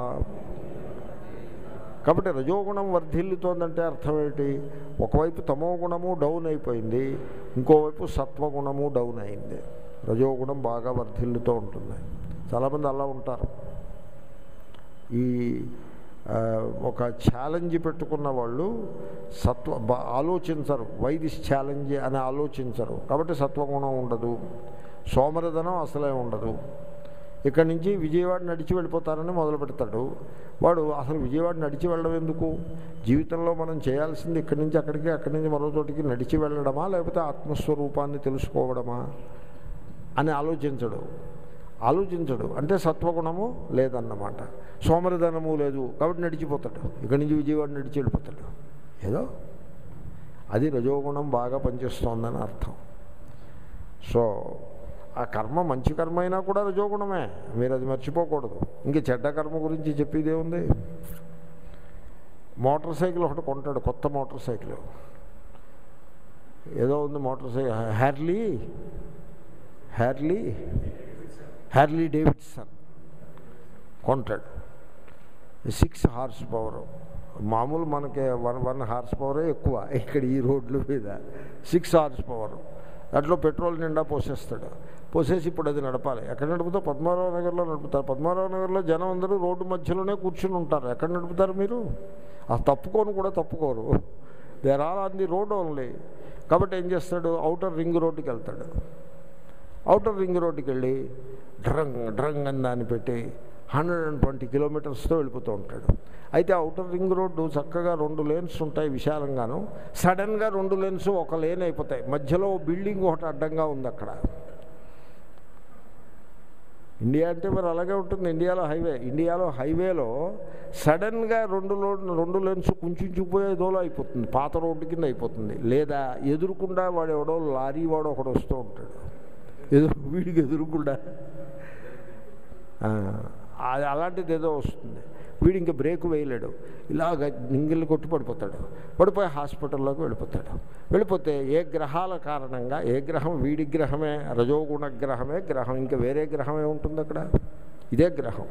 కాబట్టి రజోగుణం వర్ధిల్లుతోందంటే అర్థం ఏంటి ఒకవైపు తమో గుణము డౌన్ అయిపోయింది ఇంకోవైపు సత్వగుణము డౌన్ అయింది రజోగుణం బాగా వర్ధిల్లుతూ ఉంటుంది చాలామంది అలా ఉంటారు ఈ ఆ, ఒక ఛాలెంజ్ పెట్టుకున్న వాళ్ళు సత్వ బ- ఆలోచించరు వై దిస్ ఛాలెంజ్ అని ఆలోచించరు కాబట్టి సత్వగుణం ఉండదు సోమరధనం అసలే ఉండదు ఇక్కడి నుంచి విజయవాడ నడిచి వెళ్ళిపోతారని మొదలు పెడతాడు వాడు అసలు విజయవాడ నడిచి వెళ్ళడం ఎందుకు జీవితంలో మనం చేయాల్సింది ఇక్కడి నుంచి అక్కడికి అక్కడి నుంచి మరో చోటికి నడిచి వెళ్ళడమా లేకపోతే ఆత్మస్వరూపాన్ని తెలుసుకోవడమా అని ఆలోచించడు ఆలోచించడు అంటే సత్వగుణము లేదన్నమాట సోమరిధనము లేదు కాబట్టి నడిచిపోతాడు ఇక్కడి నుంచి విజయవాడ నడిచి వెళ్ళిపోతాడు ఏదో అది రజోగుణం బాగా పనిచేస్తోందని అర్థం సో ఆ కర్మ మంచి కర్మ అయినా కూడా రజోగుణమే మీరు అది మర్చిపోకూడదు ఇంక చెడ్డ కర్మ గురించి చెప్పేదే ఉంది మోటార్ సైకిల్ ఒకటి కొంటాడు కొత్త మోటార్ సైకిల్ ఏదో ఉంది motorcycle Harley Harley Harley Davidson కొంటాడు సిక్స్ హార్స్ పవర్ మామూలు మనకి వన్ వన్ హార్స్ పవరే ఎక్కువ ఇక్కడ ఈ రోడ్ల మీద సిక్స్ హార్స్ పవర్ దాంట్లో పెట్రోల్ నిండా పోసేస్తాడు పోసేసి ఇప్పుడు అది నడపాలి ఎక్కడ నడుపుతా పద్మారావు నగర్లో నడుపుతారు పద్మారావు నగర్లో జనం అందరూ రోడ్డు మధ్యలోనే కూర్చుని ఉంటారు ఎక్కడ నడుపుతారు మీరు ఆ తప్పుకోను కూడా తప్పుకోరు they are all on the road only కాబట్టి ఏం చేస్తాడు అవుటర్ రింగ్ రోడ్డుకి వెళ్తాడు అవుటర్ రింగ్ రోడ్డుకి వెళ్ళి డ్రంగ్ డ్రంగ్ అని దాన్ని పెట్టి హండ్రెడ్ అండ్ ట్వంటీ కిలోమీటర్స్తో వెళ్ళిపోతూ ఉంటాడు అయితే అవుటర్ రింగ్ రోడ్డు చక్కగా రెండు లేన్స్ ఉంటాయి విశాలంగాను సడన్గా రెండు లేన్స్ ఒక లేన్ అయిపోతాయి మధ్యలో ఓ బిల్డింగ్ ఒకటి అడ్డంగా ఉంది అక్కడ ఇండియా అంటే మరి అలాగే ఉంటుంది ఇండియాలో హైవే ఇండియాలో హైవేలో సడన్గా రెండు రోడ్ రెండు లెన్స్ కుంచుకుపోయే దోలో అయిపోతుంది పాత రోడ్డు కింద అయిపోతుంది లేదా ఎదురుకుండా వాడు ఎవడో లారీ వాడు ఒకడు వస్తూ ఉంటాడు ఎదురు వీడికి ఎదురుకుండా ఆ, అది అలాంటిది ఏదో వస్తుంది వీడు ఇంకా బ్రేక్ వేయలేడు ఇలాగ నింగిల్ని కొట్టి పడిపోతాడు పడిపోయి హాస్పిటల్లోకి వెళ్ళిపోతాడు వెళ్ళిపోతే ఏ గ్రహాల కారణంగా ఏ గ్రహం వీడి గ్రహమే రజోగుణ గ్రహమే గ్రహం ఇంకా వేరే గ్రహమే ఉంటుంది అక్కడ ఇదే గ్రహం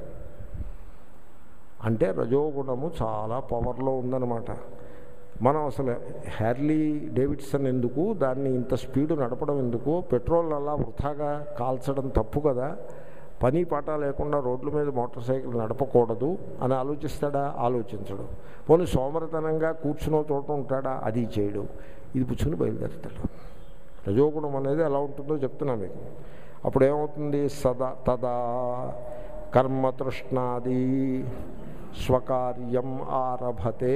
అంటే రజోగుణము చాలా పవర్లో ఉందన్నమాట మనం అసలు హ్యార్లీ డేవిడ్సన్ ఎందుకు దాన్ని ఇంత స్పీడ్ నడపడం ఎందుకు పెట్రోల్ అలా వృథాగా కాల్చడం తప్పు కదా పని పాట లేకుండా రోడ్ల మీద మోటార్ సైకిల్ నడపకూడదు అని ఆలోచిస్తాడా ఆలోచించడు పోనీ సోమరితనంగా కూర్చున్న చోట ఉంటాడా అది చేయడు ఇది పుచ్చుకుని బయలుదేరుతాడు రజోగుణం అనేది ఎలా ఉంటుందో చెప్తున్నా మీకు అప్పుడు ఏమవుతుంది సదా తదా కర్మతృష్ణాది స్వకార్యం ఆరభతే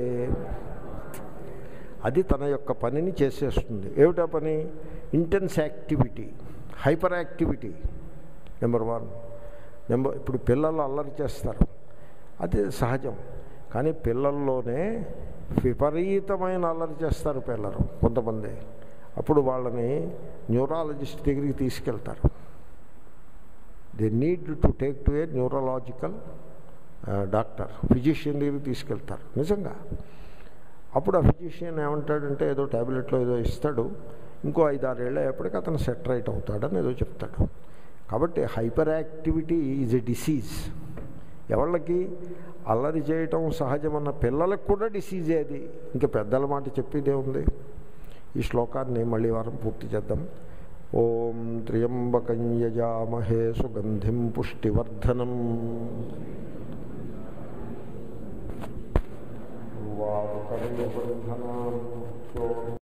అది తన యొక్క పనిని చేసేస్తుంది ఏమిటా పని intense activity hyperactivity number one number ఇప్పుడు పిల్లలు అల్లరి చేస్తారు అది సహజం కానీ పిల్లల్లోనే విపరీతమైన అల్లరి చేస్తారు పిల్లలు కొంతమంది అప్పుడు వాళ్ళని న్యూరాలజిస్ట్ దగ్గరికి తీసుకెళ్తారు they need to take to a neurological doctor physician దగ్గరికి తీసుకెళ్తారు నిజంగా అప్పుడు ఆ ఫిజిషియన్ ఏమంటాడంటే ఏదో ట్యాబ్లెట్లో ఏదో ఇస్తాడు ఇంకో ఐదారేళ్ళు అయ్యేప్పటికీ అతను సెట్ రైట్ అవుతాడని ఏదో చెప్తాడు కాబట్టి hyperactivity is a disease ఎవళ్ళకి అల్లరి చేయటం సహజమన్న పిల్లలకు కూడా డిసీజే అది ఇంకా పెద్దల మాట చెప్పేదే ఉంది ఈ శ్లోకాన్ని మళ్ళీ వారం పూర్తి చేద్దాం ఓం త్ర్యంబకం యజామహే సుగంధిం పుష్టివర్ధనం వారుకర్యబంధనా